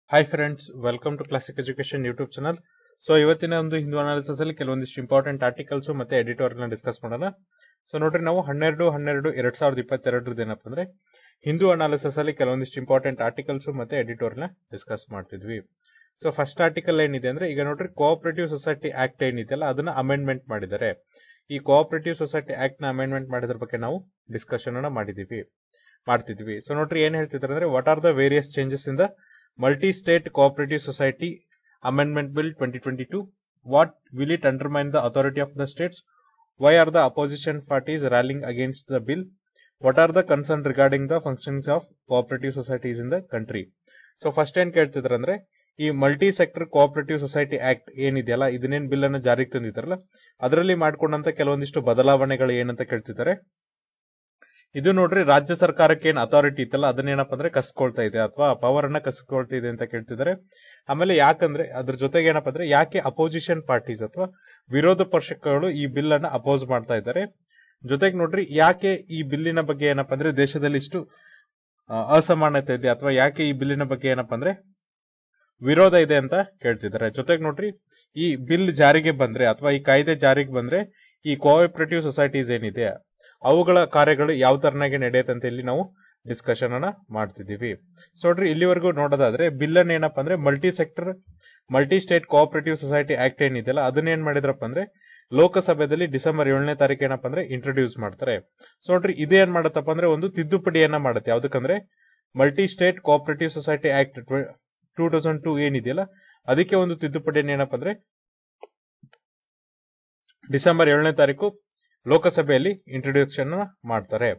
hi friends welcome to classic education YouTube channel so ಇವತ್ತಿನ ಒಂದು Hindu analysis ಅಲ್ಲಿ ಕೆಲವೊಂದಿಷ್ಟು ಇಂಪಾರ್ಟೆಂಟ್ ಆರ್ಟಿಕಲ್ಸ್ ಮತ್ತೆ ಎಡಿಟೋರಿಯಲ್ ಡಿಸ್ಕಸ್ ಮಾಡೋಣ ಸೊ ನೋಡ್ರಿ ನಾವು ಹನ್ನೆರಡು ಹನ್ನೆರಡು ಎರಡ್ ಸಾವಿರದ ಇಪ್ಪತ್ತೆರಡರದ್ದು ಏನಪ್ಪ ಅಂದ್ರೆ ಹಿಂದೂ ಅನಾಲಿಸಿಸ್ ಅಲ್ಲಿ ಕೆಲವೊಂದಿಷ್ಟು ಇಂಪಾರ್ಟೆಂಟ್ ಆರ್ಟಿಕಲ್ಸ್ ಮತ್ತೆ ಎಡಿಟೋರಿಯಲ್ ಡಿಸ್ಕಸ್ ಮಾಡ್ತಿದ್ವಿ ಸೊ ಫಸ್ಟ್ ಆರ್ಟಿಕಲ್ ಏನಿದೆ ಅಂದ್ರೆ ಈಗ ನೋಡ್ರಿ ಕೋಆಪರೇಟಿವ್ ಸೊಸೈಟಿ ಆಕ್ಟ್ ಏನಿದೆಯಲ್ಲ ಅದನ್ನ ಅಮೆಂಡ್ಮೆಂಟ್ ಮಾಡಿದ್ದಾರೆ ಈ ಕೋಆಪರೇಟಿವ್ ಸೊಸೈಟಿ ಆಕ್ಟ್ ನ ಅಮೆಂಡ್ಮೆಂಟ್ ಮಾಡಿದ್ರ ಬಗ್ಗೆ ನಾವು ಡಿಸ್ಕಷನ್ ಅನ್ನ ಮಾಡಿದೀವಿ ಮಾಡ್ತಿದ್ವಿ ಸೊ ನೋಡ್ರಿ ಏನ್ ಹೇಳ್ತಿದ್ದಾರೆ ಅಂದ್ರೆ what are the various changes in the multi state cooperative society amendment bill twenty twenty two what will it undermine the authority of the states why are the opposition parties rallying against the bill what are the concern regarding the functions of cooperative societies in the country so first ಏನ್ ಕೇಳ್ತಿದ್ರ ಅಂದ್ರೆ ಈ multi sector cooperative society act ಏನಿದೆಯಲ್ಲ ಇದನ್ನೇನ್ bill ಅನ್ನು ಜಾರಿಗೆ ತಂದಿದ್ದಾರಲ್ಲ ಅದರಲ್ಲಿ ಮಾಡ್ಕೊಂಡಂತ ಕೆಲವೊಂದಿಷ್ಟು ಬದಲಾವಣೆಗಳು ಏನಂತ ಕೇಳ್ತಿದ್ದಾರೆ ಇದು ನೋಡ್ರಿ ರಾಜ್ಯ ಸರ್ಕಾರಕ್ಕೆ ಏನ್ ಅಥಾರಿಟಿ ಇತ್ತಲ್ಲ ಅದನ್ನೇನಪ್ಪ ಅಂದ್ರೆ ಕಸ್ಕೊಳ್ತಾ ಇದೆ ಅಥವಾ ಪವರ್ ಅನ್ನ ಕಸ್ಕೊಳ್ತಾ ಇದೆ ಅಂತ ಕೇಳ್ತಿದ್ದಾರೆ ಆಮೇಲೆ ಯಾಕಂದ್ರೆ ಅದ್ರ ಜೊತೆಗೆ ಏನಪ್ಪ ಅಂದ್ರೆ ಯಾಕೆ ಅಪೋಸಿಷನ್ ಪಾರ್ಟೀಸ್ ಅಥವಾ ವಿರೋಧ ಪಕ್ಷಗಳು ಈ ಬಿಲ್ ಅನ್ನ ಅಪೋಸ್ ಮಾಡ್ತಾ ಇದ್ದಾರೆ ಜೊತೆಗೆ ನೋಡ್ರಿ ಯಾಕೆ ಈ ಬಿಲ್ಲಿನ ಬಗ್ಗೆ ಏನಪ್ಪ ಅಂದ್ರೆ ದೇಶದಲ್ಲಿ ಇಷ್ಟು ಆ, ಅಸಮಾನತೆ ಇದೆ ಅಥವಾ ಯಾಕೆ ಈ ಬಿಲ್ಲಿನ ಬಗ್ಗೆ ಏನಪ್ಪ ಅಂದ್ರೆ ವಿರೋಧ ಇದೆ ಅಂತ ಕೇಳ್ತಿದ್ದಾರೆ ಜೊತೆಗೆ ನೋಡ್ರಿ ಈ ಬಿಲ್ ಜಾರಿಗೆ ಬಂದ್ರೆ ಅಥವಾ ಈ ಕಾಯ್ದೆ ಜಾರಿಗೆ ಬಂದ್ರೆ ಈ ಕೋಆಪರೇಟಿವ್ ಸೊಸೈಟೀಸ್ ಏನಿದೆ ಅವುಗಳ ಕಾರ್ಯಗಳು ಯಾವ ತರನಾಗಿ ನಡೆಯುತ್ತೆ ಅಂತ ಇಲ್ಲಿ ನಾವು ಡಿಸ್ಕಷನ್ ಅನ್ನ ಮಾಡ್ತಿದೀವಿ ಸೊ ನೋಡ್ರಿ ಇಲ್ಲಿವರೆಗೂ ನೋಡೋದಾದ್ರೆ ಬಿಲ್ ಅನ್ನ ಏನಪ್ಪಾ ಅಂದ್ರೆ multi sector multi state cooperative society act ಏನಿದೆಯಲ್ಲ ಅದನ್ನ ಏನ್ ಮಾಡಿದ್ರಪ್ಪ ಅಂದ್ರೆ ಲೋಕಸಭೆಯಲ್ಲಿ ಡಿಸೆಂಬರ್ ಏಳನೇ ತಾರೀಕು ಏನಪ್ಪ ಅಂದ್ರೆ ಇಂಟ್ರೊಡ್ಯೂಸ್ ಮಾಡ್ತಾರೆ ಸೊ ನೋಡ್ರಿ ಇದೇನ್ ಮಾಡತ್ತಪ್ಪ ಅಂದ್ರೆ ಒಂದು ತಿದ್ದುಪಡಿಯನ್ನ ಮಾಡುತ್ತೆ ಯಾವ್ದಕ್ಕಂದ್ರೆ multi state cooperative society act two thousand two ಏನಿದೆಯಲ್ಲ ಅದಕ್ಕೆ ಒಂದು ತಿದ್ದುಪಡಿಯನ್ನು ಏನಪ್ಪ ಅಂದ್ರೆ ಡಿಸೆಂಬರ್ ಏಳನೇ ತಾರೀಕು ಲೋಕಸಭೆಯಲ್ಲಿ ಇಂಟ್ರೊಡ್ಯೂಕ್ಷನ್ ಮಾಡ್ತಾರೆ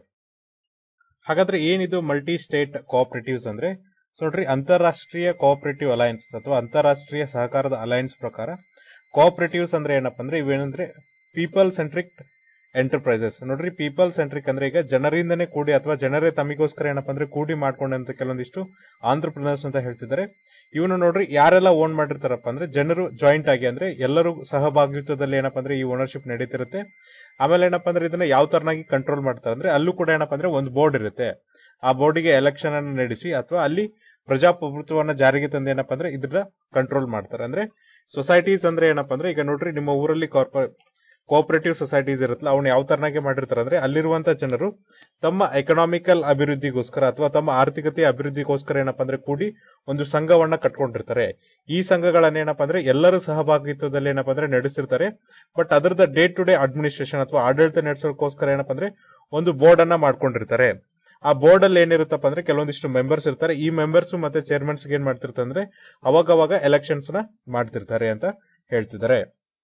ಹಾಗಾದ್ರೆ ಏನಿದು ಮಲ್ಟಿ ಸ್ಟೇಟ್ ಕೋಆಪರೇಟಿವ್ಸ್ ಅಂದ್ರೆ ಸೊ ನೋಡ್ರಿ ಅಂತಾರಾಷ್ಟ್ರೀಯ ಕೋಆಪರೇಟಿವ್ ಅಲಯನ್ಸ್ ಅಥವಾ ಅಂತಾರಾಷ್ಟ್ರೀಯ ಸಹಕಾರದ ಅಲಯನ್ಸ್ ಪ್ರಕಾರ ಕೋಆಪರೇಟಿವ್ಸ್ ಅಂದ್ರೆ ಏನಪ್ಪ ಅಂದ್ರೆ ಇವೇನಂದ್ರೆ ಪೀಪಲ್ ಸೆಂಟ್ರಿಕ್ ಎಂಟರ್ಪ್ರೈಸಸ್ ನೋಡ್ರಿ ಪೀಪಲ್ ಸೆಂಟ್ರಿಕ್ ಅಂದ್ರೆ ಈಗ ಜನರಿಂದನೇ ಕೂಡಿ ಅಥವಾ ಜನರೇ ತಮಗೋಸ್ಕರ ಏನಪ್ಪ ಅಂದ್ರೆ ಕೂಡಿ ಮಾಡ್ಕೊಂಡಂತ ಕೆಲವೊಂದಿಷ್ಟು ಆಂಧ್ರಪ್ರದೇಶ್ ಅಂತ ಹೇಳ್ತಿದ್ದಾರೆ ಇವನು ನೋಡ್ರಿ ಯಾರೆಲ್ಲ ಓನ್ ಮಾಡಿರ್ತಾರಪ್ಪ ಅಂದ್ರೆ ಜನರು ಜಾಯಿಂಟ್ ಆಗಿ ಅಂದ್ರೆ ಎಲ್ಲರೂ ಸಹಭಾಗಿತ್ವದಲ್ಲಿ ಏನಪ್ಪ ಅಂದ್ರೆ ಈ ಓನರ್ಶಿಪ್ ನಡೀತಿರುತ್ತೆ ಆಮೇಲೆ ಏನಪ್ಪ ಅಂದ್ರೆ ಇದನ್ನ ಯಾವ ತರನಾಗಿ ಕಂಟ್ರೋಲ್ ಮಾಡ್ತಾರೆ ಅಂದ್ರೆ ಅಲ್ಲೂ ಕೂಡ ಏನಪ್ಪ ಅಂದ್ರೆ ಒಂದು ಬೋರ್ಡ್ ಇರುತ್ತೆ ಆ ಬೋರ್ಡಿಗೆ ಎಲೆಕ್ಷನ್ ಅನ್ನು ನಡೆಸಿ ಅಥವಾ ಅಲ್ಲಿ ಪ್ರಜಾಪ್ರಭುತ್ವವನ್ನ ಜಾರಿಗೆ ತಂದು ಏನಪ್ಪ ಅಂದ್ರೆ ಇದನ್ನ ಕಂಟ್ರೋಲ್ ಮಾಡ್ತಾರೆ ಅಂದ್ರೆ ಸೊಸೈಟೀಸ್ ಅಂದ್ರೆ ಏನಪ್ಪ ಅಂದ್ರೆ ಈಗ ನೋಡ್ರಿ ನಿಮ್ಮ ಊರಲ್ಲಿ ಕಾರ್ಪೊ ಕೋಆಪರೇಟಿವ್ ಸೊಸೈಟೀಸ್ ಇರುತ್ತಲ್ಲ ಅವನ್ನ ಯಾವ ತರನಾಗಿ ಮಾಡಿರ್ತಾರೆ ಅಂದ್ರೆ ಅಲ್ಲಿರುವಂತ ಜನರು ತಮ್ಮ ಎಕನಾಮಿಕಲ್ ಅಭಿವೃದ್ಧಿಗೋಸ್ಕರ ಅಥವಾ ತಮ್ಮ ಆರ್ಥಿಕತೆಯ ಅಭಿವೃದ್ಧಿಗೋಸ್ಕರ ಏನಪ್ಪ ಅಂದ್ರೆ ಕೂಡಿ ಒಂದು ಸಂಘವನ್ನ ಕಟ್ಕೊಂಡಿರ್ತಾರೆ ಈ ಸಂಘಗಳನ್ನ ಏನಪ್ಪ ಅಂದ್ರೆ ಎಲ್ಲರೂ ಸಹಭಾಗಿತ್ವದಲ್ಲಿ ಏನಪ್ಪ ಅಂದ್ರೆ ನಡೆಸಿರ್ತಾರೆ ಬಟ್ ಅದರದ ಡೇ ಟು ಡೇ ಅಡ್ಮಿನಿಸ್ಟ್ರೇಷನ್ ಅಥವಾ ಆಡಳಿತ ನಡೆಸೋಕೋಸ್ಕರ ಏನಪ್ಪ ಅಂದ್ರೆ ಒಂದು ಬೋರ್ಡ್ ಅನ್ನ ಮಾಡ್ಕೊಂಡಿರ್ತಾರೆ ಆ ಬೋರ್ಡ್ ಅಲ್ಲಿ ಏನಿರುತ್ತಪ್ಪ ಅಂದ್ರೆ ಕೆಲವೊಂದಿಷ್ಟು ಮೆಂಬರ್ಸ್ ಇರ್ತಾರೆ ಈ ಮೆಂಬರ್ಸ್ ಮತ್ತೆ ಚೇರ್ಮನ್ಸ್ ಏನ್ ಮಾಡ್ತಿರ್ತಾರೆ ಅಂದ್ರೆ ಅವಾಗವಾಗ ಎಲೆಕ್ಷನ್ಸ್ ನ ಮಾಡ್ತಿರ್ತಾರೆ ಅಂತ ಹೇಳ್ತಿದ್ದಾರೆ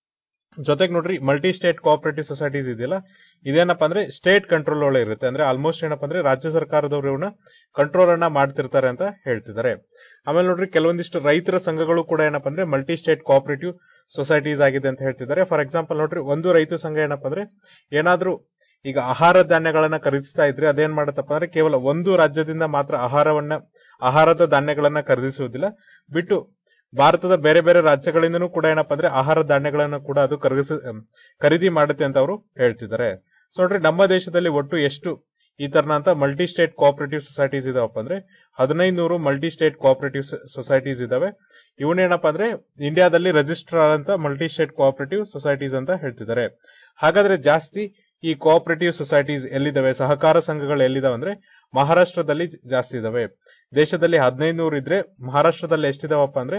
ಜೊತೆಗೆ ನೋಡ್ರಿ ಮಲ್ಟಿ ಸ್ಟೇಟ್ ಕೋಆಪರೇಟಿವ್ ಸೊಸೈಟೀಸ್ ಇದೆಯಲ್ಲ ಇದೇನಪ್ಪ ಅಂದ್ರೆ ಸ್ಟೇಟ್ ಕಂಟ್ರೋಲ್ ಒಳಗೆ ಇರುತ್ತೆ ಅಂದ್ರೆ ಆಲ್ಮೋಸ್ಟ್ ಏನಪ್ಪ ಅಂದ್ರೆ ರಾಜ್ಯ ಸರ್ಕಾರದವರು ಇವನ್ನ ಕಂಟ್ರೋಲ್ ಅನ್ನ ಮಾಡ್ತಿರ್ತಾರೆ ಅಂತ ಹೇಳ್ತಿದ್ದಾರೆ ಆಮೇಲೆ ನೋಡ್ರಿ ಕೆಲವೊಂದಿಷ್ಟು ರೈತರ ಸಂಘಗಳು ಕೂಡ ಏನಪ್ಪ ಅಂದ್ರೆ ಮಲ್ಟಿ ಸ್ಟೇಟ್ ಕೋಆಪರೇಟಿವ್ ಸೊಸೈಟೀಸ್ ಆಗಿದೆ ಅಂತ ಹೇಳ್ತಿದ್ದಾರೆ ಫಾರ್ ಎಕ್ಸಾಂಪಲ್ ನೋಡ್ರಿ ಒಂದು ರೈತ ಸಂಘ ಏನಪ್ಪ ಅಂದ್ರೆ ಏನಾದ್ರೂ ಈಗ ಆಹಾರ ಧಾನ್ಯಗಳನ್ನ ಖರೀದಿಸ್ತಾ ಇದ್ರೆ ಅದೇನ್ ಮಾಡತ್ತಪ್ಪ ಅಂದ್ರೆ ಕೇವಲ ಒಂದು ರಾಜ್ಯದಿಂದ ಮಾತ್ರ ಆಹಾರವನ್ನ ಆಹಾರದ ಧಾನ್ಯಗಳನ್ನ ಖರೀದಿಸುವುದಿಲ್ಲ ಬಿಟ್ಟು ಭಾರತದ ಬೇರೆ ಬೇರೆ ರಾಜ್ಯಗಳಿಂದನೂ ಕೂಡ ಏನಪ್ಪ ಅಂದ್ರೆ ಆಹಾರ ಧಾನ್ಯಗಳನ್ನ ಕೂಡ ಅದು ಖರೀದಿಸ ಖರೀದಿ ಮಾಡುತ್ತೆ ಅಂತ ಅವರು ಹೇಳ್ತಿದ್ದಾರೆ ಸೊ ನೋಡ್ರಿ ನಮ್ಮ ದೇಶದಲ್ಲಿ ಒಟ್ಟು ಎಷ್ಟು ಈ ತರನಂತ ಮಲ್ಟಿ ಸ್ಟೇಟ್ ಕೋಆಪರೇಟಿವ್ ಸೊಸೈಟೀಸ್ ಇದಾವಪ್ಪ ಅಂದ್ರೆ ಹದಿನೈದು ಮಲ್ಟಿ ಸ್ಟೇಟ್ ಕೋಆಪರೇಟಿವ್ ಸೊಸೈಟೀಸ್ ಇದಾವೆ ಇವನೇನಪ್ಪ ಅಂದ್ರೆ ಇಂಡಿಯಾದಲ್ಲಿ ರಿಜಿಸ್ಟರ್ ಆದಂತ ಮಲ್ಟಿ ಸ್ಟೇಟ್ ಕೋಆಪರೇಟಿವ್ ಸೊಸೈಟೀಸ್ ಅಂತ ಹೇಳ್ತಿದ್ದಾರೆ ಹಾಗಾದ್ರೆ ಜಾಸ್ತಿ ಈ ಕೋಆಪರೇಟಿವ್ ಸೊಸೈಟೀಸ್ ಎಲ್ಲಿದಾವೆ ಸಹಕಾರ ಸಂಘಗಳು ಎಲ್ಲಿದಾವೆ ಅಂದ್ರೆ ಮಹಾರಾಷ್ಟ್ರದಲ್ಲಿ ಜಾಸ್ತಿ ಇದಾವೆ ದೇಶದಲ್ಲಿ ಹದಿನೈದು ನೂರು ಇದ್ರೆ ಮಹಾರಾಷ್ಟ್ರದಲ್ಲಿ ಎಷ್ಟಿದಾವಪ್ಪ ಅಂದ್ರೆ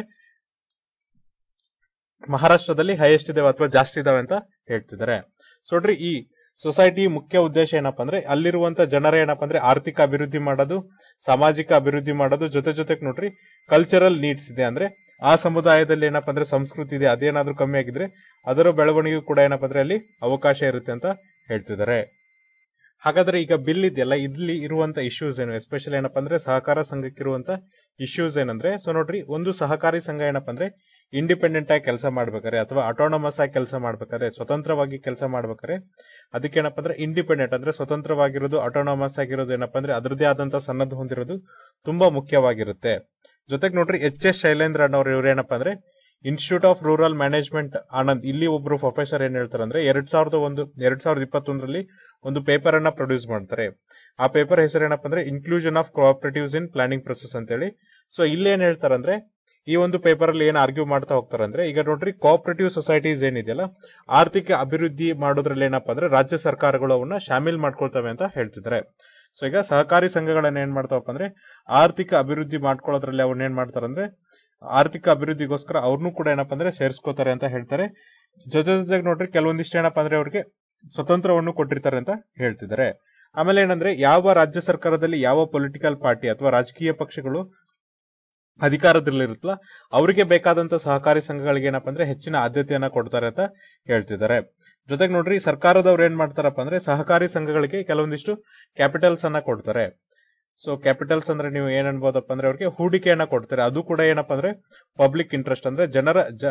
ಮಹಾರಾಷ್ಟ್ರದಲ್ಲಿ ಹೈಯೆಸ್ಟ್ ಇದಾವೆ ಅಥವಾ ಜಾಸ್ತಿ ಇದಾವೆ ಅಂತ ಹೇಳ್ತಿದ್ದಾರೆ ಸೊ ನೋಡ್ರಿ ಈ ಸೊಸೈಟಿ ಮುಖ್ಯ ಉದ್ದೇಶ ಏನಪ್ಪಾ ಅಂದ್ರೆ ಅಲ್ಲಿರುವಂತ ಜನರ ಏನಪ್ಪಾ ಅಂದ್ರೆ ಆರ್ಥಿಕ ಅಭಿವೃದ್ಧಿ ಮಾಡೋದು ಸಾಮಾಜಿಕ ಅಭಿವೃದ್ಧಿ ಮಾಡೋದು ಜೊತೆ ಜೊತೆಗೆ ನೋಡ್ರಿ ಕಲ್ಚರಲ್ ನೀಡ್ಸ್ ಇದೆ ಅಂದ್ರೆ ಆ ಸಮುದಾಯದಲ್ಲಿ ಏನಪ್ಪಾ ಅಂದ್ರೆ ಸಂಸ್ಕೃತಿ ಇದೆ ಅದೇನಾದ್ರೂ ಕಮ್ಮಿ ಆಗಿದ್ರೆ ಅದರ ಬೆಳವಣಿಗೆ ಕೂಡ ಏನಪ್ಪಾ ಅಂದ್ರೆ ಅಲ್ಲಿ ಅವಕಾಶ ಇರುತ್ತೆ ಅಂತ ಹೇಳ್ತಿದ್ದಾರೆ ಹಾಗಾದ್ರೆ ಈಗ ಬಿಲ್ ಇದೆಯಲ್ಲ ಇಲ್ಲಿ ಇರುವಂತ ಇಶ್ಯೂಸ್ ಏನು ಎಸ್ಪೆಷಲಿ ಏನಪ್ಪಾ ಅಂದ್ರೆ ಸಹಕಾರ ಸಂಘಕ್ಕೆ ಇರುವಂತ ಇಶ್ಯೂಸ್ ಏನಂದ್ರೆ ಸೊ ನೋಡ್ರಿ ಒಂದು ಸಹಕಾರಿ ಸಂಘ ಏನಪ್ಪಾ ಅಂದ್ರೆ ಇಂಡಿಪೆಂಡೆಂಟ್ ಆಗಿ ಕೆಲಸ ಮಾಡ್ಬೇಕಾರೆ ಅಥವಾ ಅಟೋನಮಸ್ ಆಗಿ ಕೆಲಸ ಮಾಡ್ಬೇಕಾರೆ ಸ್ವತಂತ್ರವಾಗಿ ಕೆಲಸ ಮಾಡ್ಬೇಕಾರೆ ಅದಕ್ಕೆ ಏನಪ್ಪಾ ಅಂದ್ರೆ ಇಂಡಿಪೆಂಡೆಂಟ್ ಅಂದ್ರೆ ಸ್ವತಂತ್ರವಾಗಿರೋದು ಅಟೋನಮಸ್ ಆಗಿರೋದು ಏನಪ್ಪಾ ಅಂದ್ರೆ ಅದರದೇ ಆದಂತ ಸನ್ನದ್ಧ ಹೊಂದಿರೋದು ತುಂಬಾ ಮುಖ್ಯವಾಗಿರುತ್ತೆ ಜೊತೆಗೆ ನೋಡ್ರಿ ಎಚ್ ಎಸ್ ಶೈಲೇಂದ್ರ ಅನ್ನೋರು ಇವ್ರು ಏನಪ್ಪಾ ಅಂದ್ರೆ institute of rural management Anand ಇಲ್ಲಿ ಒಬ್ರು ಪ್ರೊಫೆಸರ್ ಏನ್ ಹೇಳ್ತಾರೆ ಅಂದ್ರೆ ಎರಡ್ ಸಾವಿರದ ಒಂದು ಎರಡ್ ಸಾವಿರದ ಇಪ್ಪತ್ತೊಂದರಲ್ಲಿ ಒಂದು ಪೇಪರ್ ಅನ್ನ ಪ್ರೊಡ್ಯೂಸ್ ಮಾಡ್ತಾರೆ ಆ ಪೇಪರ್ ಹೆಸರು ಏನಪ್ಪ ಅಂದ್ರೆ inclusion of cooperatives in planning process ಅಂತ ಹೇಳಿ ಸೊ ಇಲ್ಲಿ ಏನ್ ಹೇಳ್ತಾರೆ ಅಂದ್ರೆ ಈ ಒಂದು ಪೇಪರ್ ಅಲ್ಲಿ ಏನ್ ಆರ್ಗ್ಯೂ ಮಾಡ್ತಾ ಹೋಗ್ತಾರೆ ಅಂದ್ರೆ ಈಗ ನೋಡ್ರಿ ಕೋಆಪರೇಟಿವ್ ಸೊಸೈಟೀಸ್ ಏನಿದೆಯಲ್ಲ ಆರ್ಥಿಕ ಅಭಿವೃದ್ಧಿ ಮಾಡೋದ್ರಲ್ಲಿ ಏನಪ್ಪಾ ಅಂದ್ರೆ ರಾಜ್ಯ ಸರ್ಕಾರಗಳು ಅವನ್ನ ಶಾಮೀಲ್ ಮಾಡ್ಕೊಳ್ತವೆ ಅಂತ ಹೇಳ್ತಿದ್ದಾರೆ ಸೊ ಈಗ ಸಹಕಾರಿ ಸಂಘಗಳನ್ನ ಏನ್ ಮಾಡ್ತಾವಪ್ಪ ಅಂದ್ರೆ ಆರ್ಥಿಕ ಅಭಿವೃದ್ಧಿ ಮಾಡ್ಕೊಳ್ಳೋದ್ರಲ್ಲಿ ಅವ್ರನ್ನ ಏನ್ ಮಾಡ್ತಾರೆ ಅಂದ್ರೆ ಆರ್ಥಿಕ ಅಭಿವೃದ್ಧಿಗೋಸ್ಕರ ಅವ್ರನ್ನೂ ಕೂಡ ಏನಪ್ಪಾ ಅಂದ್ರೆ ಸೇರಿಸ್ಕೋತಾರೆ ಅಂತ ಹೇಳ್ತಾರೆ ಜೊತೆ ಜೊತೆಗೆ ನೋಡ್ರಿ ಕೆಲವೊಂದಿಷ್ಟು ಏನಪ್ಪಾ ಅಂದ್ರೆ ಅವ್ರಿಗೆ ಸ್ವತಂತ್ರವನ್ನು ಕೊಟ್ಟಿರ್ತಾರೆ ಅಂತ ಹೇಳ್ತಿದ್ದಾರೆ ಆಮೇಲೆ ಏನಂದ್ರೆ ಯಾವ ರಾಜ್ಯ ಸರ್ಕಾರದಲ್ಲಿ ಯಾವ ಪೊಲಿಟಿಕಲ್ ಪಾರ್ಟಿ ಅಥವಾ ರಾಜಕೀಯ ಪಕ್ಷಗಳು ಅಧಿಕಾರದಲ್ಲಿರುತ್ತಲ್ಲ ಅವರಿಗೆ ಬೇಕಾದಂತ ಸಹಕಾರಿ ಸಂಘಗಳಿಗೆ ಏನಪ್ಪಾ ಅಂದ್ರೆ ಹೆಚ್ಚಿನ ಆದ್ಯತೆಯನ್ನ ಕೊಡ್ತಾರೆ ಅಂತ ಹೇಳ್ತಿದ್ದಾರೆ ಜೊತೆಗೆ ನೋಡ್ರಿ ಸರ್ಕಾರದವ್ರು ಏನ್ ಮಾಡ್ತಾರಪ್ಪ ಅಂದ್ರೆ ಸಹಕಾರಿ ಸಂಘಗಳಿಗೆ ಕೆಲವೊಂದಿಷ್ಟು ಕ್ಯಾಪಿಟಲ್ಸ್ ಅನ್ನ ಕೊಡ್ತಾರೆ ಸೊ ಕ್ಯಾಪಿಟಲ್ಸ್ ಅಂದ್ರೆ ನೀವು ಏನ್ ಅನ್ಬೋದಪ್ಪ ಅಂದ್ರೆ ಅವ್ರಿಗೆ ಹೂಡಿಕೆಯನ್ನ ಕೊಡ್ತಾರೆ ಅದು ಕೂಡ ಏನಪ್ಪಾ ಅಂದ್ರೆ ಪಬ್ಲಿಕ್ ಇಂಟ್ರೆಸ್ಟ್ ಅಂದ್ರೆ ಜನರ ಜ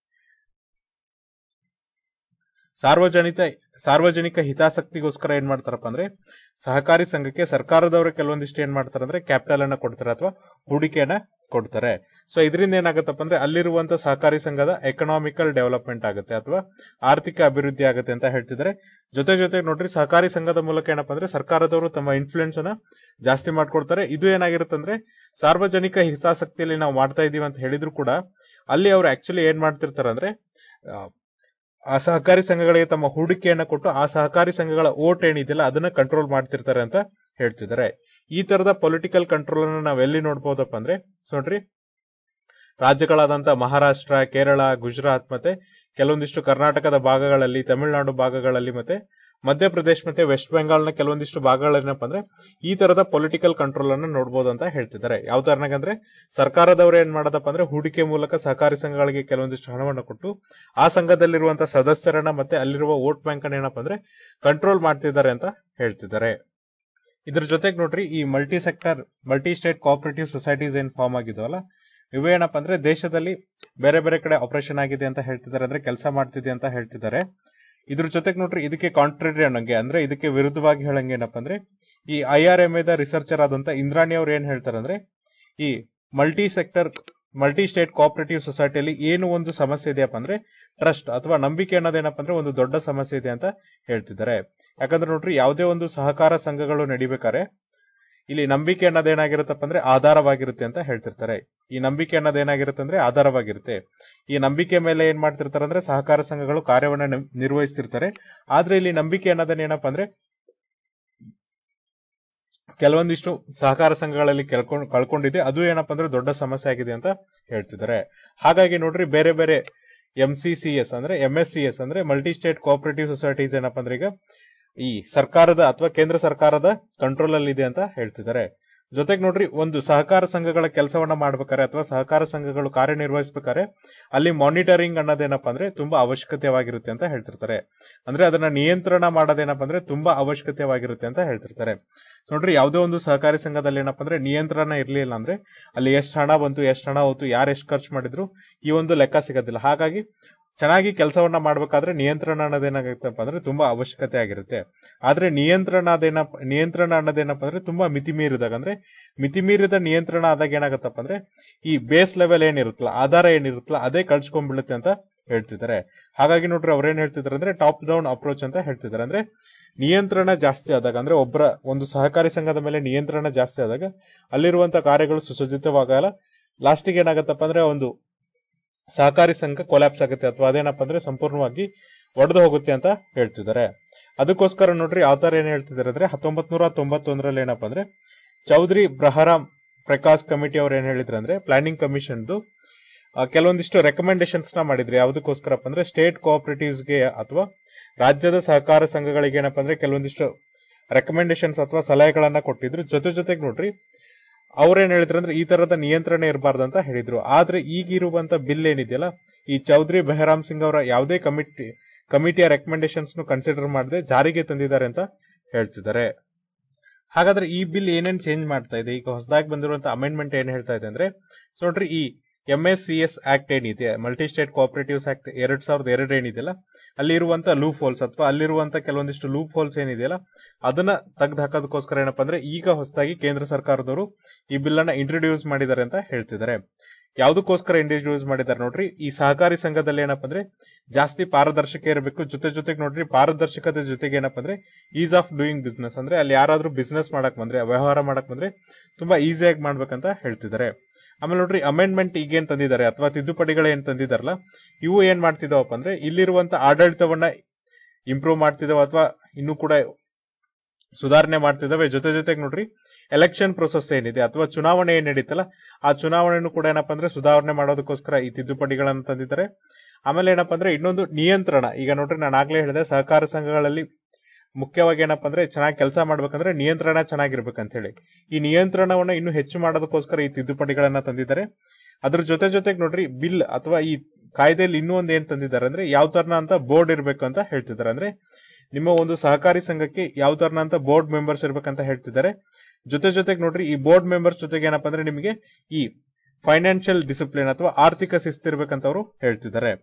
ಸಾರ್ವಜನಿಕ ಸಾರ್ವಜನಿಕ ಹಿತಾಸಕ್ತಿಗೋಸ್ಕರ ಏನ್ ಮಾಡ್ತಾರಪ್ಪ ಅಂದ್ರೆ ಸಹಕಾರಿ ಸಂಘಕ್ಕೆ ಸರ್ಕಾರದವರು ಕೆಲವೊಂದಿಷ್ಟು ಏನ್ ಮಾಡ್ತಾರೆ ಅಂದ್ರೆ ಕ್ಯಾಪಿಟಲ್ ಅನ್ನ ಕೊಡ್ತಾರೆ ಅಥವಾ ಹೂಡಿಕೆಯನ್ನ ಕೊಡ್ತಾರೆ ಸೊ ಇದರಿಂದ ಏನಾಗತ್ತಪ್ಪ ಅಂದ್ರೆ ಅಲ್ಲಿರುವಂತ ಸಹಕಾರಿ ಸಂಘದ ಎಕನಾಮಿಕಲ್ ಡೆವಲಪ್ಮೆಂಟ್ ಆಗುತ್ತೆ ಅಥವಾ ಆರ್ಥಿಕ ಅಭಿವೃದ್ಧಿ ಆಗುತ್ತೆ ಅಂತ ಹೇಳ್ತಿದ್ದಾರೆ ಜೊತೆ ಜೊತೆ ನೋಡ್ರಿ ಸಹಕಾರಿ ಸಂಘದ ಮೂಲಕ ಏನಪ್ಪಾ ಅಂದ್ರೆ ಸರ್ಕಾರದವರು ತಮ್ಮ ಇನ್ಫ್ಲೂಯೆನ್ಸ್ ಅನ್ನ ಜಾಸ್ತಿ ಮಾಡ್ಕೊಡ್ತಾರೆ ಇದು ಏನಾಗಿರುತ್ತೆ ಅಂದ್ರೆ ಸಾರ್ವಜನಿಕ ಹಿತಾಸಕ್ತಿಯಲ್ಲಿ ನಾವು ಮಾಡ್ತಾ ಇದೀವಿ ಅಂತ ಹೇಳಿದ್ರು ಕೂಡ ಅಲ್ಲಿ ಅವ್ರು ಆಕ್ಚುಲಿ ಏನ್ ಮಾಡ್ತಿರ್ತಾರೆ ಅಂದ್ರೆ ಆ, ಆ ಸಹಕಾರಿ ಸಂಘಗಳಿಗೆ ತಮ್ಮ ಹೂಡಿಕೆಯನ್ನ ಕೊಟ್ಟು ಆ ಸಹಕಾರಿ ಸಂಘಗಳ ಓಟ್ ಏನಿದೆಯಲ್ಲ ಅದನ್ನ ಕಂಟ್ರೋಲ್ ಮಾಡ್ತಿರ್ತಾರೆ ಅಂತ ಹೇಳ್ತಿದ್ದಾರೆ ಈ ತರದ ಪೊಲಿಟಿಕಲ್ ಕಂಟ್ರೋಲ್ ಅನ್ನ ನಾವ್ ಎಲ್ಲಿ ನೋಡ್ಬೋದಪ್ಪ ಅಂದ್ರೆ ಸೊ ನೋಡ್ರಿ ರಾಜ್ಯಗಳಾದಂತ ಮಹಾರಾಷ್ಟ್ರ ಕೇರಳ ಗುಜರಾತ್ ಮತ್ತೆ ಕೆಲವೊಂದಿಷ್ಟು ಕರ್ನಾಟಕದ ಭಾಗಗಳಲ್ಲಿ ತಮಿಳುನಾಡು ಭಾಗಗಳಲ್ಲಿ ಮತ್ತೆ ಮಧ್ಯಪ್ರದೇಶ್ ಮತ್ತೆ ವೆಸ್ಟ್ ಬೆಂಗಾಲ್ನ ಕೆಲವೊಂದಿಷ್ಟು ಭಾಗಗಳೇನಪ್ಪ ಅಂದ್ರೆ ಈ ತರದ ಪೊಲಿಟಿಕಲ್ ಕಂಟ್ರೋಲ್ ಅನ್ನ ನೋಡಬಹುದು ಅಂತ ಹೇಳ್ತಿದ್ದಾರೆ ಯಾವ ತರನಾಗಂದ್ರೆ ಸರ್ಕಾರದವರು ಏನ್ ಮಾಡೋದಪ್ಪ ಅಂದ್ರೆ ಹೂಡಿಕೆ ಮೂಲಕ ಸಹಕಾರಿ ಸಂಘಗಳಿಗೆ ಕೆಲವೊಂದಿಷ್ಟು ಹಣವನ್ನು ಕೊಟ್ಟು ಆ ಸಂಘದಲ್ಲಿರುವಂತಹ ಸದಸ್ಯರನ್ನ ಮತ್ತೆ ಅಲ್ಲಿರುವ ವೋಟ್ ಬ್ಯಾಂಕ್ ಅನ್ನ ಏನಪ್ಪ ಅಂದ್ರೆ ಕಂಟ್ರೋಲ್ ಮಾಡ್ತಿದ್ದಾರೆ ಅಂತ ಹೇಳ್ತಿದ್ದಾರೆ ಇದ್ರ ಜೊತೆಗೆ ನೋಡ್ರಿ ಈ multi sector multi state cooperative societies ಏನ್ ಫಾರ್ಮ್ ಆಗಿದಾವಲ್ಲ ಇವೇನಪ್ಪ ಅಂದ್ರೆ ದೇಶದಲ್ಲಿ ಬೇರೆ ಬೇರೆ ಕಡೆ ಆಪರೇಷನ್ ಆಗಿದೆ ಅಂತ ಹೇಳ್ತಿದ್ದಾರೆ ಅಂದ್ರೆ ಕೆಲಸ ಮಾಡ್ತಿದೆ ಅಂತ ಹೇಳ್ತಿದ್ದಾರೆ ಇದ್ರ ಜೊತೆಗೆ ನೋಡ್ರಿ ಇದಕ್ಕೆ ಕಾಂಟ್ರರಿ ಅನ್ನಂಗೆ ಅಂದ್ರೆ ಇದಕ್ಕೆ ವಿರುದ್ಧವಾಗಿ ಹೇಳಂಗೆ ಏನಪ್ಪ ಅಂದ್ರೆ ಈ ಐ ಆರ್ ಎಂ ಎದ ರಿಸರ್ಚರ್ ಆದಂತ ಇಂದ್ರಾಣಿ ಅವ್ರು ಏನ್ ಹೇಳ್ತಾರೆ ಅಂದ್ರೆ ಈ multi sector multi state cooperative ಸೊಸೈಟಿಯಲ್ಲಿ ಏನು ಒಂದು ಸಮಸ್ಯೆ ಇದೆಯಪ್ಪ ಅಂದ್ರೆ ಟ್ರಸ್ಟ್ ಅಥವಾ ನಂಬಿಕೆ ಅನ್ನೋದೇನಪ್ಪ ಅಂದ್ರೆ ಒಂದು ದೊಡ್ಡ ಸಮಸ್ಯೆ ಇದೆ ಅಂತ ಹೇಳ್ತಿದ್ದಾರೆ ಯಾಕಂದ್ರೆ ನೋಡ್ರಿ ಯಾವುದೇ ಒಂದು ಸಹಕಾರ ಸಂಘಗಳು ನಡಿಬೇಕಾದ್ರೆ ಇಲ್ಲಿ ನಂಬಿಕೆ ಅನ್ನೋದೇನಾಗಿರುತ್ತಪ್ಪ ಅಂದ್ರೆ ಆಧಾರವಾಗಿರುತ್ತೆ ಅಂತ ಹೇಳ್ತಿರ್ತಾರೆ ಈ ನಂಬಿಕೆ ಅನ್ನೋದೇನಾಗಿರುತ್ತೆ ಅಂದ್ರೆ ಆಧಾರವಾಗಿರುತ್ತೆ ಈ ನಂಬಿಕೆ ಮೇಲೆ ಏನ್ ಮಾಡ್ತಿರ್ತಾರೆ ಅಂದ್ರೆ ಸಹಕಾರ ಸಂಘಗಳು ಕಾರ್ಯವನ್ನ ನಿ- ನಿರ್ವಹಿಸ್ತಿರ್ತಾರೆ ಆದ್ರೆ ಇಲ್ಲಿ ನಂಬಿಕೆ ಅನ್ನೋದನ್ನ ಏನಪ್ಪಾ ಅಂದ್ರೆ ಕೆಲವೊಂದಿಷ್ಟು ಸಹಕಾರ ಸಂಘಗಳಲ್ಲಿ ಕೆಳ್ಕೊಂಡ್ ಕಳ್ಕೊಂಡಿದೆ ಅದು ಏನಪ್ಪಾ ಅಂದ್ರೆ ದೊಡ್ಡ ಸಮಸ್ಯೆ ಆಗಿದೆ ಅಂತ ಹೇಳ್ತಿದ್ದಾರೆ ಹಾಗಾಗಿ ನೋಡ್ರಿ ಬೇರೆ ಬೇರೆ ಎಂ ಸಿ ಸಿ ಎಸ್ ಅಂದ್ರೆ ಎಂ ಎಸ್ ಸಿ ಎಸ್ ಅಂದ್ರೆ ಮಲ್ಟಿ ಸ್ಟೇಟ್ ಕೋಆಪರೇಟಿವ್ ಸೊಸೈಟೀಸ್ ಏನಪ್ಪಾ ಅಂದ್ರೆ ಈಗ ಈ ಸರ್ಕಾರದ ಅಥವಾ ಕೇಂದ್ರ ಸರ್ಕಾರದ ಕಂಟ್ರೋಲ್ ಅಲ್ಲಿ ಇದೆ ಅಂತ ಹೇಳ್ತಿದ್ದಾರೆ ಜೊತೆಗೆ ನೋಡ್ರಿ ಒಂದು ಸಹಕಾರ ಸಂಘಗಳ ಕೆಲಸವನ್ನ ಮಾಡ್ಬೇಕಾದ್ರೆ ಅಥವಾ ಸಹಕಾರ ಸಂಘಗಳು ಕಾರ್ಯನಿರ್ವಹಿಸಬೇಕಾದ್ರೆ ಅಲ್ಲಿ ಮಾನಿಟರಿಂಗ್ ಅನ್ನೋದೇನಪ್ಪ ಅಂದ್ರೆ ತುಂಬಾ ಅವಶ್ಯಕತೆವಾಗಿರುತ್ತೆ ಅಂತ ಹೇಳ್ತಿರ್ತಾರೆ ಅಂದ್ರೆ ಅದನ್ನ ನಿಯಂತ್ರಣ ಮಾಡೋದೇನಪ್ಪ ಅಂದ್ರೆ ತುಂಬಾ ಅವಶ್ಯಕತೆವಾಗಿರುತ್ತೆ ಅಂತ ಹೇಳ್ತಿರ್ತಾರೆ ಸೊ ನೋಡ್ರಿ ಯಾವುದೇ ಒಂದು ಸಹಕಾರಿ ಸಂಘದಲ್ಲಿ ಏನಪ್ಪ ಅಂದ್ರೆ ನಿಯಂತ್ರಣ ಇರ್ಲಿಲ್ಲ ಅಂದ್ರೆ ಅಲ್ಲಿ ಎಷ್ಟು ಹಣ ಬಂತು ಎಷ್ಟು ಹಣ ಹೋಯ್ತು ಯಾರು ಎಷ್ಟು ಖರ್ಚು ಮಾಡಿದ್ರು ಈ ಒಂದು ಲೆಕ್ಕ ಸಿಗೋದಿಲ್ಲ ಹಾಗಾಗಿ ಚೆನ್ನಾಗಿ ಕೆಲಸವನ್ನ ಮಾಡ್ಬೇಕಾದ್ರೆ ನಿಯಂತ್ರಣ ಅನ್ನೋದೇನಾಗುತ್ತಪ್ಪ ಅಂದ್ರೆ ತುಂಬಾ ಅವಶ್ಯಕತೆ ಆಗಿರುತ್ತೆ ಆದ್ರೆ ನಿಯಂತ್ರಣ ಅದೇನಪ್ಪ ನಿಯಂತ್ರಣ ಅನ್ನೋದೇನಪ್ಪ ಅಂದ್ರೆ ತುಂಬಾ ಮಿತಿ ಮೀರಿದಾಗ ಅಂದ್ರೆ ಮಿತಿ ಮೀರಿದ ನಿಯಂತ್ರಣ ಆದಾಗ ಏನಾಗತ್ತಪ್ಪ ಅಂದ್ರೆ ಈ ಬೇಸ್ ಲೆವೆಲ್ ಏನಿರುತ್ತಲ್ಲ ಆಧಾರ ಏನಿರುತ್ತಲ್ಲ ಅದೇ ಕಳ್ಸ್ಕೊಂಡ್ಬಿಡುತ್ತೆ ಅಂತ ಹೇಳ್ತಿದ್ದಾರೆ ಹಾಗಾಗಿ ನೋಡ್ರಿ ಅವ್ರೇನ್ ಹೇಳ್ತಿದ್ದಾರೆ ಅಂದ್ರೆ ಟಾಪ್ ಡೌನ್ ಅಪ್ರೋಚ್ ಅಂತ ಹೇಳ್ತಿದ್ದಾರೆ ಅಂದ್ರೆ ನಿಯಂತ್ರಣ ಜಾಸ್ತಿ ಆದಾಗ ಅಂದ್ರೆ ಒಬ್ಬರ ಒಂದು ಸಹಕಾರಿ ಸಂಘದ ಮೇಲೆ ನಿಯಂತ್ರಣ ಜಾಸ್ತಿ ಆದಾಗ ಅಲ್ಲಿರುವಂತ ಕಾರ್ಯಗಳು ಸುಸಜ್ಜಿತವಾಗಲ್ಲ ಲಾಸ್ಟಿಗೆ ಏನಾಗತ್ತಪ್ಪ ಅಂದ್ರೆ ಒಂದು ಸಹಕಾರಿ ಸಂಘ ಕೊಲ್ಯಾಪ್ಸ್ ಆಗುತ್ತೆ ಅಥವಾ ಅದೇನಪ್ಪ ಅಂದ್ರೆ ಸಂಪೂರ್ಣವಾಗಿ ಒಡೆದು ಹೋಗುತ್ತೆ ಅಂತ ಹೇಳ್ತಿದ್ದಾರೆ ಅದಕ್ಕೋಸ್ಕರ ನೋಡ್ರಿ ಯಾವ ತರ ಏನ್ ಹೇಳ್ತಿದ್ದಾರೆ ಅಂದ್ರೆ ಹತ್ತೊಂಬತ್ ನೂರ ತೊಂಬತ್ತೊಂದರಲ್ಲಿ ಏನಪ್ಪ ಅಂದ್ರೆ ಚೌಧರಿ ಬ್ರಹರಾಮ್ ಪ್ರಕಾಶ್ ಕಮಿಟಿ ಅವ್ರು ಏನ್ ಹೇಳಿದ್ರು ಅಂದ್ರೆ ಪ್ಲಾನಿಂಗ್ ಕಮಿಷನ್ದು ಕೆಲವೊಂದಿಷ್ಟು ರೆಕಮೆಂಡೇಶನ್ಸ್ ನ ಮಾಡಿದ್ರು ಯಾವುದಕ್ಕೋಸ್ಕರಪ್ಪ ಅಂದ್ರೆ ಸ್ಟೇಟ್ ಕೋಆಪರೇಟಿವ್ಸ್ಗೆ ಅಥವಾ ರಾಜ್ಯದ ಸಹಕಾರ ಸಂಘಗಳಿಗೆ ಏನಪ್ಪ ಅಂದ್ರೆ ಕೆಲವೊಂದಿಷ್ಟು ರೆಕಮೆಂಡೇಶನ್ಸ್ ಅಥವಾ ಸಲಹೆಗಳನ್ನ ಕೊಟ್ಟಿದ್ರು ಜೊತೆ ಜೊತೆಗೆ ನೋಡ್ರಿ ಅವ್ರೇನ್ ಹೇಳಿದ್ರು ಅಂದ್ರೆ ಈ ತರದ ನಿಯಂತ್ರಣ ಇರಬಾರ್ದು ಅಂತ ಹೇಳಿದ್ರು ಆದ್ರೆ ಈಗಿರುವಂತ ಬಿಲ್ ಏನಿದೆಯಲ್ಲ ಈ ಚೌಧರಿ ಬೆಹರಾಮ್ ಸಿಂಗ್ ಅವರ ಯಾವುದೇ ಕಮಿಟಿ ಕಮಿಟಿಯ ರೆಕಮೆಂಡೇಶನ್ಸ್ ಕನ್ಸಿಡರ್ ಮಾಡದೆ ಜಾರಿಗೆ ತಂದಿದ್ದಾರೆ ಅಂತ ಹೇಳ್ತಿದ್ದಾರೆ ಹಾಗಾದ್ರೆ ಈ ಬಿಲ್ ಏನೇನ್ ಚೇಂಜ್ ಮಾಡ್ತಾ ಇದೆ ಈಗ ಹೊಸದಾಗಿ ಬಂದಿರುವಂತ ಅಮೆಂಡ್ಮೆಂಟ್ ಏನ್ ಹೇಳ್ತಾ ಇದೆ ಅಂದ್ರೆ ಸೊ ನೋಡ್ರಿ ಈ M S C S act ಏನಿದೆ ಮಲ್ಟಿ ಸ್ಟೇಟ್ ಕೋಆಪರೇಟಿವ್ಸ್ ಆಕ್ಟ್ ಎರಡ್ ಸಾವಿರದ ಎರಡು ಏನಿದೆಯಲ್ಲ ಅಲ್ಲಿರುವಂತ ಲೂಪ್ ಹೋಲ್ಸ್ ಅಥವಾ ಅಲ್ಲಿರುವಂತ ಕೆಲವೊಂದಿಷ್ಟು ಲೂಪ್ ಹೋಲ್ಸ್ ಏನಿದೆಯಲ್ಲ ಅದನ್ನ ತೆಗೆದು ಹಾಕೋದಕ್ಕೋಸ್ಕರ ಏನಪ್ಪಾ ಅಂದ್ರೆ ಈಗ ಹೊಸದಾಗಿ ಕೇಂದ್ರ ಸರ್ಕಾರದವರು ಈ ಬಿಲ್ ಅನ್ನ ಇಂಟ್ರೊಡ್ಯೂಸ್ ಮಾಡಿದ್ದಾರೆ ಅಂತ ಹೇಳ್ತಿದ್ದಾರೆ ಯಾವುದಕ್ಕೋಸ್ಕರ ಇಂಟ್ರೊಡ್ಯೂಸ್ ಮಾಡಿದ್ದಾರೆ ನೋಡ್ರಿ ಈ ಸಹಕಾರಿ ಸಂಘದಲ್ಲಿ ಏನಪ್ಪಾ ಅಂದ್ರೆ ಜಾಸ್ತಿ ಪಾರದರ್ಶಕ ಇರಬೇಕು ಜೊತೆ ಜೊತೆಗೆ ನೋಡ್ರಿ ಪಾರದರ್ಶಕತೆ ಜೊತೆಗೆ ಏನಪ್ಪಾ ಅಂದ್ರೆ ಈಸ್ ಆಫ್ ಡೂಯಿಂಗ್ ಬಿಸ್ನೆಸ್ ಅಂದ್ರೆ ಅಲ್ಲಿ ಯಾರಾದ್ರೂ ಬಿಸ್ನೆಸ್ ಮಾಡಕ್ ಬಂದ್ರೆ ವ್ಯವಹಾರ ಮಾಡಕ್ ಬಂದ್ರೆ ತುಂಬಾ ಈಸಿಯಾಗಿ ಮಾಡ್ಬೇಕಂತ ಹೇಳ್ತಿದ್ದಾರೆ ಆಮೇಲೆ ನೋಡ್ರಿ ಅಮೆಂಡ್ಮೆಂಟ್ ಈಗೇನ್ ತಂದಿದ್ದಾರೆ ಅಥವಾ ತಿದ್ದುಪಡಿಗಳು ಏನ್ ತಂದಿದಾರಲ್ಲ ಇವು ಏನ್ ಮಾಡ್ತಿದಾವಪ್ಪ ಅಂದ್ರೆ ಇಲ್ಲಿರುವಂತ ಆಡಳಿತವನ್ನ ಇಂಪ್ರೂವ್ ಮಾಡ್ತಿದಾವ ಅಥವಾ ಇನ್ನೂ ಕೂಡ ಸುಧಾರಣೆ ಮಾಡ್ತಿದಾವೆ ಜೊತೆ ಜೊತೆಗೆ ನೋಡ್ರಿ ಎಲೆಕ್ಷನ್ ಪ್ರೊಸೆಸ್ ಏನಿದೆ ಅಥವಾ ಚುನಾವಣೆ ಏನ್ ನಡೀತಲ್ಲ ಆ ಚುನಾವಣೆಯನ್ನು ಕೂಡ ಏನಪ್ಪಾ ಅಂದ್ರೆ ಸುಧಾರಣೆ ಮಾಡೋದಕ್ಕೋಸ್ಕರ ಈ ತಿದ್ದುಪಡಿಗಳನ್ನು ತಂದಿದ್ದಾರೆ ಆಮೇಲೆ ಏನಪ್ಪಾ ಅಂದ್ರೆ ಇನ್ನೊಂದು ನಿಯಂತ್ರಣ ಈಗ ನೋಡ್ರಿ ನಾನು ಆಗ್ಲೇ ಹೇಳಿದೆ ಸಹಕಾರ ಸಂಘಗಳಲ್ಲಿ ಮುಖ್ಯವಾಗಿ ಏನಪ್ಪಾ ಅಂದ್ರೆ ಚೆನ್ನಾಗಿ ಕೆಲಸ ಮಾಡ್ಬೇಕಂದ್ರೆ ನಿಯಂತ್ರಣ ಚೆನ್ನಾಗಿರ್ಬೇಕಂತ ಹೇಳಿ ಈ ನಿಯಂತ್ರಣವನ್ನ ಇನ್ನೂ ಹೆಚ್ಚು ಮಾಡೋದಕ್ಕೋಸ್ಕರ ಈ ತಿದ್ದುಪಡಿಗಳನ್ನ ತಂದಿದ್ದಾರೆ ಅದ್ರ ಜೊತೆ ಜೊತೆಗೆ ನೋಡ್ರಿ ಬಿಲ್ ಅಥವಾ ಈ ಕಾಯ್ದೆಯಲ್ಲಿ ಇನ್ನೂ ಒಂದು ಏನ್ ತಂದಿದ್ದಾರೆ ಅಂದ್ರೆ ಯಾವ ತರನ ಅಂತ ಬೋರ್ಡ್ ಇರ್ಬೇಕು ಅಂತ ಹೇಳ್ತಿದ್ದಾರೆ ಅಂದ್ರೆ ನಿಮ್ಮ ಒಂದು ಸಹಕಾರಿ ಸಂಘಕ್ಕೆ ಯಾವ ತರನ ಅಂತ ಬೋರ್ಡ್ ಮೆಂಬರ್ಸ್ ಇರ್ಬೇಕಂತ ಹೇಳ್ತಿದ್ದಾರೆ ಜೊತೆ ಜೊತೆಗೆ ನೋಡ್ರಿ ಈ ಬೋರ್ಡ್ ಮೆಂಬರ್ಸ್ ಜೊತೆಗೆ ಏನಪ್ಪಾ ಅಂದ್ರೆ ನಿಮಗೆ ಈ ಫೈನಾನ್ಷಿಯಲ್ ಡಿಸಿಪ್ಲಿನ್ ಅಥವಾ ಆರ್ಥಿಕ ಶಿಸ್ತಿರ್ಬೇಕಂತ ಅವರು ಹೇಳ್ತಿದ್ದಾರೆ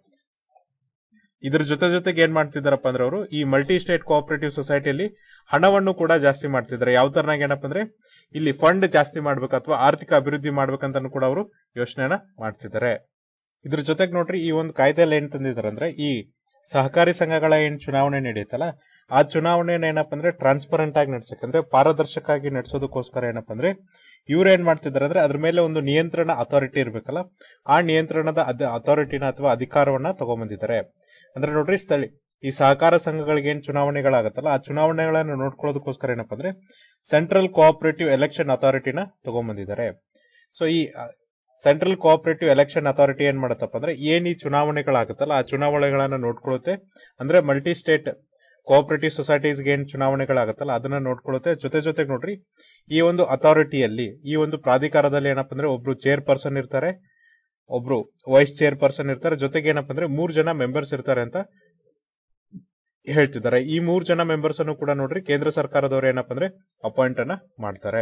ಇದ್ರ ಜೊತೆ ಜೊತೆಗೆ ಏನ್ ಮಾಡ್ತಿದಾರಪ್ಪ ಅಂದ್ರೆ ಅವರು ಈ ಮಲ್ಟಿ ಸ್ಟೇಟ್ ಕೋಆಪರೇಟಿವ್ ಸೊಸೈಟಿಯಲ್ಲಿ ಹಣವನ್ನು ಕೂಡ ಜಾಸ್ತಿ ಮಾಡ್ತಿದ್ದಾರೆ ಯಾವ ತರನಾಗ ಏನಪ್ಪ ಅಂದ್ರೆ ಇಲ್ಲಿ ಫಂಡ್ ಜಾಸ್ತಿ ಮಾಡ್ಬೇಕು ಅಥವಾ ಆರ್ಥಿಕ ಅಭಿವೃದ್ಧಿ ಮಾಡ್ಬೇಕಂತ ಕೂಡ ಅವರು ಯೋಚನೆನ ಮಾಡ್ತಿದ್ದಾರೆ ಇದ್ರ ಜೊತೆಗೆ ನೋಡ್ರಿ ಈ ಒಂದು ಕಾಯ್ದೆಯಲ್ಲಿ ಏನ್ ತಂದಿದ್ದಾರೆ ಅಂದ್ರೆ ಈ ಸಹಕಾರಿ ಸಂಘಗಳ ಏನ್ ಚುನಾವಣೆ ನಡೆಯುತ್ತಲ್ಲ ಆ ಚುನಾವಣೆನ ಏನಪ್ಪ ಅಂದ್ರೆ ಟ್ರಾನ್ಸ್ಪರೆಂಟ್ ಆಗಿ ನಡ್ಸಕ್ ಅಂದ್ರೆ ಪಾರದರ್ಶಕ ಆಗಿ ನಡೆಸೋದಕ್ಕೋಸ್ಕರ ಏನಪ್ಪ ಅಂದ್ರೆ ಇವ್ರು ಏನ್ ಮಾಡ್ತಿದ್ದಾರೆ ಅಂದ್ರೆ ಅದ್ರ ಮೇಲೆ ಒಂದು ನಿಯಂತ್ರಣ ಅಥಾರಿಟಿ ಇರ್ಬೇಕಲ್ಲ ಆ ನಿಯಂತ್ರಣದ ಅಥಾರಿಟಿನ ಅಥವಾ ಅಧಿಕಾರವನ್ನ ತಗೊಂಬಂದಿದ್ದಾರೆ ಅಂದ್ರೆ ನೋಡ್ರಿ ಸ್ಥಳಿ ಈ ಸಹಕಾರ ಸಂಘಗಳಿಗೆ ಏನ್ ಚುನಾವಣೆಗಳಾಗತ್ತಲ್ಲ ಆ ಚುನಾವಣೆಗಳನ್ನ ನೋಡ್ಕೊಳ್ಳೋದಕ್ಕೋಸ್ಕರ ಏನಪ್ಪ ಅಂದ್ರೆ ಸೆಂಟ್ರಲ್ ಕೋಆಪರೇಟಿವ್ ಎಲೆಕ್ಷನ್ ಅಥಾರಿಟಿನ ತಗೊಂಬಂದಿದ್ದಾರೆ ಸೊ ಈ ಸೆಂಟ್ರಲ್ ಕೋಆಪರೇಟಿವ್ ಎಲೆಕ್ಷನ್ ಅಥಾರಿಟಿ ಏನ್ ಮಾಡತ್ತಪ್ಪ ಅಂದ್ರೆ ಏನ್ ಈ ಚುನಾವಣೆಗಳಾಗುತ್ತಲ್ಲ ಆ ಚುನಾವಣೆಗಳನ್ನ ನೋಡ್ಕೊಳ್ಳುತ್ತೆ ಅಂದ್ರೆ ಮಲ್ಟಿ ಸ್ಟೇಟ್ ಕೋಆಪರೇಟಿವ್ ಸೊಸೈಟೀಸ್ಗೆ ಏನ್ ಚುನಾವಣೆಗಳಾಗತ್ತಲ್ಲ ಅದನ್ನ ನೋಡ್ಕೊಳ್ಳುತ್ತೆ ಜೊತೆ ಜೊತೆಗೆ ನೋಡ್ರಿ ಈ ಒಂದು ಅಥಾರಿಟಿಯಲ್ಲಿ ಈ ಒಂದು ಪ್ರಾಧಿಕಾರದಲ್ಲಿ ಏನಪ್ಪ ಅಂದ್ರೆ ಒಬ್ರು ಚೇರ್ ಪರ್ಸನ್ ಇರ್ತಾರೆ ಒಬ್ರು ವೈಸ್ ಚೇರ್ ಪರ್ಸನ್ ಇರ್ತಾರೆ ಜೊತೆಗೆ ಏನಪ್ಪ ಅಂದ್ರೆ ಮೂರ್ ಜನ ಮೆಂಬರ್ಸ್ ಇರ್ತಾರೆ ಅಂತ ಹೇಳ್ತಿದ್ದಾರೆ ಈ ಮೂರ್ ಜನ ಮೆಂಬರ್ಸ್ ಅನ್ನು ಕೂಡ ನೋಡ್ರಿ ಕೇಂದ್ರ ಸರ್ಕಾರದವರು ಏನಪ್ಪ ಅಂದ್ರೆ ಅಪಾಯಿಂಟ್ ಅನ್ನ ಮಾಡ್ತಾರೆ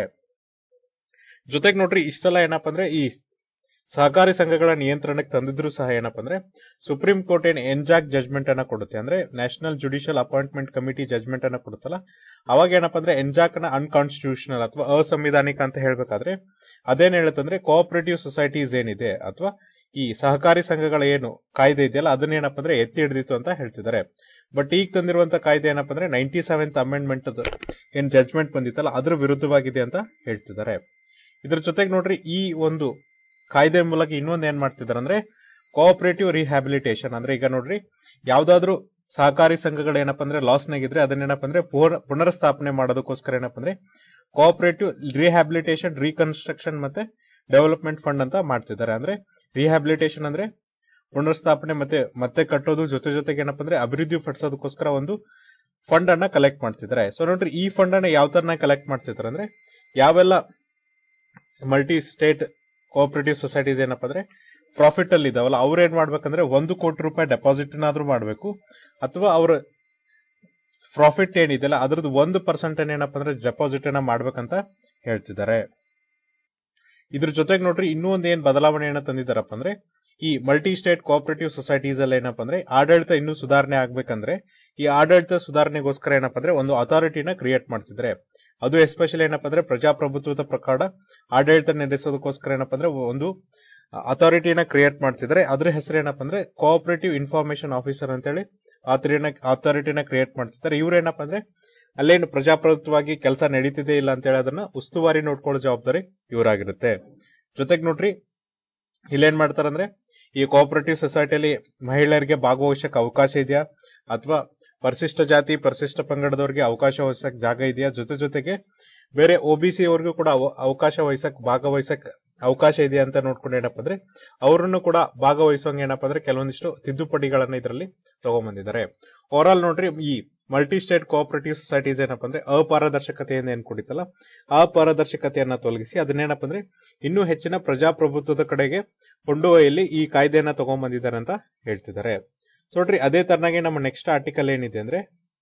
ಜೊತೆಗೆ ನೋಡ್ರಿ ಇಷ್ಟೆಲ್ಲ ಏನಪ್ಪ ಅಂದ್ರೆ ಈ ಸಹಕಾರಿ ಸಂಘಗಳ ನಿಯಂತ್ರಣಕ್ಕೆ ತಂದಿದ್ರು ಸಹ ಏನಪ್ಪ ಅಂದ್ರೆ ಸುಪ್ರೀಂ ಕೋರ್ಟ್ ಏನ್ ಎನ್ಜಾಕ್ ಜಜ್ಮೆಂಟ್ ಅನ್ನ ಕೊಡುತ್ತೆ ಅಂದ್ರೆ national judicial appointment committee judgment ಅನ್ನ ಕೊಡುತ್ತಲ್ಲ ಅವಾಗ ಏನಪ್ಪ ಅಂದ್ರೆ ಎನ್ಜಾಕ್ ನ ಅನ್ಕಾನ್ಸ್ಟಿಟ್ಯೂಷನಲ್ ಅಥವಾ ಅಸಂವಿಧಾನಿಕ ಅಂತ ಹೇಳ್ಬೇಕಾದ್ರೆ ಅದೇನ್ ಹೇಳುತ್ತಂದ್ರೆ ಕೋಆಪರೇಟಿವ್ ಸೊಸೈಟೀಸ್ ಏನಿದೆ ಅಥವಾ ಈ ಸಹಕಾರಿ ಸಂಘಗಳ ಏನು ಕಾಯ್ದೆ ಇದೆಯಲ್ಲ ಅದನ್ನೇನಪ್ಪ ಅಂದ್ರೆ ಎತ್ತಿ ಹಿಡಿದಿತ್ತು ಅಂತ ಹೇಳ್ತಿದ್ದಾರೆ ಬಟ್ ಈಗ ತಂದಿರುವಂತ ಕಾಯ್ದೆ ಏನಪ್ಪ ಅಂದ್ರೆ ನೈನ್ಟಿ ಸೆವೆಂತ್ ಅಮೆಂಡ್ಮೆಂಟ್ ಏನ್ ಜಜ್ಮೆಂಟ್ ಬಂದಿತ್ತಲ್ಲ ಅದ್ರ ವಿರುದ್ಧವಾಗಿದೆ ಅಂತ ಹೇಳ್ತಿದ್ದಾರೆ ಇದ್ರ ಜೊತೆಗೆ ನೋಡ್ರಿ ಈ ಒಂದು ಕಾಯ್ದೆ ಮೂಲಕ ಇನ್ನೊಂದು ಏನ್ ಮಾಡ್ತಿದ್ದಾರೆ ಅಂದ್ರೆ ಕೋಆಪರೇಟಿವ್ ರಿಹ್ಯಾಬಿಲಿಟೇಷನ್ ಅಂದ್ರೆ ಈಗ ನೋಡ್ರಿ ಯಾವ್ದಾದ್ರು ಸಹಕಾರಿ ಸಂಘಗಳು ಏನಪ್ಪ ಅಂದ್ರೆ ಲಾಸ್ ನಾಗಿದ್ರೆ ಅದನ್ನೇನಪ್ಪ ಅಂದ್ರೆ ಪುನರ್- ಪುನರ್ಸ್ಥಾಪನೆ ಮಾಡೋದಕ್ಕೋಸ್ಕರ ಏನಪ್ಪ ಅಂದ್ರೆ ಕೋಆಪರೇಟಿವ್ ರಿಹ್ಯಾಬಿಲಿಟೇಷನ್ ರೀಕನ್ಸ್ಟ್ರಕ್ಷನ್ ಮತ್ತೆ ಡೆವಲಪ್ಮೆಂಟ್ ಫಂಡ್ ಅಂತ ಮಾಡ್ತಿದ್ದಾರೆ ಅಂದ್ರೆ ರಿಹ್ಯಾಬಿಲಿಟೇಷನ್ ಅಂದ್ರೆ ಪುನರ್ಸ್ಥಾಪನೆ ಮತ್ತೆ ಮತ್ತೆ ಕಟ್ಟೋದು ಜೊತೆ ಜೊತೆಗೆ ಏನಪ್ಪ ಅಂದ್ರೆ ಅಭಿವೃದ್ಧಿ ಪಡಿಸೋದಕ್ಕೋಸ್ಕರ ಒಂದು ಫಂಡ್ ಅನ್ನ ಕಲೆಕ್ಟ್ ಮಾಡ್ತಿದ್ದಾರೆ ಸೊ ನೋಡ್ರಿ ಈ ಫಂಡ್ ಅನ್ನ ಯಾವ ತರ ಕಲೆಕ್ಟ್ ಮಾಡ್ತಿದ್ದಾರೆ ಅಂದ್ರೆ ಯಾವೆಲ್ಲ ಮಲ್ಟಿ ಸ್ಟೇಟ್ ಕೋಆಪರೇಟಿವ್ ಸೊಸೈಟೀಸ್ ಏನಪ್ಪ ಅಂದ್ರೆ ಪ್ರಾಫಿಟ್ ಅಲ್ಲಿ ಇದಾವಲ್ಲ ಅವ್ರು ಏನ್ ಮಾಡ್ಬೇಕಂದ್ರೆ ಒಂದು ಕೋಟಿ ರೂಪಾಯಿ ಡೆಪಾಸಿಟ್ ಏನಾದ್ರೂ ಮಾಡಬೇಕು ಅಥವಾ ಅವ್ರ ಪ್ರಾಫಿಟ್ ಏನಿದೆಯಲ್ಲ ಅದ್ರದ್ದು ಒಂದು ಪರ್ಸೆಂಟ್ ಏನಪ್ಪ ಅಂದ್ರೆ ಡೆಪಾಸಿಟ್ ಅನ್ನ ಮಾಡ್ಬೇಕಂತ ಹೇಳ್ತಿದ್ದಾರೆ ಇದ್ರ ಜೊತೆಗೆ ನೋಡ್ರಿ ಇನ್ನೂ ಒಂದು ಏನ್ ಬದಲಾವಣೆಯನ್ನ ತಂದಿದ್ದಾರಪ್ಪ ಅಂದ್ರೆ ಈ ಮಲ್ಟಿ ಸ್ಟೇಟ್ ಕೋಆಪರೇಟಿವ್ ಸೊಸೈಟೀಸ್ ಅಲ್ಲಿ ಏನಪ್ಪ ಅಂದ್ರೆ ಆಡಳಿತ ಇನ್ನೂ ಸುಧಾರಣೆ ಆಗ್ಬೇಕಂದ್ರೆ ಈ ಆಡಳಿತ ಸುಧಾರಣೆಗೋಸ್ಕರ ಏನಪ್ಪ ಅಂದ್ರೆ ಒಂದು ಅಥಾರಿಟಿನ ಕ್ರಿಯೇಟ್ ಮಾಡ್ತಿದ್ರೆ ಅದು ಎಸ್ಪೆಷಲಿ ಏನಪ್ಪ ಅಂದ್ರೆ ಪ್ರಜಾಪ್ರಭುತ್ವದ ಪ್ರಕಾರ ಆಡಳಿತ ನಡೆಸೋದಕ್ಕೋಸ್ಕರ ಏನಪ್ಪ ಅಂದ್ರೆ ಒಂದು ಅಥಾರಿಟಿನ ಕ್ರಿಯೇಟ್ ಮಾಡ್ತಿದ್ದಾರೆ ಅದ್ರ ಹೆಸರು ಏನಪ್ಪ ಅಂದ್ರೆ ಕೋಆಪರೇಟಿವ್ ಇನ್ಫಾರ್ಮೇಶನ್ ಆಫೀಸರ್ ಅಂತೇಳಿ ಆತರಿನ ಅಥಾರಿಟಿನ ಕ್ರಿಯೇಟ್ ಮಾಡ್ತಿದ್ದಾರೆ ಇವ್ರು ಏನಪ್ಪ ಅಂದ್ರೆ ಅಲ್ಲೇನು ಪ್ರಜಾಪ್ರಭುತ್ವವಾಗಿ ಕೆಲಸ ನಡೀತಿದೆ ಇಲ್ಲ ಅಂತ ಹೇಳಿ ಅದನ್ನ ಉಸ್ತುವಾರಿ ನೋಡ್ಕೊಳ್ಳೋ ಜವಾಬ್ದಾರಿ ಇವರಾಗಿರುತ್ತೆ ಜೊತೆಗೆ ನೋಡ್ರಿ ಇಲ್ಲೇನ್ ಮಾಡ್ತಾರಂದ್ರೆ ಈ ಕೋಆಪರೇಟಿವ್ ಸೊಸೈಟಿಯಲ್ಲಿ ಮಹಿಳೆಯರಿಗೆ ಭಾಗವಹಿಸಕ್ಕೆ ಅವಕಾಶ ಇದೆಯಾ ಅಥವಾ ಪರಿಶಿಷ್ಟ ಜಾತಿ ಪರಿಶಿಷ್ಟ ಪಂಗಡದವರಿಗೆ ಅವಕಾಶ ವಹಿಸಕ್ ಜಾಗ ಇದೆಯಾ ಜೊತೆ ಜೊತೆಗೆ ಬೇರೆ ಒಬಿಸಿ ಅವ್ರಿಗೂ ಕೂಡ ಅವ- ಅವಕಾಶ ವಹಿಸಕ್ ಭಾಗವಹಿಸಕ್ ಅವಕಾಶ ಇದೆಯಾ ಅಂತ ನೋಡ್ಕೊಂಡು ಏನಪ್ಪ ಅಂದ್ರೆ ಅವರನ್ನು ಕೂಡ ಭಾಗವಹಿಸೋಂಗ್ ಏನಪ್ಪ ಅಂದ್ರೆ ಕೆಲವೊಂದಿಷ್ಟು ತಿದ್ದುಪಡಿಗಳನ್ನ ಇದರಲ್ಲಿ ತಗೊಂಡ್ಬಂದಿದ್ದಾರೆ ಓವರ್ ಆಲ್ ನೋಡ್ರಿ ಈ ಮಲ್ಟಿ ಸ್ಟೇಟ್ ಕೋಆಪರೇಟಿವ್ ಸೊಸೈಟೀಸ್ ಏನಪ್ಪ ಅಂದ್ರೆ ಅಪಾರದರ್ಶಕತೆಯಿಂದ ಏನ್ ಕುಡಿತಲ್ಲ ಅಪಾರದರ್ಶಕತೆಯನ್ನ ತೊಲಗಿಸಿ ಅದನ್ನೇನಪ್ಪ ಅಂದ್ರೆ ಇನ್ನೂ ಹೆಚ್ಚಿನ ಪ್ರಜಾಪ್ರಭುತ್ವದ ಕಡೆಗೆ ಕೊಂಡೊಯ್ಯಲಿ ಈ ಕಾಯ್ದೆಯನ್ನ ತಗೊಂಡ್ಬಂದಿದ್ದಾರೆ ಅಂತ ಹೇಳ್ತಿದ್ದಾರೆ ಸೊ ನೋಡ್ರಿ ಅದೇ ತರನಾಗಿ ನಮ್ಮ ನೆಕ್ಸ್ಟ್ ಆರ್ಟಿಕಲ್ ಏನಿದೆ ಅಂದ್ರೆ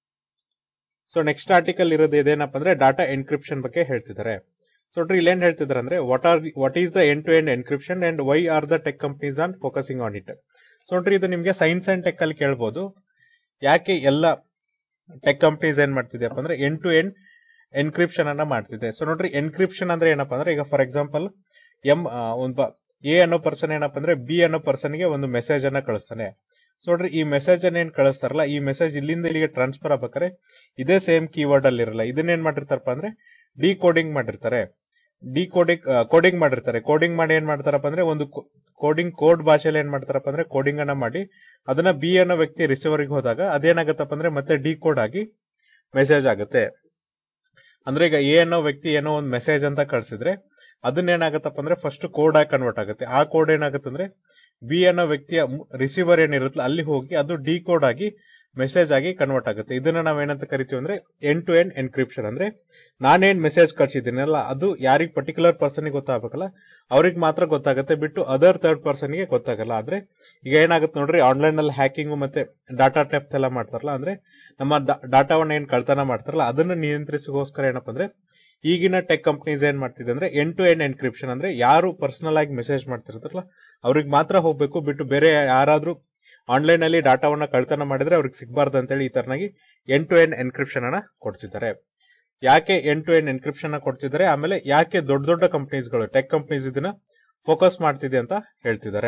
ಸೊ ನೆಕ್ಸ್ಟ್ ಆರ್ಟಿಕಲ್ ಇರೋದು ಇದೇನಪ್ಪ ಅಂದ್ರೆ ಡಾಟಾ ಎನ್ಕ್ರಿಪ್ಷನ್ ಬಗ್ಗೆ ಹೇಳ್ತಿದ್ದಾರೆ ಸೊ ನೋಡ್ರಿ ಇಲ್ಲಿ ಏನ್ ಹೇಳ್ತಿದ್ದಾರೆ ಅಂದ್ರೆ what are what is the end to end encryption and why are the tech companies on focusing on it so ನೋಡ್ರಿ ಇದು ನಿಮ್ಗೆ ಸೈನ್ಸ್ ಅಂಡ್ ಟೆಕ್ ಅಲ್ಲಿ ಕೇಳ್ಬೋದು ಯಾಕೆ ಎಲ್ಲ ಟೆಕ್ ಕಂಪನೀಸ್ ಏನ್ ಮಾಡ್ತಿದ್ಯಪ್ಪ ಅಂದ್ರೆ ಎಂಡ್ ಟು ಎಂಡ್ ಎನ್ಕ್ರಿಪ್ಷನ್ ಅನ್ನ ಮಾಡ್ತಿದೆ ಸೊ ನೋಡ್ರಿ ಎನ್ಕ್ರಿಪ್ಷನ್ ಅಂದ್ರೆ ಏನಪ್ಪಾ ಅಂದ್ರೆ ಈಗ ಫಾರ್ ಎಕ್ಸಾಂಪಲ್ ಎಂ ಒಂದು ಎ ಅನ್ನೋ ಪರ್ಸನ್ ಏನಪ್ಪಾ ಅಂದ್ರೆ ಬಿ ಅನ್ನೋ ಪರ್ಸನ್ಗೆ ಒಂದು ಮೆಸೇಜ್ ಅನ್ನ ಕಳಿಸ್ತಾನೆ ಸೊ ನೋಡ್ರಿ ಈ ಮೆಸೇಜ್ ಅನ್ನ ಏನ್ ಕಳಿಸ್ತಾರಲ್ಲ ಈ ಮೆಸೇಜ್ ಇಲ್ಲಿಂದ ಇಲ್ಲಿಗೆ ಟ್ರಾನ್ಸ್ಫರ್ ಆಗ್ಬೇಕಾದ್ರೆ ಇದೇ ಸೇಮ್ ಕೀವರ್ಡ್ ಅಲ್ಲಿ ಇರಲ್ಲ ಇದನ್ನ ಏನ್ ಮಾಡಿರ್ತಾರಪ್ಪ ಅಂದ್ರೆ ಡಿ ಕೋಡಿಂಗ್ ಮಾಡಿರ್ತಾರೆ ಡಿ ಕೋಡಿಂಗ್ ಕೋಡಿಂಗ್ ಮಾಡಿರ್ತಾರೆ ಕೋಡಿಂಗ್ ಮಾಡಿ ಏನ್ ಮಾಡ್ತಾರಪ್ಪ ಅಂದ್ರೆ ಒಂದು ಕೋಡಿಂಗ್ ಕೋಡ್ ಭಾಷೆಯಲ್ಲಿ ಏನ್ ಮಾಡ್ತಾರಪ್ಪ ಅಂದ್ರೆ ಕೋಡಿಂಗ್ ಅನ್ನ ಮಾಡಿ ಅದನ್ನ ಬಿ ಅನ್ನೋ ವ್ಯಕ್ತಿ ರಿಸೀವರ್ಗೆ ಹೋದಾಗ ಅದೇನಾಗತ್ತಪ್ಪ ಅಂದ್ರೆ ಮತ್ತೆ ಡಿ ಕೋಡ್ ಆಗಿ ಮೆಸೇಜ್ ಆಗುತ್ತೆ ಅಂದ್ರೆ ಈಗ ಎ ಅನ್ನೋ ವ್ಯಕ್ತಿ ಏನೋ ಒಂದು ಮೆಸೇಜ್ ಅಂತ ಕಳ್ಸಿದ್ರೆ ಅದನ್ನ ಏನಾಗತ್ತಪ್ಪ ಅಂದ್ರೆ ಫಸ್ಟ್ ಕೋಡ್ ಆಗಿ ಕನ್ವರ್ಟ್ ಆಗುತ್ತೆ ಆ ಕೋಡ್ ಏನಾಗುತ್ತೆ ಅಂದ್ರೆ ಬಿ ಅನ್ನೋ ವ್ಯಕ್ತಿಯ ರಿಸೀವರ್ ಏನಿರುತ್ತಲ್ಲ ಅಲ್ಲಿ ಹೋಗಿ ಅದು ಡಿ ಕೋಡ್ ಆಗಿ ಮೆಸೇಜ್ ಆಗಿ ಕನ್ವರ್ಟ್ ಆಗುತ್ತೆ ಇದನ್ನ ನಾವ್ ಏನಂತ ಕರಿತೀವಿ ಅಂದ್ರೆ ಎಂಡ್ ಟು ಎಂಡ್ ಎನ್ಕ್ರಿಪ್ಷನ್ ಅಂದ್ರೆ ನಾನೇನ್ ಮೆಸೇಜ್ ಕಳ್ಸಿದ್ದೀನಲ್ಲ ಅದು ಯಾರಿಗ್ ಪರ್ಟಿಕ್ಯುಲರ್ ಪರ್ಸನ್ ಗೊತ್ತಾಗಬೇಕಲ್ಲ ಅವ್ರಿಗೆ ಮಾತ್ರ ಗೊತ್ತಾಗುತ್ತೆ ಬಿಟ್ಟು ಅದರ್ ಥರ್ಡ್ ಪರ್ಸನ್ಗೆ ಗೊತ್ತಾಗಲ್ಲ ಆದ್ರೆ ಈಗ ಏನಾಗುತ್ತೆ ನೋಡ್ರಿ ಆನ್ಲೈನ್ ಅಲ್ಲಿ ಹ್ಯಾಕಿಂಗ್ ಮತ್ತೆ ಡಾಟಾ ಟೆಫ್ಟ್ ಎಲ್ಲ ಮಾಡ್ತಾರಲ್ಲ ಅಂದ್ರೆ ನಮ್ಮ ಡಾಟಾವನ್ನ ಏನ್ ಕಳ್ತನ ಮಾಡ್ತಾರಲ್ಲ ಅದನ್ನ ನಿಯಂತ್ರಿಸೋಸ್ಕರ ಏನಪ್ಪ ಅಂದ್ರೆ ಈಗಿನ ಟೆಕ್ ಕಂಪ್ನೀಸ್ ಏನ್ ಮಾಡ್ತಿದೆ ಅಂದ್ರೆ ಎಂಡ್ ಟು ಎಂಡ್ ಎನ್ಕ್ರಿಪ್ಷನ್ ಅಂದ್ರೆ ಯಾರು ಪರ್ಸನಲ್ ಆಗಿ ಮೆಸೇಜ್ ಮಾಡ್ತಿರ್ತಾರಲ್ಲ ಅವ್ರಿಗೆ ಮಾತ್ರ ಹೋಗ್ಬೇಕು ಬಿಟ್ಟು ಬೇರೆ ಯಾರಾದ್ರೂ ಆನ್ಲೈನ್ ಅಲ್ಲಿ ಡಾಟಾವನ್ನ ಕಳ್ತನ ಮಾಡಿದ್ರೆ ಅವ್ರಿಗೆ ಸಿಗಬಾರ್ದು ಅಂತೇಳಿ ಈ ತರನಾಗಿ ಎಂಡ್ ಟು ಎಂಡ್ ಎನ್ಕ್ರಿಪ್ಷನ್ ಅನ್ನ ಕೊಡ್ತಿದ್ದಾರೆ ಯಾಕೆ ಎಂಡ್ ಟು ಎಂಡ್ ಎನ್ಕ್ರಿಪ್ಷನ್ ಕೊಡ್ತಿದ್ದಾರೆ ಆಮೇಲೆ ಯಾಕೆ ದೊಡ್ಡ ದೊಡ್ಡ ಕಂಪ್ನೀಸ್ಗಳು ಟೆಕ್ ಕಂಪ್ನೀಸ್ ಇದನ್ನ ಫೋಕಸ್ ಮಾಡ್ತಿದೆ ಅಂತ ಹೇಳ್ತಿದ್ದಾರೆ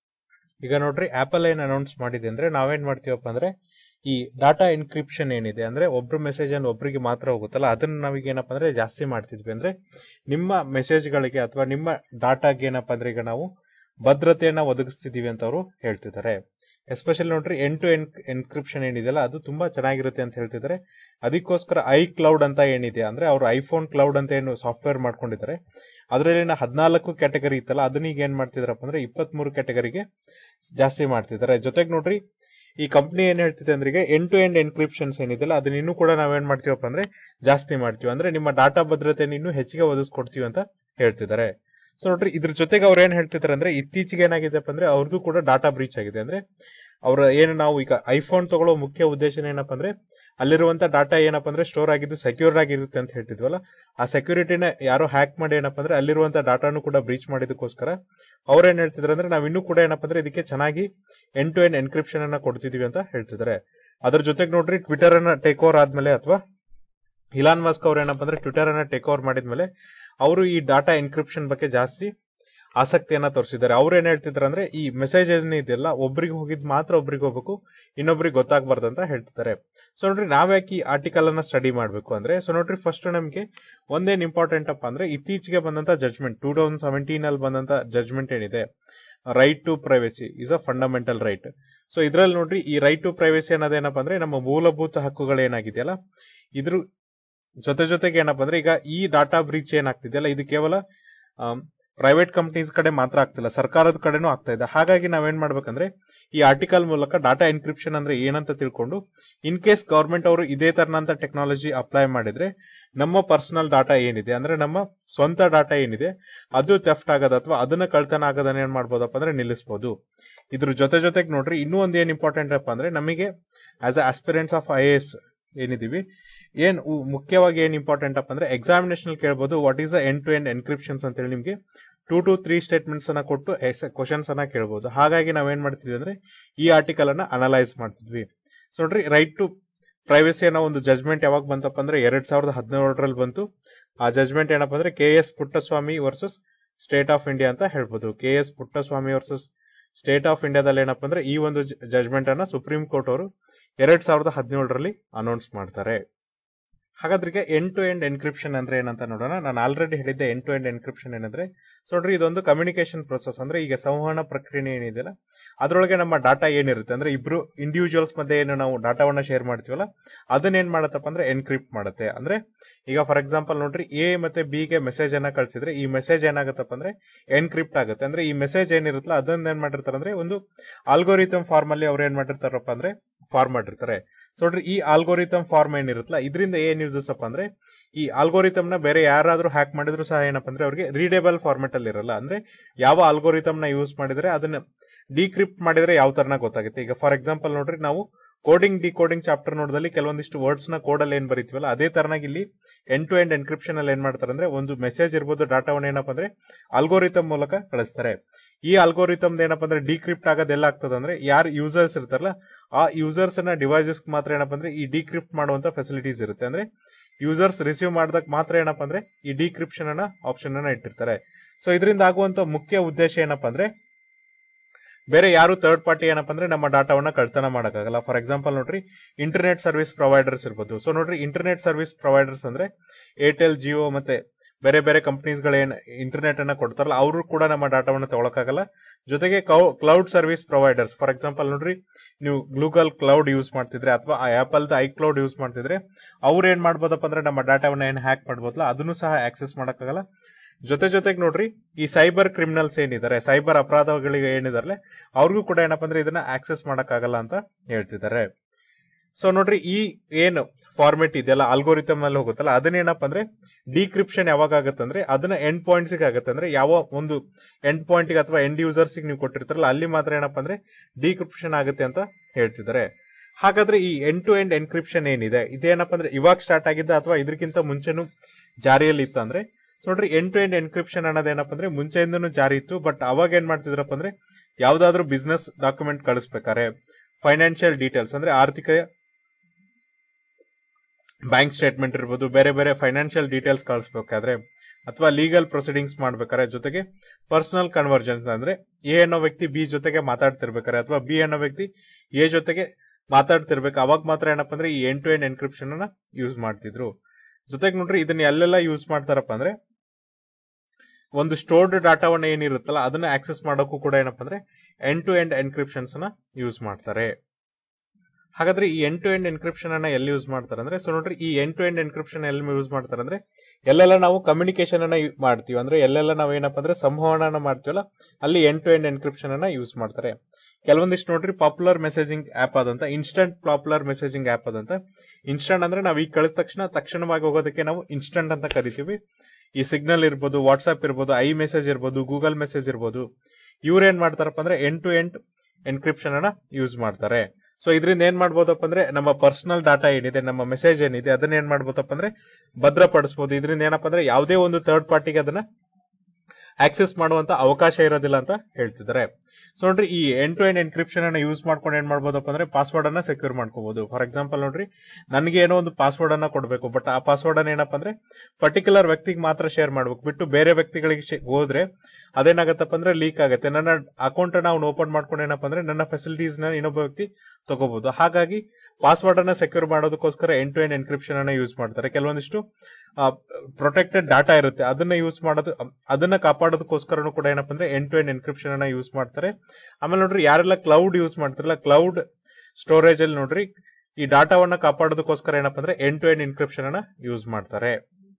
ಈಗ ನೋಡ್ರಿ ಆಪಲ್ ಏನ್ ಅನೌನ್ಸ್ ಮಾಡಿದೆ ಅಂದ್ರೆ ನಾವೇನ್ ಮಾಡ್ತೀವಪ್ಪ ಅಂದ್ರೆ ಈ ಡಾಟಾ ಎನ್ಕ್ರಿಪ್ಷನ್ ಏನಿದೆ ಅಂದ್ರೆ ಒಬ್ರು ಮೆಸೇಜ್ ಅನ್ನು ಒಬ್ರಿಗೆ ಮಾತ್ರ ಹೋಗುತ್ತಲ್ಲ ಅದನ್ನ ನಾವೀಗ ಏನಪ್ಪ ಅಂದ್ರೆ ಜಾಸ್ತಿ ಮಾಡ್ತಿದ್ವಿ ಅಂದ್ರೆ ನಿಮ್ಮ ಮೆಸೇಜ್ಗಳಿಗೆ ಅಥವಾ ನಿಮ್ಮ ಡಾಟಾಗೆ ಏನಪ್ಪ ಅಂದ್ರೆ ಈಗ ನಾವು ಭದ್ರತೆಯನ್ನ ಒದಗಿಸ್ತಿದೀವಿ ಅಂತ ಅವರು ಹೇಳ್ತಿದ್ದಾರೆ ಎಸ್ಪೆಷಲಿ ನೋಡ್ರಿ ಎನ್ ಟು ಎನ್ ಎನ್ಕ್ರಿಪ್ಷನ್ ಏನಿದೆಯಲ್ಲ ಅದು ತುಂಬಾ ಚೆನ್ನಾಗಿರುತ್ತೆ ಅಂತ ಹೇಳ್ತಿದ್ದಾರೆ ಅದಕ್ಕೋಸ್ಕರ ಐ ಕ್ಲೌಡ್ ಅಂತ ಏನಿದೆ ಅಂದ್ರೆ ಅವರು ಐಫೋನ್ ಕ್ಲೌಡ್ ಅಂತ ಏನು ಸಾಫ್ಟ್ವೇರ್ ಮಾಡ್ಕೊಂಡಿದ್ದಾರೆ ಅದರಲ್ಲಿ ಹದಿನಾಲ್ಕು ಕ್ಯಾಟಗರಿ ಇತ್ತಲ್ಲ ಅದನ್ನ ಈಗ ಏನ್ ಮಾಡ್ತಿದಾರಪ್ಪ ಅಂದ್ರೆ ಇಪ್ಪತ್ತ್ ಮೂರು ಕ್ಯಾಟಗರಿಗೆ ಜಾಸ್ತಿ ಮಾಡ್ತಿದ್ದಾರೆ ಜೊತೆಗೆ ನೋಡ್ರಿ ಈ ಕಂಪ್ನಿ ಏನ್ ಹೇಳ್ತಿದೆ ಅಂದ್ರೆ ಈಗ ಎಂಡ್ ಟು ಎಂಡ್ ಎನ್ಕ್ರಿಪ್ಷನ್ಸ್ ಏನಿದೆಯಲ್ಲ ಅದನ್ನ ಇನ್ನೂ ಕೂಡ ನಾವೇನ್ ಮಾಡ್ತೀವಪ್ಪ ಅಂದ್ರೆ ಜಾಸ್ತಿ ಮಾಡ್ತೀವಿ ಅಂದ್ರೆ ನಿಮ್ಮ ಡಾಟಾ ಭದ್ರತೆಯನ್ನು ಇನ್ನೂ ಹೆಚ್ಚಿಗೆ ಒದಗಿಸ್ಕೊಡ್ತೀವಿ ಅಂತ ಹೇಳ್ತಿದ್ದಾರೆ ಸೊ ನೋಡ್ರಿ ಇದ್ರ ಜೊತೆಗೆ ಅವ್ರು ಏನ್ ಹೇಳ್ತಿದ್ದಾರೆ ಅಂದ್ರೆ ಇತ್ತೀಚೆಗೆ ಏನಾಗಿದೆಪ್ಪ ಅಂದ್ರೆ ಅವ್ರದ್ದು ಕೂಡ ಡಾಟಾ ಬ್ರೀಚ್ ಆಗಿದೆ ಅಂದ್ರೆ ಅವ್ರ ಏನು ನಾವು ಈಗ ಐಫೋನ್ ತಗೊಳ್ಳೋ ಮುಖ್ಯ ಉದ್ದೇಶ ಏನಪ್ಪ ಅಂದ್ರೆ ಅಲ್ಲಿರುವಂತ ಡಾಟಾ ಏನಪ್ಪ ಅಂದ್ರೆ ಸ್ಟೋರ್ ಆಗಿದ್ದು ಸೆಕ್ಯೂರ್ ಆಗಿರುತ್ತೆ ಅಂತ ಹೇಳ್ತಿದ್ವಲ್ಲ ಆ ಸೆಕ್ಯೂರಿಟಿನ ಯಾರೋ ಹ್ಯಾಕ್ ಮಾಡಿ ಏನಪ್ಪ ಅಂದ್ರೆ ಅಲ್ಲಿರುವಂತ ಡಾಟಾನು ಕೂಡ ಬ್ರೀಚ್ ಮಾಡಿದಕ್ಕೋಸ್ಕರ ಅವ್ರ ಏನ್ ಹೇಳ್ತಿದ್ದಾರೆ ಅಂದ್ರೆ ನಾವು ಇನ್ನೂ ಕೂಡ ಏನಪ್ಪ ಅಂದ್ರೆ ಇದಕ್ಕೆ ಚೆನ್ನಾಗಿ ಎಂಡ್ ಟು ಎಂಡ್ ಎನ್ಕ್ರಿಪ್ಷನ್ ಅನ್ನ ಕೊಡ್ತಿದೀವಿ ಅಂತ ಹೇಳ್ತಿದ್ದಾರೆ ಅದ್ರ ಜೊತೆಗೆ ನೋಡ್ರಿ ಟ್ವಿಟರ್ ಅನ್ನ ಟೇಕ್ ಓವರ್ ಆದ್ಮೇಲೆ ಅಥವಾ ಇಲಾನ್ ಮಸ್ಕ್ ಅವ್ರು ಏನಪ್ಪ ಅಂದ್ರೆ ಟ್ವಿಟರ್ ಅನ್ನ ಟೇಕ್ ಓವರ್ ಮಾಡಿದ್ಮೇಲೆ ಅವರು ಈ ಡಾಟಾ ಎನ್ಕ್ರಿಪ್ಷನ್ ಬಗ್ಗೆ ಜಾಸ್ತಿ ಆಸಕ್ತಿಯನ್ನ ತೋರಿಸಿದ್ದಾರೆ ಅವ್ರು ಏನ್ ಹೇಳ್ತಿದ್ದಾರೆ ಅಂದ್ರೆ ಈ ಮೆಸೇಜ್ ಏನಿದೆಯಲ್ಲ ಒಬ್ರಿಗೆ ಹೋಗಿದ್ ಮಾತ್ರ ಒಬ್ರಿಗೆ ಹೋಗ್ಬೇಕು ಇನ್ನೊಬ್ರಿಗೆ ಗೊತ್ತಾಗಬಾರ್ದು ಅಂತ ಹೇಳ್ತಿದ್ದಾರೆ ಸೊ ನೋಡ್ರಿ ನಾವ್ಯಾಕೆ ಈ ಆರ್ಟಿಕಲ್ ಅನ್ನ ಸ್ಟಡಿ ಮಾಡ್ಬೇಕು ಅಂದ್ರೆ ಸೊ ನೋಡ್ರಿ ಫಸ್ಟ್ ನಮಗೆ ಒಂದೇನ್ ಇಂಪಾರ್ಟೆಂಟ್ ಅಪ್ಪ ಅಂದ್ರೆ ಇತ್ತೀಚೆಗೆ ಬಂದಂತ ಜಜ್ಮೆಂಟ್ ಟೂ ತೌಸಂಡ್ ಸೆವೆಂಟೀನ್ ಅಲ್ಲಿ ಬಂದಂತ ಜಜ್ಮೆಂಟ್ ಏನಿದೆ right to privacy is a fundamental right so ಇದ್ರಲ್ಲಿ ನೋಡ್ರಿ ಈ ರೈಟ್ ಟು ಪ್ರೈವೇಸಿ ಅನ್ನೋದೇನಪ್ಪ ಅಂದ್ರೆ ನಮ್ಮ ಮೂಲಭೂತ ಹಕ್ಕುಗಳು ಏನಾಗಿದೆಯಲ್ಲ ಇದ್ರ ಜೊತೆ ಜೊತೆಗೆ ಏನಪ್ಪ ಅಂದ್ರೆ ಈಗ ಈ ಡಾಟಾ ಬ್ರೀಚ್ ಏನಾಗ್ತಿದೆಯಲ್ಲ ಇದು ಕೇವಲ ಪ್ರೈವೇಟ್ ಕಂಪ್ನೀಸ್ ಕಡೆ ಮಾತ್ರ ಆಗ್ತಿಲ್ಲ ಸರ್ಕಾರದ ಕಡೆನೂ ಆಗ್ತಾ ಇದೆ ಹಾಗಾಗಿ ನಾವೇನ್ ಮಾಡ್ಬೇಕಂದ್ರೆ ಈ ಆರ್ಟಿಕಲ್ ಮೂಲಕ ಡಾಟಾ ಎನ್ಕ್ರಿಪ್ಷನ್ ಅಂದ್ರೆ ಏನಂತ ತಿಳ್ಕೊಂಡು ಇನ್ ಕೇಸ್ ಗವರ್ಮೆಂಟ್ ಅವರು ಇದೇ ತರನಂತ ಟೆಕ್ನಾಲಜಿ ಅಪ್ಲೈ ಮಾಡಿದ್ರೆ ನಮ್ಮ ಪರ್ಸನಲ್ ಡಾಟಾ ಏನಿದೆ ಅಂದ್ರೆ ನಮ್ಮ ಸ್ವಂತ ಡಾಟಾ ಏನಿದೆ ಅದು ಥೆಫ್ಟ್ ಆಗೋದು ಅಥವಾ ಅದನ್ನ ಕಳ್ತನ ಆಗೋದನ್ನ ಏನ್ ಮಾಡ್ಬೋದಪ್ಪ ಅಂದ್ರೆ ನಿಲ್ಲಿಸಬಹುದು ಇದ್ರ ಜೊತೆ ಜೊತೆಗೆ ನೋಡ್ರಿ ಇನ್ನೂ ಒಂದ್ ಏನ್ ಇಂಪಾರ್ಟೆಂಟ್ ಅಪ್ಪ ಅಂದ್ರೆ ನಮಗೆ as a aspirants of I S ಏನಿದೀವಿ ಏನ್ ಉ- ಮುಖ್ಯವಾಗಿ ಏನ್ ಇಂಪಾರ್ಟೆಂಟ್ ಅಪ್ಪ ಅಂದ್ರೆ ಎಕ್ಸಾಮಿನೇಷನ್ ಕೇಳ್ಬೋದು what is the end to end encryptions ಅಂತ ಹೇಳಿ ನಿಮಗೆ ಟೂ ಟು ತ್ರೀ ಸ್ಟೇಟ್ಮೆಂಟ್ಸ್ ಅನ್ನ ಕೊಟ್ಟು ಕ್ವಶನ್ಸ್ ಅನ್ನ ಕೇಳ್ಬೋದು ಹಾಗಾಗಿ ನಾವೇನ್ ಮಾಡ್ತಿದ್ವಿ ಅಂದ್ರೆ ಈ ಆರ್ಟಿಕಲ್ ಅನ್ನ ಅನಲೈಸ್ ಮಾಡ್ತಿದ್ವಿ ಸೊ ನೋಡ್ರಿ ರೈಟ್ ಟು ಪ್ರೈವಸಿ ಅನ್ನೋ ಒಂದು ಜಜ್ಮೆಂಟ್ ಯಾವಾಗ ಬಂತಪ್ಪ ಅಂದ್ರೆ ಎರಡ್ ಸಾವಿರದ ಹದಿನೇಳರಲ್ಲಿ ಬಂತು ಆ ಜಜ್ಮೆಂಟ್ ಏನಪ್ಪ ಅಂದ್ರೆ K S Puttaswamy versus state of India ಅಂತ ಹೇಳ್ಬೋದು K S Puttaswamy versus state of ಇಂಡಿಯಾದಲ್ಲಿ ಏನಪ್ಪ ಅಂದ್ರೆ ಈ ಒಂದು ಜಜ್ಮೆಂಟ್ ಅನ್ನ ಸುಪ್ರೀಂ ಕೋರ್ಟ್ ಅವರು ಎರಡ್ ಸಾವಿರದ ಹದಿನೇಳರಲ್ಲಿ ಅನೌನ್ಸ್ ಮಾಡ್ತಾರೆ ಹಾಗಾದ್ರೆ ಎಂಡ್ ಟು ಎಂಡ್ ಎನ್ಕ್ರಿಪ್ಷನ್ ಅಂದ್ರೆ ಏನಂತ ನೋಡೋಣ ನಾನು ಆಲ್ರೆಡಿ ಹೇಳಿದ್ದೆ ಎಂಡ್ ಟು ಎಂಡ್ ಎನ್ಕ್ರಿಪ್ಷನ್ ಏನಂದ್ರೆ ಸೊ ನೋಡ್ರಿ ಇದೊಂದು ಕಮ್ಯುನಿಕೇಶನ್ ಪ್ರೊಸೆಸ್ ಅಂದ್ರೆ ಈಗ ಸಂವಹನ ಪ್ರಕ್ರಿಯೆ ಏನಿದೆಯಲ್ಲ ಅದರೊಳಗೆ ನಮ್ಮ ಡಾಟಾ ಏನಿರುತ್ತೆ ಅಂದ್ರೆ ಇಬ್ರು ಇಂಡಿವಿಜುವಲ್ಸ್ ಮಧ್ಯೆ ಏನು ನಾವು ಡಾಟಾವನ್ನ ಶೇರ್ ಮಾಡ್ತೀವಲ್ಲ ಅದನ್ನ ಏನ್ ಮಾಡತ್ತಪ್ಪ ಅಂದ್ರೆ ಎನ್ಕ್ರಿಪ್ಟ್ ಮಾಡುತ್ತೆ ಅಂದ್ರೆ ಈಗ ಫಾರ್ ಎಕ್ಸಾಂಪಲ್ ನೋಡ್ರಿ ಎ ಮತ್ತೆ ಬಿ ಗೆ ಮೆಸೇಜ್ ಅನ್ನ ಕಳ್ಸಿದ್ರೆ ಈ ಮೆಸೇಜ್ ಏನಾಗುತ್ತಪ್ಪ ಅಂದ್ರೆ ಎನ್ಕ್ರಿಪ್ಟ್ ಆಗುತ್ತೆ ಅಂದ್ರೆ ಈ ಮೆಸೇಜ್ ಏನಿರುತ್ತಲ್ಲ ಅದನ್ನ ಏನ್ ಮಾಡಿರ್ತಾರೆ ಅಂದ್ರೆ ಒಂದು ಆಲ್ಗೋರಿಥಮ್ ಫಾರ್ಮ್ ಅಲ್ಲಿ ಅವ್ರು ಏನ್ ಮಾಡಿರ್ತಾರಪ್ಪ ಅಂದ್ರೆ ಫಾರ್ಮ್ ಮಾಡಿರ್ತಾರೆ ಸೊ ನೋಡ್ರಿ ಈ ಆಲ್ಗೋರಿಥಮ್ ಫಾರ್ಮ್ ಏನಿರುತ್ತಲ್ಲ ಇದರಿಂದ ಏನ್ ಯೂಸಸ್ ಅಪ್ಪ ಅಂದ್ರೆ ಈ ಆಲ್ಗೋರಿಥಮ್ ನ ಬೇರೆ ಯಾರಾದ್ರೂ ಹ್ಯಾಕ್ ಮಾಡಿದ್ರು ಸಹ ಏನಪ್ಪ ಅಂದ್ರೆ ಅವ್ರಿಗೆ ರೀಡೇಬಲ್ ಫಾರ್ಮೆಟ್ ಅಲ್ಲಿ ಇರಲ್ಲ ಅಂದ್ರೆ ಯಾವ ಆಲ್ಗೋರಿಥಮ್ ನ ಯೂಸ್ ಮಾಡಿದ್ರೆ ಅದನ್ನ ಡಿಕ್ರಿಪ್ಟ್ ಮಾಡಿದ್ರೆ ಯಾವ ತರನ ಗೊತ್ತಾಗುತ್ತೆ ಈಗ ಫಾರ್ ಎಕ್ಸಾಂಪಲ್ ನೋಡ್ರಿ ನಾವು ಕೋಡಿಂಗ್ ಡಿಕೋಡಿಂಗ್ ಚಾಪ್ಟರ್ ನೋಡದಲ್ಲಿ ಕೆಲವೊಂದಿಷ್ಟು ವರ್ಡ್ಸ್ ನ ಕೋಡ್ ಅಲ್ಲಿ ಏನ್ ಬರೀತೀವಲ್ಲ ಅದೇ ತರನಾಗಿ ಇಲ್ಲಿ ಎಂಡ್ ಟು ಎಂಡ್ ಎನ್ಕ್ರಿಪ್ಷನ್ ಅಲ್ಲಿ ಏನ್ ಮಾಡ್ತಾರೆ ಅಂದ್ರೆ ಒಂದು ಮೆಸೇಜ್ ಇರ್ಬೋದು ಡಾಟಾವನ್ನ ಏನಪ್ಪ ಅಂದ್ರೆ ಆಲ್ಗೋರಿಥಮ್ ಮೂಲಕ ಕಳಿಸ್ತಾರೆ ಈ ಅಲ್ಗೋರಿಥಮ್ ಏನಪ್ಪ ಅಂದ್ರೆ ಡಿಕ್ರಿಪ್ಟ್ ಆಗೋದೆಲ್ಲ ಆಗ್ತದೆ ಅಂದ್ರೆ ಯಾರು ಯೂಸರ್ಸ್ ಇರ್ತಾರಲ್ಲ ಆ ಯೂಸರ್ಸ್ ನ ಡಿವೈಸಸ್ ಮಾತ್ರ ಏನಪ್ಪ ಅಂದ್ರೆ ಈ ಡಿಕ್ರಿಪ್ಟ್ ಮಾಡುವಂತ ಫೆಸಿಲಿಟೀಸ್ ಇರುತ್ತೆ ಅಂದ್ರೆ ಯೂಸರ್ಸ್ ರಿಸೀವ್ ಮಾಡಿದಾಗ ಮಾತ್ರ ಏನಪ್ಪ ಅಂದ್ರೆ ಈ ಡಿಕ್ರಿಪ್ಷನ್ ಅನ್ನ ಆಪ್ಷನ್ ಅನ್ನ ಇಟ್ಟಿರ್ತಾರೆ ಸೊ ಇದರಿಂದ ಆಗುವಂತ ಮುಖ್ಯ ಉದ್ದೇಶ ಏನಪ್ಪ ಅಂದ್ರೆ ಬೇರೆ ಯಾರು ಥರ್ಡ್ ಪಾರ್ಟಿ ಏನಪ್ಪ ಅಂದ್ರೆ ನಮ್ಮ ಡಾಟಾವನ್ನ ಕಳ್ತನ ಮಾಡೋಕ್ಕಾಗಲ್ಲ ಫಾರ್ ಎಕ್ಸಾಂಪಲ್ ನೋಡ್ರಿ ಇಂಟರ್ನೆಟ್ ಸರ್ವಿಸ್ ಪ್ರೊವೈಡರ್ಸ್ ಇರ್ಬೋದು ಸೊ ನೋಡ್ರಿ ಇಂಟರ್ನೆಟ್ ಸರ್ವಿಸ್ ಪ್ರೊವೈಡರ್ಸ್ ಅಂದ್ರೆ ಏರ್ಟೆಲ್ ಜಿಯೋ ಮತ್ತೆ ಬೇರೆ ಬೇರೆ ಕಂಪನೀಸ್ಗಳು ಏನ್ ಇಂಟರ್ನೆಟ್ ಅನ್ನ ಕೊಡ್ತಾರಲ್ಲ ಅವರು ಕೂಡ ನಮ್ಮ ಡಾಟಾವನ್ನು ತಗೊಳಕ್ಕಾಗಲ್ಲ ಜೊತೆಗೆ cloud service providers for example ನೋಡ್ರಿ ನೀವು ಗೂಗಲ್ ಕ್ಲೌಡ್ ಯೂಸ್ ಮಾಡ್ತಿದ್ರೆ ಅಥವಾ ಆಪಲ್ ಐ ಕ್ಲೌಡ್ ಯೂಸ್ ಮಾಡ್ತಿದ್ರೆ ಅವ್ರು ಏನ್ ಮಾಡ್ಬೋದಪ್ಪ ಅಂದ್ರೆ ನಮ್ಮ ಡಾಟಾವನ್ನ ಏನ್ ಹ್ಯಾಕ್ ಮಾಡ್ಬೋದಲ್ಲ ಅದನ್ನು ಸಹ ಆಕ್ಸೆಸ್ ಮಾಡಕ್ಕಾಗಲ್ಲ ಜೊತೆ ಜೊತೆಗೆ ನೋಡ್ರಿ ಈ ಸೈಬರ್ ಕ್ರಿಮಿನಲ್ಸ್ ಏನಿದ್ದಾರೆ ಸೈಬರ್ ಅಪರಾಧಗಳಿಗೆ ಏನಿದಾರಲ್ಲ ಅವ್ರಿಗೂ ಕೂಡ ಏನಪ್ಪ ಅಂದ್ರೆ ಇದನ್ನ ಆಕ್ಸೆಸ್ ಮಾಡಕ್ಕಾಗಲ್ಲ ಅಂತ ಹೇಳ್ತಿದ್ದಾರೆ ಸೊ ನೋಡ್ರಿ ಈ ಏನು ಫಾರ್ಮೆಟ್ ಇದೆಯಲ್ಲ ಆಲ್ಗೋರಿಥಮ್ ನಲ್ಲಿ ಹೋಗುತ್ತಲ್ಲ ಅದನ್ನೇನಪ್ಪ ಅಂದ್ರೆ ಡಿಕ್ರಿಪ್ಷನ್ ಯಾವಾಗ ಆಗುತ್ತೆ ಅಂದ್ರೆ ಅದನ್ನ ಎಂಡ್ ಪಾಯಿಂಟ್ಸ್ ಆಗುತ್ತೆ ಅಂದ್ರೆ ಯಾವ ಒಂದು ಎಂಡ್ ಪಾಯಿಂಟ್ ಅಥವಾ ಎಂಡ್ ಯೂಸರ್ಸ್ ನೀವು ಕೊಟ್ಟಿರ್ತಾರಲ್ಲ ಅಲ್ಲಿ ಮಾತ್ರ ಏನಪ್ಪ ಅಂದ್ರೆ ಡಿಕ್ರಿಪ್ಷನ್ ಆಗುತ್ತೆ ಅಂತ ಹೇಳ್ತಿದ್ದಾರೆ ಹಾಗಾದ್ರೆ ಈ ಎಂಡ್ ಟು ಎಂಡ್ ಎನ್ಕ್ರಿಪ್ಷನ್ ಏನಿದೆ ಇದೇನಪ್ಪ ಅಂದ್ರೆ ಇವಾಗ ಸ್ಟಾರ್ಟ್ ಆಗಿದ್ದ ಅಥವಾ ಇದಕ್ಕಿಂತ ಮುಂಚೆನೂ ಜಾರಿಯಲ್ಲಿ ಇತ್ತು ಅಂದ್ರೆ ಸೊ ನೋಡ್ರಿ ಎಂಡ್ ಟು ಎಂಡ್ ಎನ್ಕ್ರಿಪ್ಷನ್ ಅನ್ನೋದೇನಪ್ಪ ಅಂದ್ರೆ ಮುಂಚೆಯಿಂದನೂ ಜಾರಿ ಇತ್ತು ಬಟ್ ಅವಾಗ ಏನ್ ಮಾಡ್ತಿದ್ರಪ್ಪ ಅಂದ್ರೆ ಯಾವ್ದಾದ್ರು ಬಿಸ್ನೆಸ್ ಡಾಕ್ಯುಮೆಂಟ್ ಕಳಿಸ್ಬೇಕಾರೆ ಫೈನಾನ್ಷಿಯಲ್ ಡೀಟೇಲ್ಸ್ ಅಂದ್ರೆ ಆರ್ಥಿಕ ಬ್ಯಾಂಕ್ ಸ್ಟೇಟ್ಮೆಂಟ್ ಇರ್ಬೋದು ಬೇರೆ ಬೇರೆ ಫೈನಾನ್ಷಿಯಲ್ ಡೀಟೇಲ್ಸ್ ಕಳಿಸ್ಬೇಕಾದ್ರೆ ಅಥವಾ ಲೀಗಲ್ ಪ್ರೊಸೀಡಿಂಗ್ಸ್ ಮಾಡ್ಬೇಕಾದ್ರೆ ಜೊತೆಗೆ ಪರ್ಸನಲ್ ಕನ್ವರ್ಜನ್ಸ್ ಅಂದ್ರೆ ಎ ಅನ್ನೋ ವ್ಯಕ್ತಿ ಬಿ ಜೊತೆಗೆ ಮಾತಾಡ್ತಿರ್ಬೇಕಾರೆ ಅಥವಾ ಬಿ ಅನ್ನೋ ವ್ಯಕ್ತಿ ಎ ಜೊತೆಗೆ ಮಾತಾಡ್ತಿರ್ಬೇಕು ಅವಾಗ ಮಾತ್ರ ಏನಪ್ಪ ಅಂದ್ರೆ ಈ ಎಂಡ್ ಟು ಎಂಡ್ ಎನ್ಕ್ರಿಪ್ಷನ್ ಅನ್ನ ಯೂಸ್ ಮಾಡ್ತಿದ್ರು ಜೊತೆಗೆ ನೋಡ್ರಿ ಇದನ್ನ ಎಲ್ಲೆಲ್ಲ ಯೂಸ್ ಮಾಡ್ತಾರಪ್ಪ ಅಂದ್ರೆ ಒಂದು ಸ್ಟೋರ್ಡ್ ಡಾಟಾವನ್ನ ಏನಿರುತ್ತಲ್ಲ ಅದನ್ನ ಆಕ್ಸೆಸ್ ಮಾಡೋಕ್ಕೂ ಕೂಡ ಏನಪ್ಪ ಅಂದ್ರೆ ಎಂಡ್ ಟು ಎಂಡ್ ಎನ್ಕ್ರಿಪ್ಷನ್ಸ್ ನ ಯೂಸ್ ಮಾಡ್ತಾರೆ ಹಾಗಾದ್ರೆ ಈ ಎಂಡ್ ಟು ಎಂಡ್ ಎನ್ಕ್ರಿಪ್ಷನ್ ಅನ್ನ ಎಲ್ಲಿ ಯೂಸ್ ಮಾಡ್ತಾರೆ ಅಂದ್ರೆ ಸೊ ನೋಡ್ರಿ ಈ ಎಂಡ್ ಟು ಎಂಡ್ ಎನ್ಕ್ರಿಪ್ಷನ್ ಎಲ್ಲಿ ಯೂಸ್ ಮಾಡ್ತಾರೆ ಅಂದ್ರೆ ಎಲ್ಲೆಲ್ಲ ನಾವು ಕಮ್ಯುನಿಕೇಶನ್ ಅನ್ನ ಯು- ಮಾಡ್ತೀವಿ ಅಂದ್ರೆ ಎಲ್ಲೆಲ್ಲ ನಾವು ಏನಪ್ಪ ಅಂದ್ರೆ ಸಂವಹನ ಮಾಡ್ತೀವಲ್ಲ ಅಲ್ಲಿ ಎಂಡ್ ಟು ಎಂಡ್ ಎನ್ಕ್ರಿಪ್ಷನ್ ಅನ್ನ ಯೂಸ್ ಮಾಡ್ತಾರೆ ಕೆಲವೊಂದಿಷ್ಟು ನೋಡ್ರಿ ಪಾಪ್ಯುಲರ್ ಮೆಸೇಜಿಂಗ್ ಆಪ್ ಅದಂತ ಇನ್ಸ್ಟಂಟ್ ಪಾಪ್ಯುಲರ್ ಮೆಸೇಜಿಂಗ್ ಆಪ್ ಅದಂತ ಇನ್ಸ್ಟಂಟ್ ಅಂದ್ರೆ ನಾವು ಈಗ ಕಳೆದ ತಕ್ಷಣ ತಕ್ಷಣವಾಗಿ ಹೋಗೋದಕ್ಕೆ ನಾವು ಇನ್ಸ್ಟಂಟ್ ಅಂತ ಕರಿತೀವಿ ಈ ಸಿಗ್ನಲ್ ಇರ್ಬೋದು ವಾಟ್ಸ್ಆಪ್ ಇರ್ಬೋದು ಐ ಮೆಸೇಜ್ ಇರ್ಬೋದು ಗೂಗಲ್ ಮೆಸೇಜ್ ಇರ್ಬೋದು ಇವ್ರು ಏನ್ ಮಾಡ್ತಾರಪ್ಪ ಅಂದ್ರೆ ಎಂಡ್ ಟು ಎಂಡ್ ಎನ್ಕ್ರಿಪ್ಷನ್ ಅನ್ನ ಯೂಸ್ ಮಾಡ್ತಾರೆ ಸೊ ಇದರಿಂದ ಏನ್ ಮಾಡ್ಬೋದಪ್ಪ ಅಂದ್ರೆ ನಮ್ಮ ಪರ್ಸನಲ್ ಡಾಟಾ ಏನಿದೆ ನಮ್ಮ ಮೆಸೇಜ್ ಏನಿದೆ ಅದನ್ನ ಏನ್ ಮಾಡ್ಬೋದಪ್ಪ ಅಂದ್ರೆ ಭದ್ರಪಡಿಸಬಹುದು ಇದರಿಂದ ಏನಪ್ಪ ಅಂದ್ರೆ ಯಾವುದೇ ಒಂದು ಥರ್ಡ್ ಪಾರ್ಟಿಗೆ ಅದನ್ನ ಆಕ್ಸೆಸ್ ಮಾಡುವಂತ ಅವಕಾಶ ಇರೋದಿಲ್ಲ ಅಂತ ಹೇಳ್ತಿದ್ದಾರೆ ಸೊ ನೋಡ್ರಿ ಈ ಎಂಡ್ ಟು ಎಂಡ್ ಎನ್ಕ್ರಿಪ್ಷನ್ ಅನ್ನ ಯೂಸ್ ಮಾಡ್ಕೊಂಡು ಏನ್ ಮಾಡ್ಬೋದಪ್ಪ ಅಂದ್ರೆ ಪಾಸ್ವರ್ಡ್ ಅನ್ನ ಸೆಕ್ಯೂರ್ ಮಾಡ್ಕೋಬಹುದು ಫಾರ್ ಎಕ್ಸಾಂಪಲ್ ನೋಡ್ರಿ ನನಗೆ ಏನೋ ಒಂದು ಪಾಸ್ವರ್ಡ್ ಅನ್ನ ಕೊಡಬೇಕು ಬಟ್ ಆ ಪಾಸ್ವರ್ಡ್ ಅನ್ನ ಏನಪ್ಪ ಅಂದ್ರೆ ಪರ್ಟಿಕ್ಯುಲರ್ ವ್ಯಕ್ತಿಗೆ ಮಾತ್ರ ಶೇರ್ ಮಾಡ್ಬೇಕು ಬಿಟ್ಟು ಬೇರೆ ವ್ಯಕ್ತಿಗಳಿಗೆ ಶೇ- ಹೋದ್ರೆ ಅದೇನಾಗತ್ತಪ್ಪ ಅಂದ್ರೆ ಲೀಕ್ ಆಗುತ್ತೆ ನನ್ನ ಅಕೌಂಟ್ ನಾವು ಓಪನ್ ಮಾಡ್ಕೊಂಡು ಏನಪ್ಪ ಅಂದ್ರೆ ನನ್ನ ಫೆಸಿಲಿಟೀಸ್ ನ ಇನ್ನೊಬ್ಬ ವ್ಯಕ್ತಿ ತಗೋಬಹುದು ಹಾಗಾಗಿ ಪಾಸ್ವರ್ಡ್ ಅನ್ನ ಸೆಕ್ಯೂರ್ ಮಾಡೋದಕ್ಕೋಸ್ಕರ ಎಂಡ್ ಟು ಎಂಡ್ ಎನ್ಕ್ರಿಪ್ಷನ್ ಅನ್ನ ಯೂಸ್ ಮಾಡ್ತಾರೆ ಕೆಲವೊಂದಿಷ್ಟು ಪ್ರೊಟೆಕ್ಟೆಡ್ ಡಾಟಾ ಇರುತ್ತೆ ಅದನ್ನ ಯೂಸ್ ಮಾಡೋದು ಅದನ್ನ ಕಾಪಾಡೋದಕ್ಕೋಸ್ಕರನು ಕೂಡ ಏನಪ್ಪ ಅಂದ್ರೆ ಎಂಡ್ ಟು ಎಂಡ್ ಎನ್ಕ್ರಿಪ್ಷನ್ ಅನ್ನ ಯೂಸ್ ಮಾಡ್ತಾರೆ ಆಮೇಲೆ ನೋಡ್ರಿ ಯಾರೆಲ್ಲ ಕ್ಲೌಡ್ ಯೂಸ್ ಮಾಡ್ತಾರಲ್ಲ ಕ್ಲೌಡ್ ಸ್ಟೋರೇಜ್ ಅಲ್ಲಿ ನೋಡ್ರಿ ಈ ಡಾಟಾವನ್ನ ಕಾಪಾಡೋದಕ್ಕೋಸ್ಕರ ಏನಪ್ಪ ಅಂದ್ರೆ ಎಂಡ್ ಟು ಎಂಡ್ ಎನ್ಕ್ರಿಪ್ಷನ್ ಅನ್ನ ಯೂಸ್ ಮಾಡ್ತಾರೆ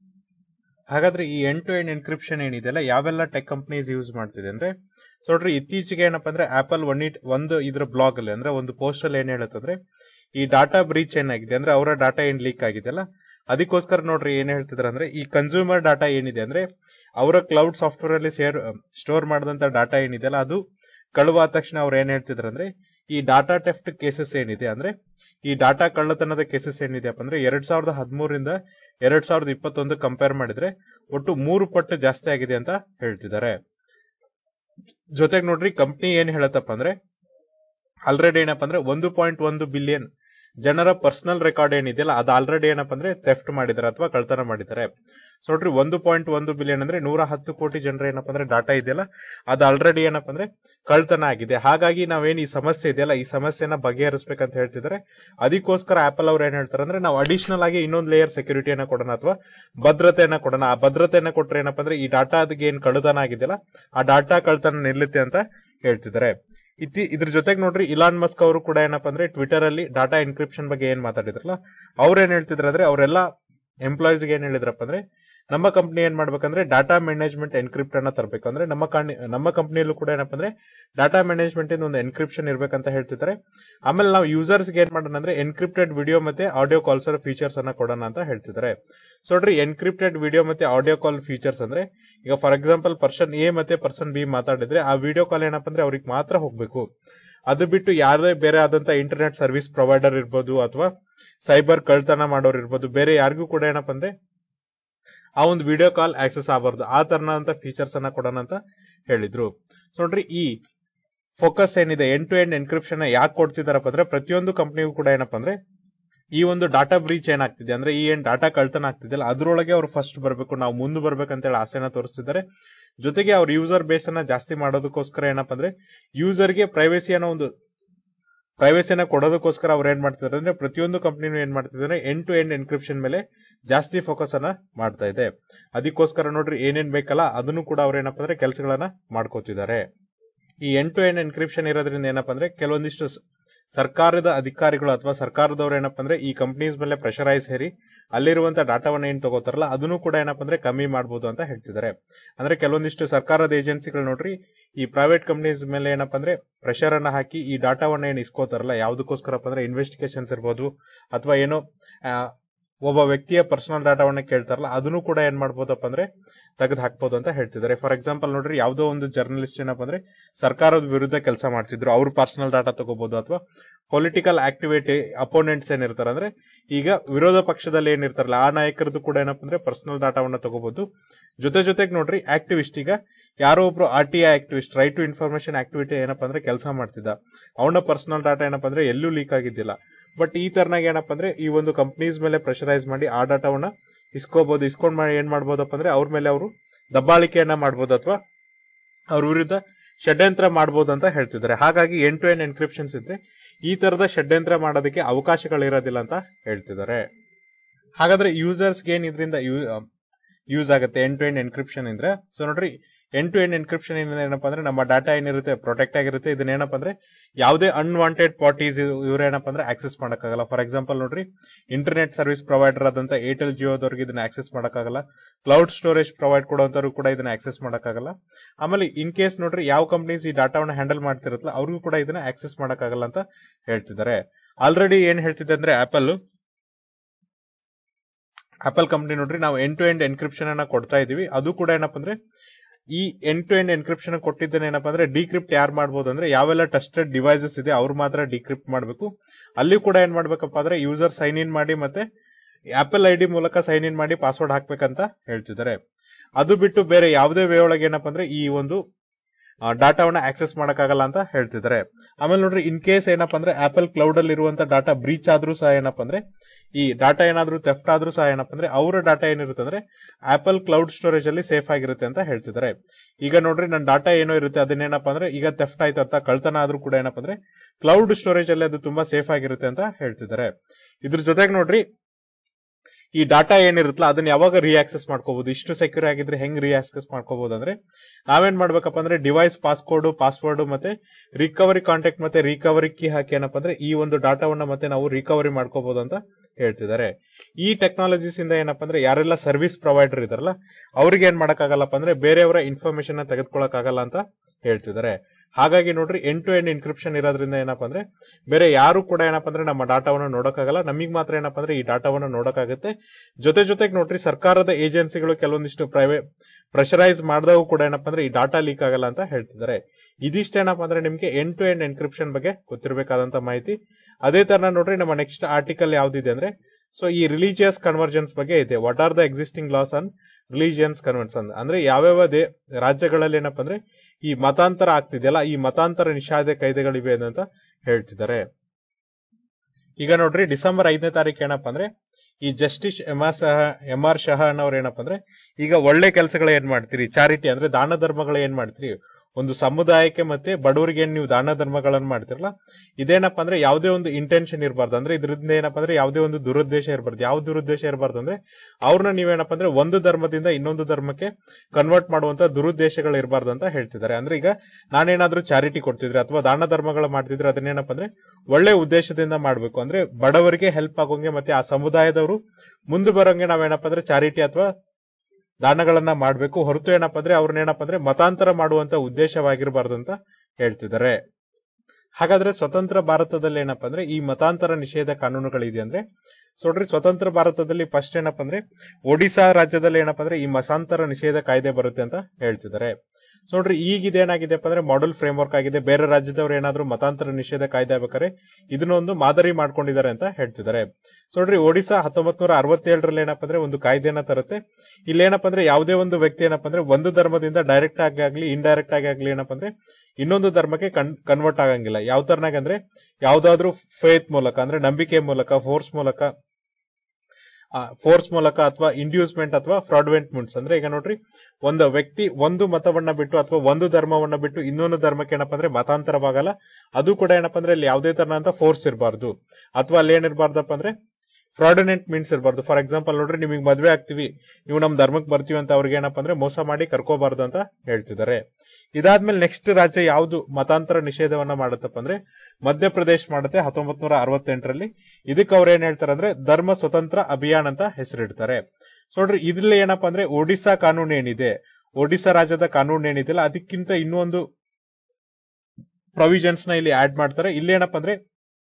ಹಾಗಾದ್ರೆ ಈ ಎಂಡ್ ಟು ಎಂಡ್ ಎನ್ಕ್ರಿಪ್ಷನ್ ಏನಿದೆಯಲ್ಲ ಯಾವೆಲ್ಲ ಟೆಕ್ ಕಂಪನೀಸ್ ಯೂಸ್ ಮಾಡ್ತಿದೆ ಅಂದ್ರೆ ಸೊ ನೋಡ್ರಿ ಇತ್ತೀಚೆಗೆ ಏನಪ್ಪ ಅಂದ್ರೆ ಆಪಲ್ ಒನ್ ಇಟ್ ಒಂದು ಇದ್ರ ಬ್ಲಾಗ್ ಅಲ್ಲಿ ಅಂದ್ರೆ ಒಂದು ಪೋಸ್ಟ್ ಅಲ್ಲಿ ಏನ್ ಹೇಳುತ್ತಂದ್ರೆ ಈ ಡಾಟಾ ಬ್ರೀಚ್ ಏನಾಗಿದೆ ಅಂದ್ರೆ ಅವರ ಡಾಟಾ ಏನ್ ಲೀಕ್ ಆಗಿದೆಯಲ್ಲ ಅದಕ್ಕೋಸ್ಕರ ನೋಡ್ರಿ ಏನ್ ಹೇಳ್ತಿದಾರೆ ಅಂದ್ರೆ ಈ ಕನ್ಸ್ಯೂಮರ್ ಡಾಟಾ ಏನಿದೆ ಅಂದ್ರೆ ಅವರ ಕ್ಲೌಡ್ ಸಾಫ್ಟ್ವೇರ್ ಅಲ್ಲಿ ಸೇರ್ ಸ್ಟೋರ್ ಮಾಡಿದಂತ ಡಾಟಾ ಏನಿದೆಯಲ್ಲ ಅದು ಕಳುವಾದ ತಕ್ಷಣ ಅವ್ರು ಏನ್ ಹೇಳ್ತಿದಾರೆ ಅಂದ್ರೆ ಈ ಡಾಟಾ ಟೆಫ್ಟ್ ಕೇಸಸ್ ಏನಿದೆ ಅಂದ್ರೆ ಈ ಡಾಟಾ ಕಳ್ಳತನದ ಕೇಸಸ್ ಏನಿದೆಯಪ್ಪ ಅಂದ್ರೆ ಎರಡ್ ಸಾವಿರದ ಹದಿಮೂರಿಂದ ಎರಡ್ ಸಾವಿರದ ಇಪ್ಪತ್ತೊಂದು ಕಂಪೇರ್ ಮಾಡಿದ್ರೆ ಒಟ್ಟು ಮೂರು ಪಟ್ಟು ಜಾಸ್ತಿ ಆಗಿದೆ ಅಂತ ಹೇಳ್ತಿದ್ದಾರೆ ಜೊತೆಗೆ ನೋಡ್ರಿ ಕಂಪ್ನಿ ಏನ್ ಹೇಳತ್ತಪ್ಪ ಅಂದ್ರೆ ಆಲ್ರೆಡಿ ಏನಪ್ಪ ಅಂದ್ರೆ ಒಂದು ಪಾಯಿಂಟ್ ಒಂದು ಬಿಲಿಯನ್ ಜನರ ಪರ್ಸನಲ್ ರೆಕಾರ್ಡ್ ಏನಿದೆಯಲ್ಲ ಅದು ಆಲ್ರೆಡಿ ಏನಪ್ಪ ಅಂದ್ರೆ ಥೆಫ್ಟ್ ಮಾಡಿದ್ದಾರೆ ಅಥವಾ ಕಳ್ತನ ಮಾಡಿದ್ದಾರೆ ಸೊ ನೋಡ್ರಿ ಒಂದು ಪಾಯಿಂಟ್ ಒಂದು ಬಿಲಿಯನ್ ಅಂದ್ರೆ ನೂರ ಹತ್ತು ಕೋಟಿ ಜನರ ಏನಪ್ಪ ಅಂದ್ರೆ ಡಾಟಾ ಇದೆಯಲ್ಲ ಅದು ಆಲ್ರೆಡಿ ಏನಪ್ಪ ಅಂದ್ರೆ ಕಳ್ತನ ಆಗಿದೆ ಹಾಗಾಗಿ ನಾವೇನ್ ಈ ಸಮಸ್ಯೆ ಇದೆಯಲ್ಲ ಈ ಸಮಸ್ಯೆನ ಬಗೆಹರಿಸಬೇಕಂತ ಹೇಳ್ತಿದ್ದಾರೆ ಅದಕ್ಕೋಸ್ಕರ ಆಪಲ್ ಅವ್ರು ಏನ್ ಹೇಳ್ತಾರೆ ಅಂದ್ರೆ ನಾವು ಅಡಿಷನಲ್ ಆಗಿ ಇನ್ನೊಂದು ಲೇಯರ್ ಸೆಕ್ಯೂರಿಟಿಯನ್ನ ಕೊಡೋಣ ಅಥವಾ ಭದ್ರತೆಯನ್ನ ಕೊಡೋಣ ಆ ಭದ್ರತೆಯನ್ನ ಕೊಟ್ರೆ ಏನಪ್ಪ ಅಂದ್ರೆ ಈ ಡಾಟಾಗೆ ಏನ್ ಕಳ್ಳತನ ಆಗಿದೆಯಲ್ಲ ಆ ಡಾಟಾ ಕಳ್ತನ ನಿಲ್ಲುತ್ತೆ ಅಂತ ಹೇಳ್ತಿದ್ದಾರೆ ಇತ್ತಿ ಇದ್ರ ಜೊತೆಗೆ ನೋಡ್ರಿ ಇಲಾನ್ ಮಸ್ಕ್ ಅವರು ಕೂಡ ಏನಪ್ಪ ಅಂದ್ರೆ ಟ್ವಿಟರ್ ಅಲ್ಲಿ ಡಾಟಾ ಎನ್ಕ್ರಿಪ್ಷನ್ ಬಗ್ಗೆ ಏನ್ ಮಾತಾಡಿದ್ರಲ್ಲ ಅವ್ರ ಏನ್ ಹೇಳ್ತಿದ್ರ ಅಂದ್ರೆ ಅವರೆಲ್ಲ ಎಂಪ್ಲಾಯೀಸ್ ಏನ್ ಹೇಳಿದ್ರಪ್ಪ ಅಂದ್ರೆ ನಮ್ಮ ಕಂಪ್ನಿ ಏನ್ ಮಾಡ್ಬೇಕಂದ್ರೆ ಡಾಟಾ ಮ್ಯಾನೇಜ್ಮೆಂಟ್ ಎನ್ಕ್ರಿಪ್ಟ್ ಅನ್ನ ತರಬೇಕು ಅಂದ್ರೆ ನಮ್ಮ ಕಾಣಿ ನಮ್ಮ ಕಂಪ್ನಿಯಲ್ಲೂ ಕೂಡ ಏನಪ್ಪ ಅಂದ್ರೆ ಡಾಟಾ ಮ್ಯಾನೇಜ್ಮೆಂಟ್ ಇಂದ ಒಂದು ಎನ್ಕ್ರಿಪ್ಷನ್ ಇರ್ಬೇಕಂತ ಹೇಳ್ತಿದ್ದಾರೆ ಆಮೇಲೆ ನಾವು ಯೂಸರ್ಸ್ ಏನ್ ಮಾಡೋಣ ಅಂದ್ರೆ ಎನ್ಕ್ರಿಪ್ಟೆಡ್ ವಿಡಿಯೋ ಮತ್ತೆ ಆಡಿಯೋ ಕಾಲ್ಸ್ ಫೀಚರ್ಸ್ ಅನ್ನ ಕೊಡೋಣ ಅಂತ ಹೇಳ್ತಿದ್ದಾರೆ ಸೊ ನೋಡ್ರಿ ಎನ್ಕ್ರಿಪ್ಟೆಡ್ ವಿಡಿಯೋ ಮತ್ತೆ ಆಡಿಯೋ ಕಾಲ್ ಫೀಚರ್ಸ್ ಅಂದ್ರೆ ಈಗ ಫಾರ್ ಎಕ್ಸಾಂಪಲ್ ಪರ್ಸನ್ ಎ ಮತ್ತೆ ಪರ್ಸನ್ ಬಿ ಮಾತಾಡಿದ್ರೆ ಆ ವಿಡಿಯೋ ಕಾಲ್ ಏನಪ್ಪ ಅಂದ್ರೆ ಅವ್ರಿಗೆ ಮಾತ್ರ ಹೋಗ್ಬೇಕು ಅದು ಬಿಟ್ಟು ಯಾರೇ ಬೇರೆ ಆದಂತ ಇಂಟರ್ನೆಟ್ ಸರ್ವಿಸ್ ಪ್ರೊವೈಡರ್ ಇರ್ಬೋದು ಅಥವಾ ಸೈಬರ್ ಕಳ್ತನ ಮಾಡೋರು ಇರ್ಬೋದು ಬೇರೆ ಯಾರಿಗೂ ಕೂಡ ಏನಪ್ಪ ಅಂದ್ರೆ ಆ ಒಂದು ವಿಡಿಯೋ ಕಾಲ್ ಆಕ್ಸೆಸ್ ಆಗಬಾರ್ದು ಆ ತರನಾದಂತ ಫೀಚರ್ಸ್ ಅನ್ನ ಕೊಡೋಣ ಅಂತ ಹೇಳಿದ್ರು ಸೊ ನೋಡ್ರಿ ಈ ಫೋಕಸ್ ಏನಿದೆ ಎಂಡ್ ಟು ಎಂಡ್ ಎನ್ಕ್ರಿಪ್ಷನ್ ಯಾಕೆ ಕೊಡ್ತಿದಾರಪ್ಪ ಅಂದ್ರೆ ಪ್ರತಿಯೊಂದು ಕಂಪ್ನಿಗೂ ಕೂಡ ಏನಪ್ಪ ಅಂದ್ರೆ ಈ ಒಂದು ಡಾಟಾ ಬ್ರೀಚ್ ಏನಾಗ್ತಿದೆ ಅಂದ್ರೆ ಈ ಏನ್ ಡಾಟಾ ಕಳ್ತನ ಆಗ್ತಿದೆಯಲ್ಲ ಅದ್ರೊಳಗೆ ಅವ್ರು ಫಸ್ಟ್ ಬರಬೇಕು ನಾವು ಮುಂದೆ ಬರ್ಬೇಕಂತೇಳಿ ಆಸೆನ ತೋರಿಸ್ತಿದ್ದಾರೆ ಜೊತೆಗೆ ಅವ್ರ ಯೂಸರ್ ಬೇಸ್ ಅನ್ನ ಜಾಸ್ತಿ ಮಾಡೋದಕ್ಕೋಸ್ಕರ ಏನಪ್ಪ ಅಂದ್ರೆ ಯೂಸರ್ಗೆ ಪ್ರೈವೇಸಿ ಅನ್ನೋ ಒಂದು ಪ್ರೈವೇಸಿನ ಕೊಡೋದಕ್ಕೋಸ್ಕರ ಅವ್ರು ಏನ್ ಮಾಡ್ತಿದ್ದಾರೆ ಅಂದ್ರೆ ಪ್ರತಿಯೊಂದು ಕಂಪ್ನಿನೂ ಏನ್ ಮಾಡ್ತಿದ್ದಾರೆ ಎಂಡ್ ಟು ಎಂಡ್ ಎನ್ಕ್ರಿಪ್ಷನ್ ಮೇಲೆ ಜಾಸ್ತಿ ಫೋಕಸ್ ಅನ್ನ ಮಾಡ್ತಾ ಇದೆ ಅದಕ್ಕೋಸ್ಕರ ನೋಡ್ರಿ ಏನೇನ್ ಬೇಕಲ್ಲ ಅದನ್ನು ಕೂಡ ಅವ್ರು ಏನಪ್ಪ ಅಂದ್ರೆ ಕೆಲಸಗಳನ್ನ ಮಾಡ್ಕೋತಿದ್ದಾರೆ ಈ ಎಂಡ್ ಟು ಎಂಡ್ ಎನ್ಕ್ರಿಪ್ಷನ್ ಇರೋದ್ರಿಂದ ಏನಪ್ಪ ಅಂದ್ರೆ ಕೆಲವೊಂದಿಷ್ಟು ಸ- ಸರ್ಕಾರದ ಅಧಿಕಾರಿಗಳು ಅಥವಾ ಸರ್ಕಾರದವ್ರು ಏನಪ್ಪ ಅಂದ್ರೆ ಈ ಕಂಪ್ನೀಸ್ ಮೇಲೆ ಪ್ರೆಷರೈಸ್ ಹೇರಿ ಅಲ್ಲಿರುವಂತ ಡಾಟಾವನ್ನ ಏನ್ ತಗೋತಾರಲ್ಲ ಅದನ್ನು ಕೂಡ ಏನಪ್ಪ ಅಂದ್ರೆ ಕಮ್ಮಿ ಮಾಡಬಹುದು ಅಂತ ಹೇಳ್ತಿದ್ದಾರೆ ಅಂದ್ರೆ ಕೆಲವೊಂದಿಷ್ಟು ಸರ್ಕಾರದ ಏಜೆನ್ಸಿಗಳು ನೋಡ್ರಿ ಈ ಪ್ರೈವೇಟ್ ಕಂಪ್ನೀಸ್ ಮೇಲೆ ಏನಪ್ಪ ಅಂದ್ರೆ ಪ್ರೆಷರ್ ಅನ್ನ ಹಾಕಿ ಈ ಡಾಟಾವನ್ನ ಏನ್ ಇಸ್ಕೋತಾರಲ್ಲ ಯಾವ್ದಕ್ಕೋಸ್ಕರಪ್ಪ ಅಂದ್ರೆ ಇನ್ವೆಸ್ಟಿಗೇಷನ್ಸ್ ಇರ್ಬೋದು ಅಥವಾ ಏನೋ ಆ, ಒಬ್ಬ ವ್ಯಕ್ತಿಯ ಪರ್ಸನಲ್ ಡಾಟಾವನ್ನ ಕೇಳ್ತಾರಲ್ಲ ಅದನ್ನು ಕೂಡ ಏನ್ ಮಾಡ್ಬೋದಪ್ಪ ಅಂದ್ರೆ ತೆಗೆದು ಹಾಕ್ಬೋದು ಅಂತ ಹೇಳ್ತಿದ್ದಾರೆ ಫಾರ್ ಎಕ್ಸಾಂಪಲ್ ನೋಡ್ರಿ ಯಾವ್ದೋ ಒಂದು ಜರ್ನಲಿಸ್ಟ್ ಏನಪ್ಪ ಅಂದ್ರೆ ಸರ್ಕಾರದ ವಿರುದ್ಧ ಕೆಲಸ ಮಾಡ್ತಿದ್ರು ಅವ್ರ ಪರ್ಸನಲ್ ಡಾಟಾ ತಗೋಬಹುದು ಅಥವಾ ಪೊಲಿಟಿಕಲ್ ಆಕ್ಟಿವಿಟಿ ಅಪೋನೆಂಟ್ಸ್ ಏನಿರ್ತಾರೆ ಅಂದ್ರೆ ಈಗ ವಿರೋಧ ಪಕ್ಷದಲ್ಲಿ ಏನಿರ್ತಾರಲ್ಲ ಆ ನಾಯಕರದ್ದು ಕೂಡ ಏನಪ್ಪ ಅಂದ್ರೆ ಪರ್ಸನಲ್ ಡಾಟಾವನ್ನ ತಗೋಬಹುದು ಜೊತೆ ಜೊತೆಗೆ ನೋಡ್ರಿ ಆಕ್ಟಿವಿಸ್ಟ್ ಈಗ ಯಾರೋ ಒಬ್ರು R T I activist right to information activity ಏನಪ್ಪ ಅಂದ್ರೆ ಕೆಲಸ ಮಾಡ್ತಿದ್ದ ಅವನ ಪರ್ಸನಲ್ ಡಾಟಾ ಏನಪ್ಪ ಅಂದ್ರೆ ಎಲ್ಲೂ ಲೀಕ್ ಆಗಿದ್ದಿಲ್ಲ ಬಟ್ ಈ ತರನಾಗ ಏನಪ್ಪ ಅಂದ್ರೆ ಈ ಒಂದು ಕಂಪ್ನೀಸ್ ಮೇಲೆ ಪ್ರೆಷರೈಸ್ ಮಾಡಿ ಆ ಡಾಟಾವನ್ನ ಇಸ್ಕೋಬಹುದು ಇಸ್ಕೊಂಡ್ ಮಾಡಿ ಏನ್ ಮಾಡ್ಬೋದಪ್ಪ ಅಂದ್ರೆ ಅವ್ರ ಮೇಲೆ ಅವರು ದಬ್ಬಾಳಿಕೆಯನ್ನ ಮಾಡ್ಬೋದು ಅಥವಾ ಅವ್ರ ವಿರುದ್ಧ ಷಡ್ಯಂತ್ರ ಮಾಡ್ಬೋದು ಅಂತ ಹೇಳ್ತಿದ್ದಾರೆ ಹಾಗಾಗಿ ಎಂಡ್ ಟು ಎಂಡ್ ಎನ್ಕ್ರಿಪ್ಷನ್ಸ್ ಇದ್ರೆ ಈ ತರದ ಷಡ್ಯಂತ್ರ ಮಾಡೋದಕ್ಕೆ ಅವಕಾಶಗಳಿರೋದಿಲ್ಲ ಅಂತ ಹೇಳ್ತಿದ್ದಾರೆ ಹಾಗಾದ್ರೆ ಯೂಸರ್ಸ್ಗೆ ಏನ್ ಇದರಿಂದ ಯೂಸ್ ಆಗುತ್ತೆ ಎಂಡ್ ಟು ಎಂಡ್ ಎನ್ಕ್ರಿಪ್ಷನ್ ಅಂದ್ರೆ ಸೊ ನೋಡ್ರಿ ಎಂಡ್ ಟು ಎಂಡ್ ಎನ್ಕ್ರಿಪ್ಷನ್ ಏನಪ್ಪ ಅಂದ್ರೆ ನಮ್ಮ ಡಾಟಾ ಏನಿರುತ್ತೆ ಪ್ರೊಟೆಕ್ಟ್ ಆಗಿರುತ್ತೆ ಇದನ್ನ ಏನಪ್ಪ ಅಂದ್ರೆ ಯಾವುದೇ ಅನ್ವಾಂಟೆಡ್ ಪಾರ್ಟೀಸ್ ಇವ್ರು ಏನಪ್ಪ ಅಂದ್ರೆ ಆಕ್ಸೆಸ್ ಮಾಡಕ್ಕಾಗಲ್ಲ ಫಾರ್ ಎಕ್ಸಾಂಪಲ್ ನೋಡ್ರಿ ಇಂಟರ್ನೆಟ್ ಸರ್ವಿಸ್ ಪ್ರೊವೈಡರ್ ಆದಂತ ಏರ್ಟೆಲ್ ಜಿಯೋದವ್ರಿಗೆ ಇದನ್ನ ಆಕ್ಸೆಸ್ ಮಾಡಕ್ಕಾಗಲ್ಲ ಕ್ಲೌಡ್ ಸ್ಟೋರೇಜ್ ಪ್ರೊವೈಡ್ ಕೊಡೋಂಥವ್ರು ಕೂಡ ಇದನ್ನ ಆಕ್ಸೆಸ್ ಮಾಡಕ್ಕಾಗಲ್ಲ ಆಮೇಲೆ ಇನ್ ಕೇಸ್ ನೋಡ್ರಿ ಯಾವ ಕಂಪ್ನೀಸ್ ಈ ಡಾಟಾವನ್ನ ಹ್ಯಾಂಡಲ್ ಮಾಡ್ತಿರತ್ತಲ್ಲ ಅವ್ರಿಗೂ ಕೂಡ ಇದನ್ನ ಆಕ್ಸೆಸ್ ಮಾಡಕ್ಕಾಗಲ್ಲ ಅಂತ ಹೇಳ್ತಿದ್ದಾರೆ ಆಲ್ರೆಡಿ ಏನ್ ಹೇಳ್ತಿದೆ ಅಂದ್ರೆ ಆಪಲ್ ಆಪಲ್ ಕಂಪ್ನಿ ನೋಡ್ರಿ ನಾವು ಎಂಡ್ ಟು ಎಂಡ್ ಎನ್ಕ್ರಿಪ್ಷನ್ ಅನ್ನ ಕೊಡ್ತಾ ಇದೀವಿ ಅದು ಕೂಡ ಏನಪ್ಪ ಅಂದ್ರೆ ಈ ಎಂಡ್ ಟು ಎಂಡ್ ಎನ್ಕ್ರಿಪ್ಷನ್ ಕೊಟ್ಟಿದ್ದೇನೆ ಏನಪ್ಪ ಅಂದ್ರೆ ಡಿಕ್ರಿಪ್ಟ್ ಯಾರು ಮಾಡ್ಬೋದು ಅಂದ್ರೆ ಯಾವೆಲ್ಲ ಟೆಸ್ಟೆಡ್ ಡಿವೈಸಸ್ ಇದೆ ಅವ್ರು ಮಾತ್ರ ಡಿಕ್ರಿಪ್ಟ್ ಮಾಡಬೇಕು ಅಲ್ಲಿ ಕೂಡ ಏನ್ ಮಾಡ್ಬೇಕಪ್ಪ ಅಂದ್ರೆ ಯೂಸರ್ ಸೈನ್ ಇನ್ ಮಾಡಿ ಮತ್ತೆ ಆಪಲ್ ಐ ಡಿ ಮೂಲಕ ಸೈನ್ ಇನ್ ಮಾಡಿ ಪಾಸ್ವರ್ಡ್ ಹಾಕ್ಬೇಕಂತ ಹೇಳ್ತಿದ್ದಾರೆ ಅದು ಬಿಟ್ಟು ಬೇರೆ ಯಾವುದೇ ವೇ ಒಳಗೆ ಏನಪ್ಪ ಅಂದ್ರೆ ಈ ಒಂದು ಡಾಟಾವನ್ನ ಆಕ್ಸೆಸ್ ಮಾಡಕ್ಕಾಗಲ್ಲ ಅಂತ ಹೇಳ್ತಿದ್ದಾರೆ ಆಮೇಲೆ ನೋಡ್ರಿ ಇನ್ ಕೇಸ್ ಏನಪ್ಪ ಅಂದ್ರೆ ಆಪಲ್ ಕ್ಲೌಡ್ ಅಲ್ಲಿ ಇರುವಂತ ಡಾಟಾ ಬ್ರೀಚ್ ಆದ್ರೂ ಸಹ ಏನಪ್ಪ ಅಂದ್ರೆ ಈ ಡಾಟಾ ಏನಾದ್ರೂ ಥೆಫ್ಟ್ ಆದ್ರೂ ಸಹ ಏನಪ್ಪ ಅಂದ್ರೆ ಅವರ ಡಾಟಾ ಏನಿರುತ್ತೆ ಅಂದ್ರೆ ಆಪಲ್ ಕ್ಲೌಡ್ ಸ್ಟೋರೇಜ್ ಅಲ್ಲಿ ಸೇಫ್ ಆಗಿರುತ್ತೆ ಅಂತ ಹೇಳ್ತಿದ್ದಾರೆ ಈಗ ನೋಡ್ರಿ ನನ್ನ ಡಾಟಾ ಏನೋ ಇರುತ್ತೆ ಅದನ್ನೇನಪ್ಪ ಅಂದ್ರೆ ಈಗ ಥೆಫ್ಟ್ ಆಯ್ತು ಅಂತ ಕಳ್ತನ ಆದ್ರೂ ಕೂಡ ಏನಪ್ಪ ಅಂದ್ರೆ ಕ್ಲೌಡ್ ಸ್ಟೋರೇಜ್ ಅಲ್ಲಿ ಅದು ತುಂಬಾ ಸೇಫ್ ಆಗಿರುತ್ತೆ ಅಂತ ಹೇಳ್ತಿದ್ದಾರೆ ಇದ್ರ ಜೊತೆಗೆ ನೋಡ್ರಿ ಈ ಡಾಟಾ ಏನಿರುತ್ತಲ್ಲ ಅದನ್ನ ಯಾವಾಗ ರಿಆಕ್ಸೆಸ್ ಮಾಡ್ಕೋಬಹುದು ಇಷ್ಟು ಸೆಕ್ಯೂರ್ ಆಗಿದ್ರೆ ಹೆಂಗ್ ರಿಆಕ್ಸೆಸ್ ಮಾಡ್ಕೋಬಹುದು ಅಂದ್ರೆ ನಾವೇನ್ ಮಾಡ್ಬೇಕಪ್ಪ ಅಂದ್ರೆ ಡಿವೈಸ್ ಪಾಸ್ಕೋಡ್ ಪಾಸ್ವರ್ಡ್ ಮತ್ತೆ ರಿಕವರಿ ಕಾಂಟ್ಯಾಕ್ಟ್ ಮತ್ತೆ ರಿಕವರಿ ಕೀ ಹಾಕಿ ಏನಪ್ಪ ಅಂದ್ರೆ ಈ ಒಂದು ಡಾಟಾವನ್ನ ಮತ್ತೆ ನಾವು ರಿಕವರಿ ಮಾಡ್ಕೋಬಹುದು ಅಂತ ಹೇಳ್ತಿದ್ದಾರೆ ಈ ಟೆಕ್ನಾಲಜೀಸ್ ಇಂದ ಏನಪ್ಪ ಅಂದ್ರೆ ಯಾರೆಲ್ಲ ಸರ್ವಿಸ್ ಪ್ರೊವೈಡರ್ ಇದಾರಲ್ಲ ಅವ್ರಿಗೆ ಏನ್ ಮಾಡಕ್ಕಾಗಲ್ಲಪ್ಪ ಅಂದ್ರೆ ಬೇರೆಯವರ ಇನ್ಫಾರ್ಮೇಶನ್ ತೆಗೆದುಕೊಳ್ಳಕ್ ಆಗಲ್ಲ ಅಂತ ಹೇಳ್ತಿದ್ದಾರೆ ಹಾಗಾಗಿ ನೋಡ್ರಿ ಎಂಡ್ ಟು ಎಂಡ್ ಇನ್ಕ್ರಿಪ್ಷನ್ ಇರೋದ್ರಿಂದ ಏನಪ್ಪ ಅಂದ್ರೆ ಬೇರೆ ಯಾರು ಕೂಡ ಏನಪ್ಪ ಅಂದ್ರೆ ನಮ್ಮ ಡಾಟಾವನ್ನ ನೋಡಕ್ಕಾಗಲ್ಲ ನಮಗೆ ಮಾತ್ರ ಏನಪ್ಪ ಅಂದ್ರೆ ಈ ಡಾಟಾವನ್ನ ನೋಡಕ್ಕಾಗುತ್ತೆ ಜೊತೆ ಜೊತೆಗೆ ನೋಡ್ರಿ ಸರ್ಕಾರದ ಏಜೆನ್ಸಿಗಳು ಕೆಲವೊಂದಿಷ್ಟು ಪ್ರೈವೇಟ್ ಪ್ರೆಷರೈಸ್ ಮಾಡಿದಾಗೂ ಕೂಡ ಏನಪ್ಪ ಅಂದ್ರೆ ಈ ಡಾಟಾ ಲೀಕ್ ಆಗಲ್ಲ ಅಂತ ಹೇಳ್ತಿದ್ದಾರೆ ಇದಿಷ್ಟೇನಪ್ಪ ಅಂದ್ರೆ ನಿಮ್ಗೆ ಎಂಡ್ ಟು ಎಂಡ್ ಎನ್ಕ್ರಿಪ್ಷನ್ ಬಗ್ಗೆ ಗೊತ್ತಿರಬೇಕಾದಂತ ಮಾಹಿತಿ ಅದೇ ತರ ನೋಡ್ರಿ ನಮ್ಮ ನೆಕ್ಸ್ಟ್ ಆರ್ಟಿಕಲ್ ಯಾವ್ದಿದೆ ಅಂದ್ರೆ ಸೊ ಈ ರಿಲಿಜಿಯಸ್ ಕನ್ವರ್ಜನ್ಸ್ ಬಗ್ಗೆ ಇದೆ what are the existing laws on religions conversion ಅಂದ್ರೆ ಯಾವ್ಯಾವ ದೇ ರಾಜ್ಯಗಳಲ್ಲಿ ಏನಪ್ಪ ಅಂದ್ರೆ ಈ ಮತಾಂತರ ಆಗ್ತಿದೆಯಲ್ಲ ಈ ಮತಾಂತರ ನಿಷೇಧ ಕಾಯ್ದೆಗಳಿವೆ ಅಂತ ಹೇಳ್ತಿದ್ದಾರೆ ಈಗ ನೋಡ್ರಿ ಡಿಸೆಂಬರ್ ಐದನೇ ತಾರೀಕು ಏನಪ್ಪ ಅಂದ್ರೆ ಈ ಜಸ್ಟಿಸ್ ಎಂ ಆರ್ ಸಹ ಎಂ ಆರ್ ಶಹನ್ ಅವ್ರು ಏನಪ್ಪ ಅಂದ್ರೆ ಈಗ ಒಳ್ಳೆ ಕೆಲಸಗಳು ಏನ್ ಮಾಡ್ತೀರಿ ಚಾರಿಟಿ ಅಂದ್ರೆ ದಾನ ಧರ್ಮಗಳು ಏನ್ ಮಾಡ್ತೀರಿ ಒಂದು ಸಮುದಾಯಕ್ಕೆ ಮತ್ತೆ ಬಡವರಿಗೆ ಏನ್ ನೀವು ದಾನ ಧರ್ಮಗಳನ್ನ ಮಾಡ್ತಿರಲ್ಲ ಇದೇನಪ್ಪ ಅಂದ್ರೆ ಯಾವುದೇ ಒಂದು ಇಂಟೆನ್ಷನ್ ಇರಬಾರ್ದು ಅಂದ್ರೆ ಇದರಿಂದ ಏನಪ್ಪ ಅಂದ್ರೆ ಯಾವುದೇ ಒಂದು ದುರುದ್ದೇಶ ಇರಬಾರ್ದು ಯಾವ ದುರುದ್ದೇಶ ಇರಬಾರ್ದು ಅಂದ್ರೆ ಅವ್ರನ್ನ ನೀವೇನಪ್ಪ ಅಂದ್ರೆ ಒಂದು ಧರ್ಮದಿಂದ ಇನ್ನೊಂದು ಧರ್ಮಕ್ಕೆ ಕನ್ವರ್ಟ್ ಮಾಡುವಂತ ದುರುದ್ದೇಶಗಳು ಇರಬಾರ್ದು ಅಂತ ಹೇಳ್ತಿದ್ದಾರೆ ಅಂದ್ರೆ ಈಗ ನಾನೇನಾದ್ರೂ ಚಾರಿಟಿ ಕೊಡ್ತಿದ್ರೆ ಅಥವಾ ದಾನ ಧರ್ಮಗಳು ಮಾಡ್ತಿದ್ರೆ ಅದನ್ನೇನಪ್ಪ ಅಂದ್ರೆ ಒಳ್ಳೆ ಉದ್ದೇಶದಿಂದ ಮಾಡ್ಬೇಕು ಅಂದ್ರೆ ಬಡವರಿಗೆ ಹೆಲ್ಪ್ ಆಗೋಂಗೆ ಮತ್ತೆ ಆ ಸಮುದಾಯದವರು ಮುಂದೆ ಬರೋಂಗೆ ನಾವೇನಪ್ಪ ಅಂದ್ರೆ ಚಾರಿಟಿ ಅಥವಾ ದಾನಗಳನ್ನ ಮಾಡಬೇಕು ಹೊರತು ಏನಪ್ಪ ಅಂದ್ರೆ ಅವ್ರನ್ನ ಏನಪ್ಪ ಅಂದ್ರೆ ಮತಾಂತರ ಮಾಡುವಂತ ಉದ್ದೇಶವಾಗಿರಬಾರ್ದು ಅಂತ ಹೇಳ್ತಿದ್ದಾರೆ ಹಾಗಾದ್ರೆ ಸ್ವತಂತ್ರ ಭಾರತದಲ್ಲಿ ಏನಪ್ಪ ಅಂದ್ರೆ ಈ ಮತಾಂತರ ನಿಷೇಧ ಕಾನೂನುಗಳಿದೆ ಅಂದ್ರೆ ಸೊ ನೋಡ್ರಿ ಸ್ವತಂತ್ರ ಭಾರತದಲ್ಲಿ ಫಸ್ಟ್ ಏನಪ್ಪ ಅಂದ್ರೆ ಒಡಿಶಾ ರಾಜ್ಯದಲ್ಲಿ ಏನಪ್ಪ ಅಂದ್ರೆ ಈ ಮತಾಂತರ ನಿಷೇಧ ಕಾಯ್ದೆ ಬರುತ್ತೆ ಅಂತ ಹೇಳ್ತಿದ್ದಾರೆ ಸೊ ನೋಡ್ರಿ ಈಗ ಇದೇನಾಗಿದೆಪ್ಪ ಅಂದ್ರೆ ಮಾಡೆಲ್ ಫ್ರೇಮ್ ವರ್ಕ್ ಆಗಿದೆ ಬೇರೆ ರಾಜ್ಯದವ್ರು ಏನಾದ್ರು ಮತಾಂತರ ನಿಷೇಧ ಕಾಯ್ದೆ ಆಗ್ಬೇಕಾದ್ರೆ ಇದನ್ನ ಒಂದು ಮಾದರಿ ಮಾಡ್ಕೊಂಡಿದ್ದಾರೆ ಅಂತ ಹೇಳ್ತಿದ್ದಾರೆ ಸೊ ನೋಡ್ರಿ ಒಡಿಶಾ ಹತ್ತೊಂಬತ್ ನೂರ ಅರವತ್ತೇಳರಲ್ಲಿ ಏನಪ್ಪ ಅಂದ್ರೆ ಒಂದು ಕಾಯ್ದೆನ ತರುತ್ತೆ ಇಲ್ಲೇನಪ್ಪ ಅಂದ್ರೆ ಯಾವುದೇ ಒಂದು ವ್ಯಕ್ತಿ ಏನಪ್ಪ ಅಂದ್ರೆ ಒಂದು ಧರ್ಮದಿಂದ ಡೈರೆಕ್ಟ್ ಆಗಿ ಆಗ್ಲಿ ಇಂಡೈರೆಕ್ಟ್ ಆಗಿ ಆಗ್ಲಿ ಏನಪ್ಪ ಅಂದ್ರೆ ಇನ್ನೊಂದು ಧರ್ಮಕ್ಕೆ ಕನ್ ಕನ್ವರ್ಟ್ ಆಗಂಗಿಲ್ಲ ಯಾವ ತರನಾಗ ಅಂದ್ರೆ ಯಾವ್ದಾದ್ರು ಫೇತ್ ಮೂಲಕ ಅಂದ್ರೆ ನಂಬಿಕೆ ಮೂಲಕ ಫೋರ್ಸ್ ಮೂಲಕ ಫೋರ್ಸ್ ಮೂಲಕ ಅಥವಾ ಇಂಡ್ಯೂಸ್ಮೆಂಟ್ ಅಥವಾ ಫ್ರಾಡ್ವೆಂಟ್ ಮುಂಡ್ಸ್ ಅಂದ್ರೆ ಈಗ ನೋಡ್ರಿ ಒಂದು ವ್ಯಕ್ತಿ ಒಂದು ಮತವನ್ನ ಬಿಟ್ಟು ಅಥವಾ ಒಂದು ಧರ್ಮವನ್ನ ಬಿಟ್ಟು ಇನ್ನೊಂದು ಧರ್ಮಕ್ಕೆ ಏನಪ್ಪಾ ಅಂದ್ರೆ ಮತಾಂತರವಾಗಲ್ಲ ಅದು ಕೂಡ ಏನಪ್ಪಾ ಅಂದ್ರೆ ಅಲ್ಲಿ ಯಾವುದೇ ತರನಂತ ಫೋರ್ಸ್ ಇರಬಾರ್ದು ಅಥವಾ ಅಲ್ಲಿ ಏನಿರಬಾರ್ದಪ್ಪ ಅಂದ್ರೆ ಫ್ರಾಡನೆಂಟ್ ಮೀನ್ಸ್ ಇರಬಾರ್ದು ಫಾರ್ ಎಕ್ಸಾಂಪಲ್ ನೋಡ್ರಿ ನಿಮಗೆ ಮದ್ವೆ ಆಗ್ತೀವಿ ನೀವು ನಮ್ ಧರ್ಮಕ್ಕೆ ಬರ್ತೀವಿ ಅಂತ ಅವ್ರಿಗೆ ಏನಪ್ಪಾ ಅಂದ್ರೆ ಮೋಸ ಮಾಡಿ ಕರ್ಕೋಬಾರ್ದು ಅಂತ ಹೇಳ್ತಿದ್ದಾರೆ ಇದಾದ್ಮೇಲೆ ನೆಕ್ಸ್ಟ್ ರಾಜ್ಯ ಯಾವುದು ಮತಾಂತರ ನಿಷೇಧವನ್ನ ಮಾಡುತ್ತಪ್ಪ ಅಂದ್ರೆ ಮಧ್ಯಪ್ರದೇಶ ಮಾಡುತ್ತೆ ಹತ್ತೊಂಬತ್ ನೂರ ಅರವತ್ತೆಂಟರಲ್ಲಿ ಇದಕ್ಕೆ ಅವ್ರು ಏನ್ ಹೇಳ್ತಾರೆ ಅಂದ್ರೆ ಧರ್ಮ ಸ್ವತಂತ್ರ ಅಭಿಯಾನ್ ಅಂತ ಹೆಸರಿಡ್ತಾರೆ ಸೊ ನೋಡ್ರಿ ಇದ್ರಲ್ಲಿ ಏನಪ್ಪಾ ಅಂದ್ರೆ ಒಡಿಶಾ ಕಾನೂನು ಏನಿದೆ ಒಡಿಶಾ ರಾಜ್ಯದ ಕಾನೂನು ಏನಿದೆಯಲ್ಲ ಅದಕ್ಕಿಂತ ಇನ್ನೊಂದು ಪ್ರೊವಿಷನ್ಸ್ ನ ಇಲ್ಲಿ ಆಡ್ ಮಾಡ್ತಾರೆ ಇಲ್ಲಿ ಏನಪ್ಪಾ ಅಂದ್ರೆ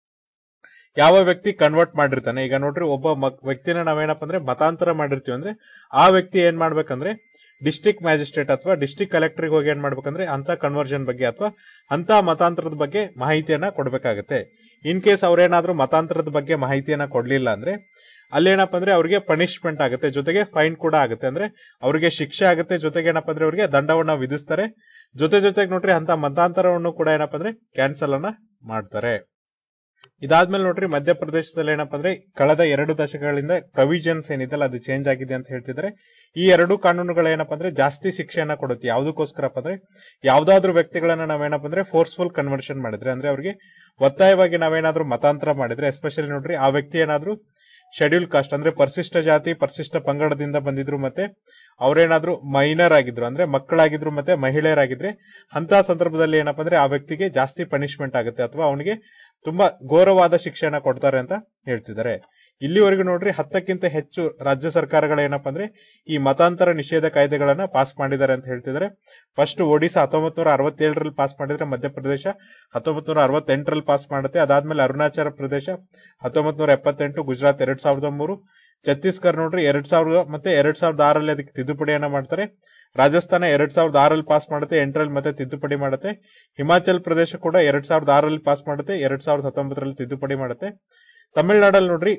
ಯಾವ ವ್ಯಕ್ತಿ ಕನ್ವರ್ಟ್ ಮಾಡಿರ್ತಾನೆ ಈಗ ನೋಡ್ರಿ ಒಬ್ಬ ಮಕ್- ವ್ಯಕ್ತಿನ ನಾವೇನಪ್ಪ ಅಂದ್ರೆ ಮತಾಂತರ ಮಾಡಿರ್ತೀವಿ ಅಂದ್ರೆ ಆ ವ್ಯಕ್ತಿ ಏನ್ ಮಾಡ್ಬೇಕಂದ್ರೆ ಡಿಸ್ಟಿಕ್ ಮ್ಯಾಜಿಸ್ಟ್ರೇಟ್ ಅಥವಾ ಡಿಸ್ಟಿಕ್ ಕಲೆಕ್ಟರ್ಗೆ ಹೋಗಿ ಏನ್ ಮಾಡ್ಬೇಕಂದ್ರೆ ಅಂತ ಕನ್ವರ್ಷನ್ ಬಗ್ಗೆ ಅಥವಾ ಅಂತ ಮತಾಂತರದ ಬಗ್ಗೆ ಮಾಹಿತಿಯನ್ನ ಕೊಡ್ಬೇಕಾಗತ್ತೆ ಇನ್ ಕೇಸ್ ಅವ್ರೇನಾದ್ರೂ ಮತಾಂತರದ ಬಗ್ಗೆ ಮಾಹಿತಿಯನ್ನ ಕೊಡ್ಲಿಲ್ಲ ಅಂದ್ರೆ ಅಲ್ಲೇನಪ್ಪ ಅಂದ್ರೆ ಅವ್ರಿಗೆ ಪನಿಷ್ಮೆಂಟ್ ಆಗುತ್ತೆ ಜೊತೆಗೆ ಫೈನ್ ಕೂಡ ಆಗುತ್ತೆ ಅಂದ್ರೆ ಅವ್ರಿಗೆ ಶಿಕ್ಷೆ ಆಗುತ್ತೆ ಜೊತೆಗೆ ಏನಪ್ಪ ಅಂದ್ರೆ ಅವ್ರಿಗೆ ದಂಡವನ್ನ ವಿಧಿಸ್ತಾರೆ ಜೊತೆ ಜೊತೆಗೆ ನೋಡ್ರಿ ಅಂತ ಮತಾಂತರವನ್ನು ಕೂಡ ಏನಪ್ಪ ಅಂದ್ರೆ ಕ್ಯಾನ್ಸಲ್ ಅನ್ನ ಮಾಡ್ತಾರೆ ಇದಾದ್ಮೇಲೆ ನೋಡ್ರಿ ಮಧ್ಯಪ್ರದೇಶದಲ್ಲಿ ಏನಪ್ಪಾ ಅಂದ್ರೆ ಕಳೆದ ಎರಡು ದಶಕಗಳಿಂದ ಪ್ರೊವಿಷನ್ಸ್ ಏನಿದೆಲ್ಲ ಅದು ಚೇಂಜ್ ಆಗಿದೆ ಅಂತ ಹೇಳ್ತಿದ್ದಾರೆ ಈ ಎರಡು ಕಾನೂನುಗಳು ಏನಪ್ಪಾ ಅಂದ್ರೆ ಜಾಸ್ತಿ ಶಿಕ್ಷೆಯನ್ನ ಕೊಡುತ್ತೆ ಯಾವ್ದಕ್ಕೋಸ್ಕರಪ್ಪ ಅಂದ್ರೆ ಯಾವ್ದಾದ್ರು ವ್ಯಕ್ತಿಗಳನ್ನ ನಾವೇನಪ್ಪ ಅಂದ್ರೆ ಫೋರ್ಸ್ಫುಲ್ ಕನ್ವರ್ಷನ್ ಮಾಡಿದ್ರೆ ಅಂದ್ರೆ ಅವ್ರಿಗೆ ಒತ್ತಾಯವಾಗಿ ನಾವೇನಾದ್ರೂ ಮತಾಂತರ ಮಾಡಿದ್ರೆ ಎಸ್ಪೆಷಲಿ ನೋಡ್ರಿ ಆ ವ್ಯಕ್ತಿ ಏನಾದ್ರೂ ಶೆಡ್ಯೂಲ್ ಕಾಸ್ಟ್ ಅಂದ್ರೆ ಪರಿಶಿಷ್ಟ ಜಾತಿ ಪರಿಶಿಷ್ಟ ಪಂಗಡದಿಂದ ಬಂದಿದ್ರು ಮತ್ತೆ ಅವ್ರೇನಾದ್ರೂ ಮೈನರ್ ಆಗಿದ್ರು ಅಂದ್ರೆ ಮಕ್ಕಳಾಗಿದ್ರು ಮತ್ತೆ ಮಹಿಳೆಯರಾಗಿದ್ರೆ ಅಂತ ಸಂದರ್ಭದಲ್ಲಿ ಏನಪ್ಪಾ ಅಂದ್ರೆ ಆ ವ್ಯಕ್ತಿಗೆ ಜಾಸ್ತಿ ಪನಿಷ್ಮೆಂಟ್ ಆಗುತ್ತೆ ಅಥವಾ ಅವನಿಗೆ ತುಂಬಾ ಘೋರವಾದ ಶಿಕ್ಷೆಯನ್ನ ಕೊಡ್ತಾರೆ ಅಂತ ಹೇಳ್ತಿದ್ದಾರೆ ಇಲ್ಲಿವರೆಗೂ ನೋಡ್ರಿ ಹತ್ತಕ್ಕಿಂತ ಹೆಚ್ಚು ರಾಜ್ಯ ಸರ್ಕಾರಗಳು ಏನಪ್ಪಾ ಅಂದ್ರೆ ಈ ಮತಾಂತರ ನಿಷೇಧ ಕಾಯ್ದೆಗಳನ್ನ ಪಾಸ್ ಮಾಡಿದ್ದಾರೆ ಅಂತ ಹೇಳ್ತಿದ್ದಾರೆ ಫಸ್ಟ್ ಒಡಿಶಾ ಹತ್ತೊಂಬತ್ ನೂರ ಅರವತ್ತೇಳರಲ್ಲಿ ಪಾಸ್ ಮಾಡಿದ್ರೆ ಮಧ್ಯಪ್ರದೇಶ ಹತ್ತೊಂಬತ್ ನೂರ ಅರವತ್ತೆಂಟರಲ್ಲಿ ಪಾಸ್ ಮಾಡುತ್ತೆ ಅದಾದ್ಮೇಲೆ ಅರುಣಾಚಲ ಪ್ರದೇಶ ಹತ್ತೊಂಬತ್ ನೂರ ಎಪ್ಪತ್ತೆಂಟು ಗುಜರಾತ್ ಎರಡ್ ಸಾವಿರದ ಮೂರು ಛತ್ತೀಸ್ಗಢ ನೋಡ್ರಿ ಎರಡ್ ಸಾವಿರದ ಮತ್ತೆ ಎರಡ್ ಸಾವಿರದ ಆರಲ್ಲಿ ಅದಕ್ಕೆ ತಿದ್ದುಪಡಿಯನ್ನ ಮಾಡ್ತಾರೆ ರಾಜಸ್ಥಾನ ಎರಡ್ ಸಾವಿರದ ಆರಲ್ಲಿ ಪಾಸ್ ಮಾಡುತ್ತೆ ಎಂಟರಲ್ಲಿ ಮತ್ತೆ ತಿದ್ದುಪಡಿ ಮಾಡುತ್ತೆ ಹಿಮಾಚಲ್ ಪ್ರದೇಶ ಕೂಡ ಎರಡ್ ಸಾವಿರದ ಆರಲ್ಲಿ ಪಾಸ್ ಮಾಡುತ್ತೆ ಎರಡ್ ಸಾವಿರದ ಹತ್ತೊಂಬತ್ತರಲ್ಲಿ ತಿದ್ದುಪಡಿ ಮಾಡುತ್ತೆ ತಮಿಳುನಾಡಲ್ಲಿ ನೋಡ್ರಿ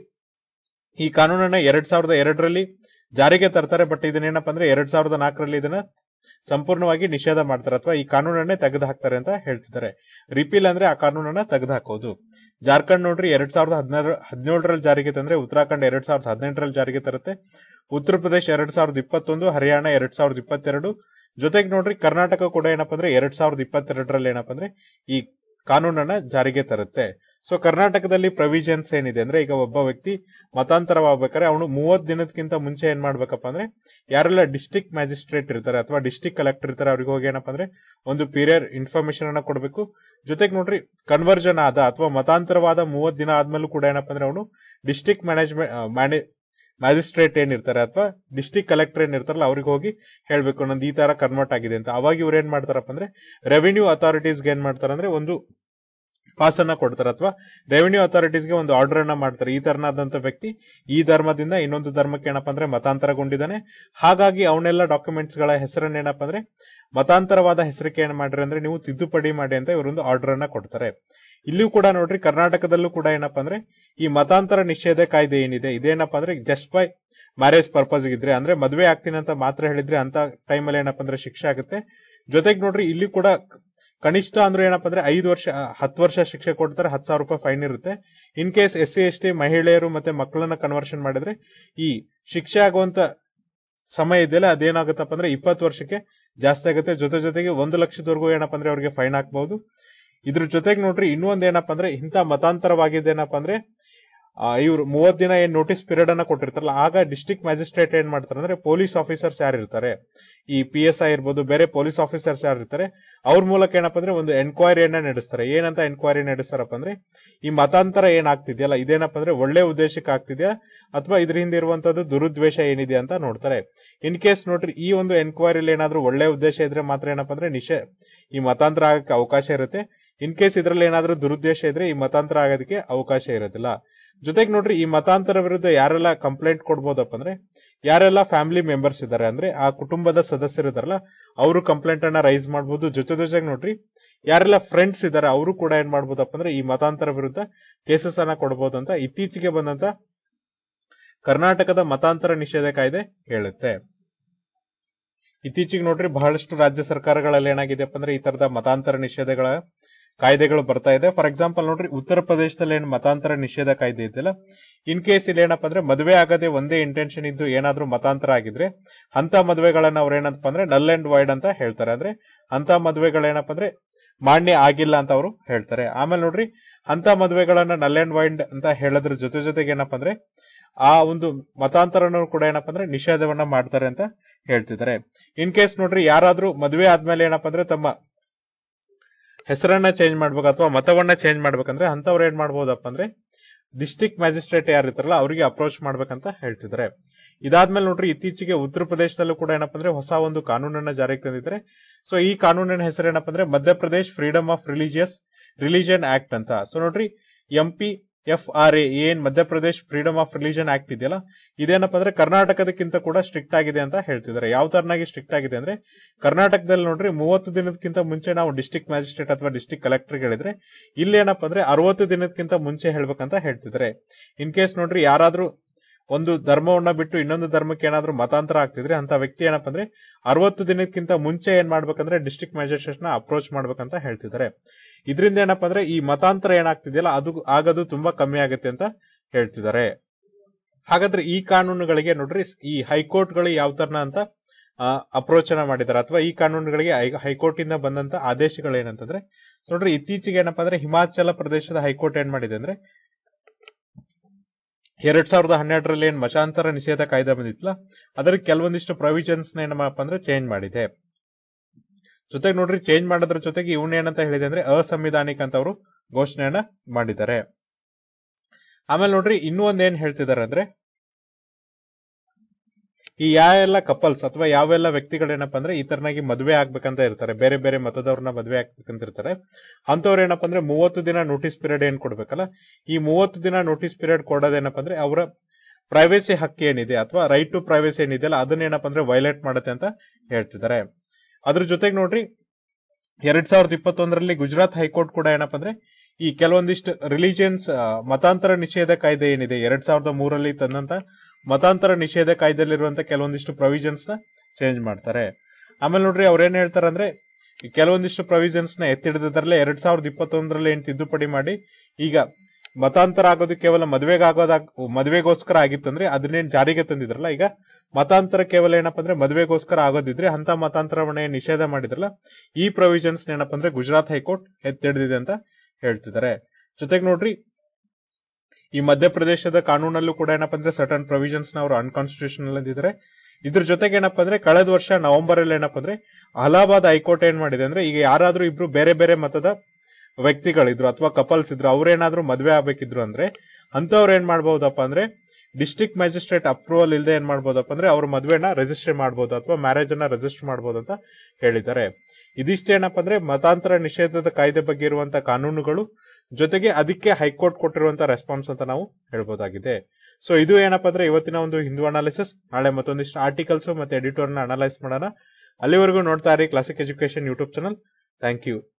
ಈ ಕಾನೂನನ್ನ ಎರಡ್ ಸಾವಿರದ ಎರಡರಲ್ಲಿ ಜಾರಿಗೆ ತರ್ತಾರೆ ಬಟ್ ಇದನ್ನೇನಪ್ಪ ಅಂದ್ರೆ ಎರಡ್ ಸಾವಿರದ ನಾಲ್ಕರಲ್ಲಿ ಇದನ್ನ ಸಂಪೂರ್ಣವಾಗಿ ನಿಷೇಧ ಮಾಡ್ತಾರೆ ಅಥವಾ ಈ ಕಾನೂನನ್ನೇ ತೆಗೆದು ಹಾಕ್ತಾರೆ ಅಂತ ಹೇಳ್ತಿದ್ದಾರೆ ರಿಪೀಲ್ ಅಂದ್ರೆ ಆ ಕಾನೂನನ್ನ ತೆಗೆದು ಹಾಕೋದು ಜಾರ್ಖಂಡ್ ನೋಡ್ರಿ ಎರಡ್ ಸಾವಿರದ ಹದಿನಾರು ಹದಿನೇಳರಲ್ಲಿ ಜಾರಿಗೆ ತಂದ್ರೆ ಉತ್ತರಾಖಂಡ್ ಎರಡ್ ಸಾವಿರದ ಹದಿನೆಂಟರಲ್ಲಿ ಜಾರಿಗೆ ತರುತ್ತೆ ಉತ್ತರ ಪ್ರದೇಶ ಎರಡ್ ಸಾವಿರದ ಇಪ್ಪತ್ತೊಂದು ಹರಿಯಾಣ ಎರಡ್ ಸಾವಿರದ ಇಪ್ಪತ್ತೆರಡು ಜೊತೆಗೆ ನೋಡ್ರಿ ಕರ್ನಾಟಕ ಕೂಡ ಏನಪ್ಪಾ ಅಂದ್ರೆ ಎರಡ್ ಸಾವಿರದ ಇಪ್ಪತ್ತೆರಡರಲ್ಲಿ ಏನಪ್ಪಾ ಅಂದ್ರೆ ಈ ಕಾನೂನನ್ನ ಜಾರಿಗೆ ತರುತ್ತೆ ಸೊ ಕರ್ನಾಟಕದಲ್ಲಿ ಪ್ರೊವಿಷನ್ಸ್ ಏನಿದೆ ಅಂದ್ರೆ ಈಗ ಒಬ್ಬ ವ್ಯಕ್ತಿ ಮತಾಂತರವಾಗಬೇಕಾದ್ರೆ ಅವನು ಮೂವತ್ ದಿನದಕ್ಕಿಂತ ಮುಂಚೆ ಏನ್ ಮಾಡ್ಬೇಕಪ್ಪ ಅಂದ್ರೆ ಯಾರೆಲ್ಲ ಡಿಸ್ಟಿಕ್ ಮ್ಯಾಜಿಸ್ಟ್ರೇಟ್ ಇರ್ತಾರೆ ಅಥವಾ ಡಿಸ್ಟಿಕ್ ಕಲೆಕ್ಟರ್ ಇರ್ತಾರೆ ಅವ್ರಿಗೆ ಹೋಗಿ ಏನಪ್ಪಾ ಅಂದ್ರೆ ಒಂದು ಪೀರಿಯಡ್ ಇನ್ಫಾರ್ಮೇಶನ್ ಅನ್ನ ಕೊಡಬೇಕು ಜೊತೆಗೆ ನೋಡ್ರಿ ಕನ್ವರ್ಜನ್ ಆದ ಅಥವಾ ಮತಾಂತರವಾದ ಮೂವತ್ ದಿನ ಆದ್ಮೇಲೂ ಕೂಡ ಏನಪ್ಪಾ ಅಂದ್ರೆ ಅವನು ಡಿಸ್ಟಿಕ್ ಮ್ಯಾನೇಜ್ಮೆಂಟ್ ಮ್ಯಾಜಿಸ್ಟ್ರೇಟ್ ಏನಿರ್ತಾರೆ ಅಥವಾ ಡಿಸ್ಟಿಕ್ ಕಲೆಕ್ಟರ್ ಏನಿರ್ತಾರಲ್ಲ ಅವ್ರಿಗೆ ಹೋಗಿ ಹೇಳ್ಬೇಕು ನಂದು ಈ ತರ ಕನ್ವರ್ಟ್ ಆಗಿದೆ ಅಂತ ಅವಾಗ ಇವ್ರು ಏನ್ ಮಾಡ್ತಾರಪ್ಪ ಅಂದ್ರೆ ರೆವಿನ್ಯೂ ಅಥಾರಿಟೀಸ್ಗೆ ಏನ್ ಮಾಡ್ತಾರೆ ಅಂದ್ರೆ ಒಂದು ಪಾಸ್ ಅನ್ನ ಕೊಡ್ತಾರೆ ಅಥವಾ ರೆವಿನ್ಯೂ ಅಥಾರಿಟೀಸ್ಗೆ ಒಂದು ಆರ್ಡರ್ ಅನ್ನ ಮಾಡ್ತಾರೆ ಈ ತರನಾದಂತ ವ್ಯಕ್ತಿ ಈ ಧರ್ಮದಿಂದ ಇನ್ನೊಂದು ಧರ್ಮಕ್ಕೆ ಏನಪ್ಪಾ ಅಂದ್ರೆ ಮತಾಂತರಗೊಂಡಿದ್ದಾನೆ ಹಾಗಾಗಿ ಅವನ್ನೆಲ್ಲ ಡಾಕ್ಯುಮೆಂಟ್ಸ್ ಗಳ ಹೆಸರನ್ನ ಏನಪ್ಪಾ ಅಂದ್ರೆ ಮತಾಂತರವಾದ ಹೆಸರಿಗೆ ಏನ್ ಮಾಡ್ರಿ ಅಂದ್ರೆ ನೀವು ತಿದ್ದುಪಡಿ ಮಾಡಿ ಅಂತ ಇವರೊಂದು ಆರ್ಡರ್ ಅನ್ನ ಕೊಡ್ತಾರೆ ಇಲ್ಲಿಯೂ ಕೂಡ ನೋಡ್ರಿ ಕರ್ನಾಟಕದಲ್ಲೂ ಕೂಡ ಏನಪ್ಪಾ ಅಂದ್ರೆ ಈ ಮತಾಂತರ ನಿಷೇಧ ಕಾಯ್ದೆ ಏನಿದೆ ಇದೇನಪ್ಪಾ ಅಂದ್ರೆ ಜಸ್ಟ್ ಬೈ ಮ್ಯಾರೇಜ್ ಪರ್ಪಸ್ ಇದ್ರೆ ಅಂದ್ರೆ ಮದುವೆ ಆಗ್ತೀನಿ ಅಂತ ಮಾತ್ರ ಹೇಳಿದ್ರೆ ಅಂತ ಟೈಮಲ್ಲಿ ಏನಪ್ಪಾ ಅಂದ್ರೆ ಶಿಕ್ಷೆ ಆಗುತ್ತೆ ಜೊತೆಗೆ ನೋಡ್ರಿ ಇಲ್ಲಿ ಕೂಡ ಕನಿಷ್ಠ ಅಂದ್ರೆ ಏನಪ್ಪಾ ಅಂದ್ರೆ ಐದು ವರ್ಷ ಹತ್ತು ವರ್ಷ ಶಿಕ್ಷೆ ಕೊಡ್ತಾರೆ ಹತ್ತು ಸಾವಿರ ರೂಪಾಯಿ ಫೈನ್ ಇರುತ್ತೆ in case S C S T ಮಹಿಳೆಯರು ಮತ್ತೆ ಮಕ್ಕಳನ್ನ ಕನ್ವರ್ಷನ್ ಮಾಡಿದ್ರೆ ಈ ಶಿಕ್ಷೆ ಆಗುವಂತ ಸಮಯ ಇದೆಯಲ್ಲ ಅದೇನಾಗುತ್ತಪ್ಪ ಅಂದ್ರೆ ಇಪ್ಪತ್ತು ವರ್ಷಕ್ಕೆ ಜಾಸ್ತಿ ಆಗುತ್ತೆ ಜೊತೆ ಜೊತೆಗೆ ಒಂದು ಲಕ್ಷದವರೆಗೂ ಏನಪ್ಪಾ ಅಂದ್ರೆ ಅವ್ರಿಗೆ ಫೈನ್ ಹಾಕ್ಬಹುದು ಇದ್ರ ಜೊತೆಗೆ ನೋಡ್ರಿ ಇನ್ನೊಂದ್ ಏನಪ್ಪಾ ಅಂದ್ರೆ ಇಂಥ ಮತಾಂತರವಾಗಿದ್ದೇನಪ್ಪ ಅಂದ್ರೆ ಇವ್ರು ಮೂವತ್ ದಿನ ಏನ್ ನೋಟಿಸ್ ಪೀರಿಯಡ್ ಅನ್ನ ಕೊಟ್ಟಿರ್ತಾರಲ್ಲ ಆಗ ಡಿಸ್ಟಿಕ್ ಮ್ಯಾಜಿಸ್ಟ್ರೇಟ್ ಏನ್ ಮಾಡ್ತಾರೆ ಅಂದ್ರೆ ಪೊಲೀಸ್ ಆಫೀಸರ್ಸ್ ಯಾರು ಇರ್ತಾರೆ ಈ ಪಿ ಎಸ್ ಐ ಇರ್ಬೋದು ಬೇರೆ ಪೊಲೀಸ್ ಆಫೀಸರ್ಸ್ ಯಾರು ಇರ್ತಾರೆ ಅವ್ರ ಮೂಲಕ ಏನಪ್ಪಾ ಅಂದ್ರೆ ಒಂದು ಎನ್ಕ್ವೈರಿಯನ್ನ ನಡೆಸ್ತಾರೆ ಏನಂತ ಎನ್ಕ್ವೈರಿ ನಡೆಸ್ತಾರಪ್ಪ ಅಂದ್ರೆ ಈ ಮತಾಂತರ ಏನಾಗ್ತಿದೆಯಲ್ಲ ಇದೇನಪ್ಪ ಅಂದ್ರೆ ಒಳ್ಳೆ ಉದ್ದೇಶಕ್ಕೆ ಆಗ್ತಿದ್ಯಾ ಅಥವಾ ಇದ್ರ ಹಿಂದೆ ಇರುವಂತದ್ದು ದುರುದ್ವೇಷ ಏನಿದೆ ಅಂತ ನೋಡ್ತಾರೆ ಇನ್ ಕೇಸ್ ನೋಡ್ರಿ ಈ ಒಂದು ಎನ್ಕ್ವೈರಿಲಿ ಏನಾದ್ರೂ ಒಳ್ಳೆ ಉದ್ದೇಶ ಇದ್ರೆ ಮಾತ್ರ ಏನಪ್ಪಾ ಅಂದ್ರೆ ನಿಷೇ ಈ ಮತಾಂತರ ಆಗಕ್ಕೆ ಅವಕಾಶ ಇರುತ್ತೆ ಇನ್ ಕೇಸ್ ಇದ್ರಲ್ಲಿ ಏನಾದ್ರೂ ದುರುದ್ದೇಶ ಇದ್ರೆ ಈ ಮತಾಂತರ ಆಗೋದಕ್ಕೆ ಅವಕಾಶ ಇರೋದಿಲ್ಲ ಜೊತೆಗೆ ನೋಡ್ರಿ ಈ ಮತಾಂತರ ವಿರುದ್ಧ ಯಾರೆಲ್ಲ ಕಂಪ್ಲೇಂಟ್ ಕೊಡ್ಬೋದಪ್ಪ ಅಂದ್ರೆ ಯಾರೆಲ್ಲ ಫ್ಯಾಮಿಲಿ ಮೆಂಬರ್ಸ್ ಇದಾರೆ ಅಂದ್ರೆ ಆ ಕುಟುಂಬದ ಸದಸ್ಯರು ಇದಾರಲ್ಲ ಅವರು ಕಂಪ್ಲೇಂಟ್ ಅನ್ನ ರೈಸ್ ಮಾಡಬಹುದು ಜೊತೆ ಜೊತೆಗೆ ನೋಡ್ರಿ ಯಾರೆಲ್ಲ ಫ್ರೆಂಡ್ಸ್ ಇದಾರೆ ಅವರು ಕೂಡ ಏನ್ ಮಾಡ್ಬೋದಪ್ಪ ಅಂದ್ರೆ ಈ ಮತಾಂತರ ವಿರುದ್ಧ ಕೇಸಸ್ ಅನ್ನ ಕೊಡಬಹುದು ಅಂತ ಇತ್ತೀಚೆಗೆ ಬಂದಂತ ಕರ್ನಾಟಕದ ಮತಾಂತರ ನಿಷೇಧ ಕಾಯ್ದೆ ಹೇಳುತ್ತೆ ಇತ್ತೀಚೆಗೆ ನೋಡ್ರಿ ಬಹಳಷ್ಟು ರಾಜ್ಯ ಸರ್ಕಾರಗಳಲ್ಲಿ ಏನಾಗಿದೆಪ್ಪ ಅಂದ್ರೆ ಈ ತರದ ಮತಾಂತರ ನಿಷೇಧಗಳ ಕಾಯ್ದೆಗಳು ಬರ್ತಾ ಇದೆ ಫಾರ್ ಎಕ್ಸಾಂಪಲ್ ನೋಡ್ರಿ ಉತ್ತರ ಪ್ರದೇಶದಲ್ಲಿ ಏನು ಮತಾಂತರ ನಿಷೇಧ ಕಾಯ್ದೆ ಇದೆಯಲ್ಲ ಇನ್ ಕೇಸ್ ಇಲ್ಲಿ ಏನಪ್ಪಾ ಅಂದ್ರೆ ಮದುವೆ ಆಗದೆ ಒಂದೇ ಇಂಟೆನ್ಷನ್ ಇದ್ದು ಏನಾದ್ರೂ ಮತಾಂತರ ಆಗಿದ್ರೆ ಅಂತ ಮದುವೆಗಳನ್ನ ಅವ್ರು ಏನಂತಪ್ಪ ಅಂದ್ರೆ ನಲ್ ಅಂಡ್ ವೈಡ್ ಅಂತ ಹೇಳ್ತಾರೆ ಅಂದ್ರೆ ಅಂತ ಮದುವೆಗಳೇನಪ್ಪ ಅಂದ್ರೆ ಮಾನ್ಯ ಆಗಿಲ್ಲ ಅಂತ ಅವರು ಹೇಳ್ತಾರೆ ಆಮೇಲೆ ನೋಡ್ರಿ ಅಂತ ಮದುವೆಗಳನ್ನ ನಲ್ ಅಂಡ್ ವೈಡ್ ಅಂತ ಹೇಳೋದ್ರ ಜೊತೆ ಜೊತೆಗೆ ಏನಪ್ಪಾ ಅಂದ್ರೆ ಆ ಒಂದು ಮತಾಂತರನು ಕೂಡ ಏನಪ್ಪಾ ಅಂದ್ರೆ ನಿಷೇಧವನ್ನ ಮಾಡ್ತಾರೆ ಅಂತ ಹೇಳ್ತಿದ್ದಾರೆ ಇನ್ ಕೇಸ್ ನೋಡ್ರಿ ಯಾರಾದ್ರೂ ಮದುವೆ ಆದ್ಮೇಲೆ ಏನಪ್ಪಾ ಅಂದ್ರೆ ತಮ್ಮ ಹೆಸರನ್ನ ಚೇಂಜ್ ಮಾಡ್ಬೇಕು ಅಥವಾ ಮತವನ್ನ ಚೇಂಜ್ ಮಾಡ್ಬೇಕಂದ್ರೆ ಅಂತವ್ರು ಏನ್ ಮಾಡ್ಬೋದಪ್ಪ ಅಂದ್ರೆ ಡಿಸ್ಟಿಕ್ ಮ್ಯಾಜಿಸ್ಟ್ರೇಟ್ ಯಾರಿರ್ತಾರಲ್ಲ ಅವರಿಗೆ ಅಪ್ರೋಚ್ ಮಾಡ್ಬೇಕಂತ ಹೇಳ್ತಿದ್ದಾರೆ ಇದಾದ್ಮೇಲೆ ನೋಡ್ರಿ ಇತ್ತೀಚೆಗೆ ಉತ್ತರ ಪ್ರದೇಶದಲ್ಲೂ ಕೂಡ ಏನಪ್ಪಾ ಅಂದ್ರೆ ಹೊಸ ಒಂದು ಕಾನೂನನ್ನ ಜಾರಿಗೆ ತಂದಿದ್ದಾರೆ ಸೊ ಈ ಕಾನೂನಿನ ಹೆಸರು ಏನಪ್ಪಾ ಅಂದ್ರೆ Madhya Pradesh freedom of religious religion act ಅಂತ ಸೊ ನೋಡ್ರಿ M P F R A ಏನ್ Madhya Pradesh freedom of religion act ಇದೆಯಲ್ಲ ಇದೇನಪ್ಪ ಅಂದ್ರೆ ಕರ್ನಾಟಕದಕ್ಕಿಂತ ಕೂಡ ಸ್ಟ್ರಿಕ್ಟ್ ಆಗಿದೆ ಅಂತ ಹೇಳ್ತಿದ್ದಾರೆ ಯಾವ ತರನಾಗಿ ಸ್ಟ್ರಿಕ್ಟ್ ಆಗಿದೆ ಅಂದ್ರೆ ಕರ್ನಾಟಕದಲ್ಲಿ ನೋಡ್ರಿ ಮೂವತ್ತು ದಿನದಕ್ಕಿಂತ ಮುಂಚೆ ನಾವು ಡಿಸ್ಟಿಕ್ ಮ್ಯಾಜಿಸ್ಟ್ರೇಟ್ ಅಥವಾ ಡಿಸ್ಟಿಕ್ ಕಲೆಕ್ಟರ್ ಹೇಳಿದ್ರೆ ಇಲ್ಲಿ ಏನಪ್ಪ ಅಂದ್ರೆ ಅರವತ್ತು ದಿನಕ್ಕಿಂತ ಮುಂಚೆ ಹೇಳ್ಬೇಕಂತ ಹೇಳ್ತಿದ್ದಾರೆ ಇನ್ ಕೇಸ್ ನೋಡ್ರಿ ಯಾರಾದ್ರೂ ಒಂದು ಧರ್ಮವನ್ನ ಬಿಟ್ಟು ಇನ್ನೊಂದು ಧರ್ಮಕ್ಕೆ ಏನಾದ್ರೂ ಮತಾಂತರ ಆಗ್ತಿದ್ರೆ ಅಂತ ವ್ಯಕ್ತಿ ಏನಪ್ಪ ಅಂದ್ರೆ ಅರವತ್ತು ದಿನಕ್ಕಿಂತ ಮುಂಚೆ ಏನ್ ಮಾಡ್ಬೇಕಂದ್ರೆ ಡಿಸ್ಟ್ರಿಕ್ಟ್ ಮ್ಯಾಜಿಸ್ಟ್ರೇಟ್ ನ ಅಪ್ರೋಚ್ ಮಾಡ್ಬೇಕಂತ ಹೇಳ್ತಿದ್ದಾರೆ ಇದರಿಂದ ಏನಪ್ಪ ಅಂದ್ರೆ ಈ ಮತಾಂತರ ಏನಾಗ್ತಿದೆಯಲ್ಲ ಅದು ಆಗೋದು ತುಂಬಾ ಕಮ್ಮಿ ಆಗುತ್ತೆ ಅಂತ ಹೇಳ್ತಿದ್ದಾರೆ ಹಾಗಾದ್ರೆ ಈ ಕಾನೂನುಗಳಿಗೆ ನೋಡ್ರಿ ಈ ಹೈಕೋರ್ಟ್ಗಳು ಯಾವ ತರನ ಅಂತ ಅಪ್ರೋಚ್ ಅನ್ನ ಮಾಡಿದ್ದಾರೆ ಅಥವಾ ಈ ಕಾನೂನುಗಳಿಗೆ ಹೈಕೋರ್ಟ್ ಇಂದ ಬಂದಂತ ಆದೇಶಗಳು ಏನಂತಂದ್ರೆ ನೋಡ್ರಿ ಇತ್ತೀಚೆಗೆ ಏನಪ್ಪಾ ಅಂದ್ರೆ ಹಿಮಾಚಲ ಪ್ರದೇಶದ ಹೈಕೋರ್ಟ್ ಏನ್ ಮಾಡಿದೆ ಅಂದ್ರೆ ಎರಡ್ ಸಾವಿರದ ಹನ್ನೆರಡರಲ್ಲಿ ಏನ್ ಮತಾಂತರ ನಿಷೇಧ ಕಾಯ್ದೆ ಬಂದಿತ್ತಲ್ಲ ಅದರ ಕೆಲವೊಂದಿಷ್ಟು ಪ್ರೊವಿಷನ್ಸ್ ಏನಪ್ಪ ಅಂದ್ರೆ ಚೇಂಜ್ ಮಾಡಿದೆ ಜೊತೆಗೆ ನೋಡ್ರಿ ಚೇಂಜ್ ಮಾಡೋದ್ರ ಜೊತೆಗೆ ಇವನ್ ಏನಂತ ಹೇಳಿದೆ ಅಂದ್ರೆ ಅಸಂವಿಧಾನಿಕ ಅಂತ ಅವರು ಘೋಷಣೆಯನ್ನ ಮಾಡಿದ್ದಾರೆ ಆಮೇಲೆ ನೋಡ್ರಿ ಇನ್ನೂ ಒಂದ್ ಏನ್ ಹೇಳ್ತಿದ್ದಾರೆ ಅಂದ್ರೆ ಈ ಯಾವೆಲ್ಲ ಕಪಲ್ಸ್ ಅಥವಾ ಯಾವೆಲ್ಲ ವ್ಯಕ್ತಿಗಳೇನಪ್ಪ ಅಂದ್ರೆ ಈ ತರನಾಗಿ ಮದುವೆ ಆಗ್ಬೇಕಂತ ಇರ್ತಾರೆ ಬೇರೆ ಬೇರೆ ಮತದವ್ರನ್ನ ಮದುವೆ ಆಗ್ಬೇಕಂತ ಇರ್ತಾರೆ ಅಂತವ್ರು ಏನಪ್ಪ ಅಂದ್ರೆ ಮೂವತ್ತು ದಿನ ನೋಟಿಸ್ ಪೀರಿಯಡ್ ಏನ್ ಕೊಡ್ಬೇಕಲ್ಲ ಈ ಮೂವತ್ತು ದಿನ ನೋಟಿಸ್ ಪೀರಿಯಡ್ ಕೊಡೋದೇನಪ್ಪ ಅಂದ್ರೆ ಅವರ ಪ್ರೈವೇಸಿ ಹಕ್ಕು ಏನಿದೆ ಅಥವಾ ರೈಟ್ ಟು ಪ್ರೈವೇಸಿ ಏನಿದೆಯಲ್ಲ ಅದನ್ನ ಏನಪ್ಪ ಅಂದ್ರೆ ವೈಲೇಟ್ ಮಾಡುತ್ತೆ ಅಂತ ಹೇಳ್ತಿದ್ದಾರೆ ಅದ್ರ ಜೊತೆಗೆ ನೋಡ್ರಿ ಎರಡ್ ಸಾವಿರದ ಇಪ್ಪತ್ತೊಂದರಲ್ಲಿ ಗುಜರಾತ್ ಹೈಕೋರ್ಟ್ ಕೂಡ ಏನಪ್ಪ ಅಂದ್ರೆ ಈ ಕೆಲವೊಂದಿಷ್ಟು ರಿಲಿಜಿಯನ್ಸ್ ಮತಾಂತರ ನಿಷೇಧ ಕಾಯ್ದೆ ಏನಿದೆ ಎರಡ್ ಸಾವಿರದ ಮೂರಲ್ಲಿ ತಂದಂತ ಮತಾಂತರ ನಿಷೇಧ ಕಾಯ್ದೆಯಲ್ಲಿರುವಂತ ಕೆಲವೊಂದಿಷ್ಟು ಪ್ರೊವಿಷನ್ಸ್ ನ ಚೇಂಜ್ ಮಾಡ್ತಾರೆ ಆಮೇಲೆ ನೋಡ್ರಿ ಅವ್ರೇನ್ ಹೇಳ್ತಾರೆ ಅಂದ್ರೆ ಈ ಕೆಲವೊಂದಿಷ್ಟು ಪ್ರೊವಿಷನ್ಸ್ ನ ಎತ್ತಿಡಿದ್ರಲ್ಲೇ ಎರಡ್ ಸಾವಿರದ ಇಪ್ಪತ್ತೊಂದರಲ್ಲಿ ಏನ್ ತಿದ್ದುಪಡಿ ಮಾಡಿ ಈಗ ಮತಾಂತರ ಆಗೋದು ಕೇವಲ ಮದುವೆಗೆ ಆಗೋದ ಮದುವೆಗೋಸ್ಕರ ಆಗಿತ್ತಂದ್ರೆ ಅದನ್ನೇನ್ ಜಾರಿಗೆ ತಂದಿದ್ರಲ್ಲ ಈಗ ಮತಾಂತರ ಕೇವಲ ಏನಪ್ಪ ಅಂದ್ರೆ ಮದುವೆಗೋಸ್ಕರ ಆಗೋದಿದ್ರೆ ಅಂತ ಮತಾಂತರವನ್ನ ಏನ್ ನಿಷೇಧ ಮಾಡಿದ್ರಲ್ಲ ಈ ಪ್ರೊವಿಷನ್ಸ್ ಏನಪ್ಪ ಅಂದ್ರೆ ಗುಜರಾತ್ ಹೈಕೋರ್ಟ್ ಎತ್ತಿಡಿದಿದೆ ಅಂತ ಹೇಳ್ತಿದ್ದಾರೆ ಜೊತೆಗೆ ನೋಡ್ರಿ ಈ ಮಧ್ಯಪ್ರದೇಶದ ಕಾನೂನಲ್ಲೂ ಕೂಡ ಏನಪ್ಪ ಅಂದ್ರೆ ಸರ್ಟನ್ ಪ್ರೊವಿಷನ್ಸ್ ನ ಅವರು ಅನ್ಕಾನ್ಸ್ಟಿಟ್ಯೂಷನಲ್ ಅಂದಿದ್ದಾರೆ ಇದ್ರ ಜೊತೆಗೆ ಏನಪ್ಪ ಅಂದ್ರೆ ಕಳೆದ ವರ್ಷ ನವೆಂಬರ್ ಅಲ್ಲಿ ಏನಪ್ಪ ಅಂದ್ರೆ ಅಲಹಾಬಾದ್ ಹೈಕೋರ್ಟ್ ಏನ್ ಮಾಡಿದೆ ಅಂದ್ರೆ ಈಗ ಯಾರಾದ್ರೂ ಇಬ್ರು ಬೇರೆ ಬೇರೆ ಮತದ ವ್ಯಕ್ತಿಗಳಿದ್ರು ಅಥವಾ ಕಪಲ್ಸ್ ಇದ್ರು ಅವ್ರೇನಾದ್ರೂ ಮದ್ವೆ ಆಗ್ಬೇಕಿದ್ರು ಅಂದ್ರೆ ಅಂತವ್ರು ಏನ್ ಮಾಡ್ಬಹುದಪ್ಪ ಅಂದ್ರೆ ಡಿಸ್ಟ್ರಿಕ್ಟ್ ಮ್ಯಾಜಿಸ್ಟ್ರೇಟ್ ಅಪ್ರೂವಲ್ ಇಲ್ಲದೆ ಏನ್ ಮಾಡ್ಬೋದಪ್ಪ ಅಂದ್ರೆ ಅವ್ರ ಮದ್ವೆನ ರಿಜಿಸ್ಟರ್ ಮಾಡಬಹುದು ಅಥವಾ ಮ್ಯಾರೇಜ್ ಅನ್ನ ರಿಜಿಸ್ಟರ್ ಮಾಡಬಹುದು ಅಂತ ಹೇಳಿದ್ದಾರೆ ಇದಿಷ್ಟೇನಪ್ಪ ಅಂದ್ರೆ ಮತಾಂತರ ನಿಷೇಧದ ಕಾಯ್ದೆ ಬಗ್ಗೆ ಇರುವಂತ ಕಾನೂನುಗಳು ಜೊತೆಗೆ ಅದಕ್ಕೆ ಹೈಕೋರ್ಟ್ ಕೊಟ್ಟಿರುವಂತ ರೆಸ್ಪಾನ್ಸ್ ಅಂತ ನಾವು ಹೇಳ್ಬೋದಾಗಿದೆ ಸೊ ಇದು ಏನಪ್ಪ ಅಂದ್ರೆ ಇವತ್ತಿನ ಒಂದು ಹಿಂದೂ ಅನಾಲಿಸಿಸ್ ನಾಳೆ ಮತ್ತೊಂದಿಷ್ಟು ಆರ್ಟಿಕಲ್ಸ್ ಮತ್ತೆ ಎಡಿಟೋರ್ ನ ಅನಲೈಸ್ ಮಾಡೋಣ ಅಲ್ಲಿವರೆಗೂ ನೋಡ್ತಾ ಇರಿ Classic education YouTube channel thank you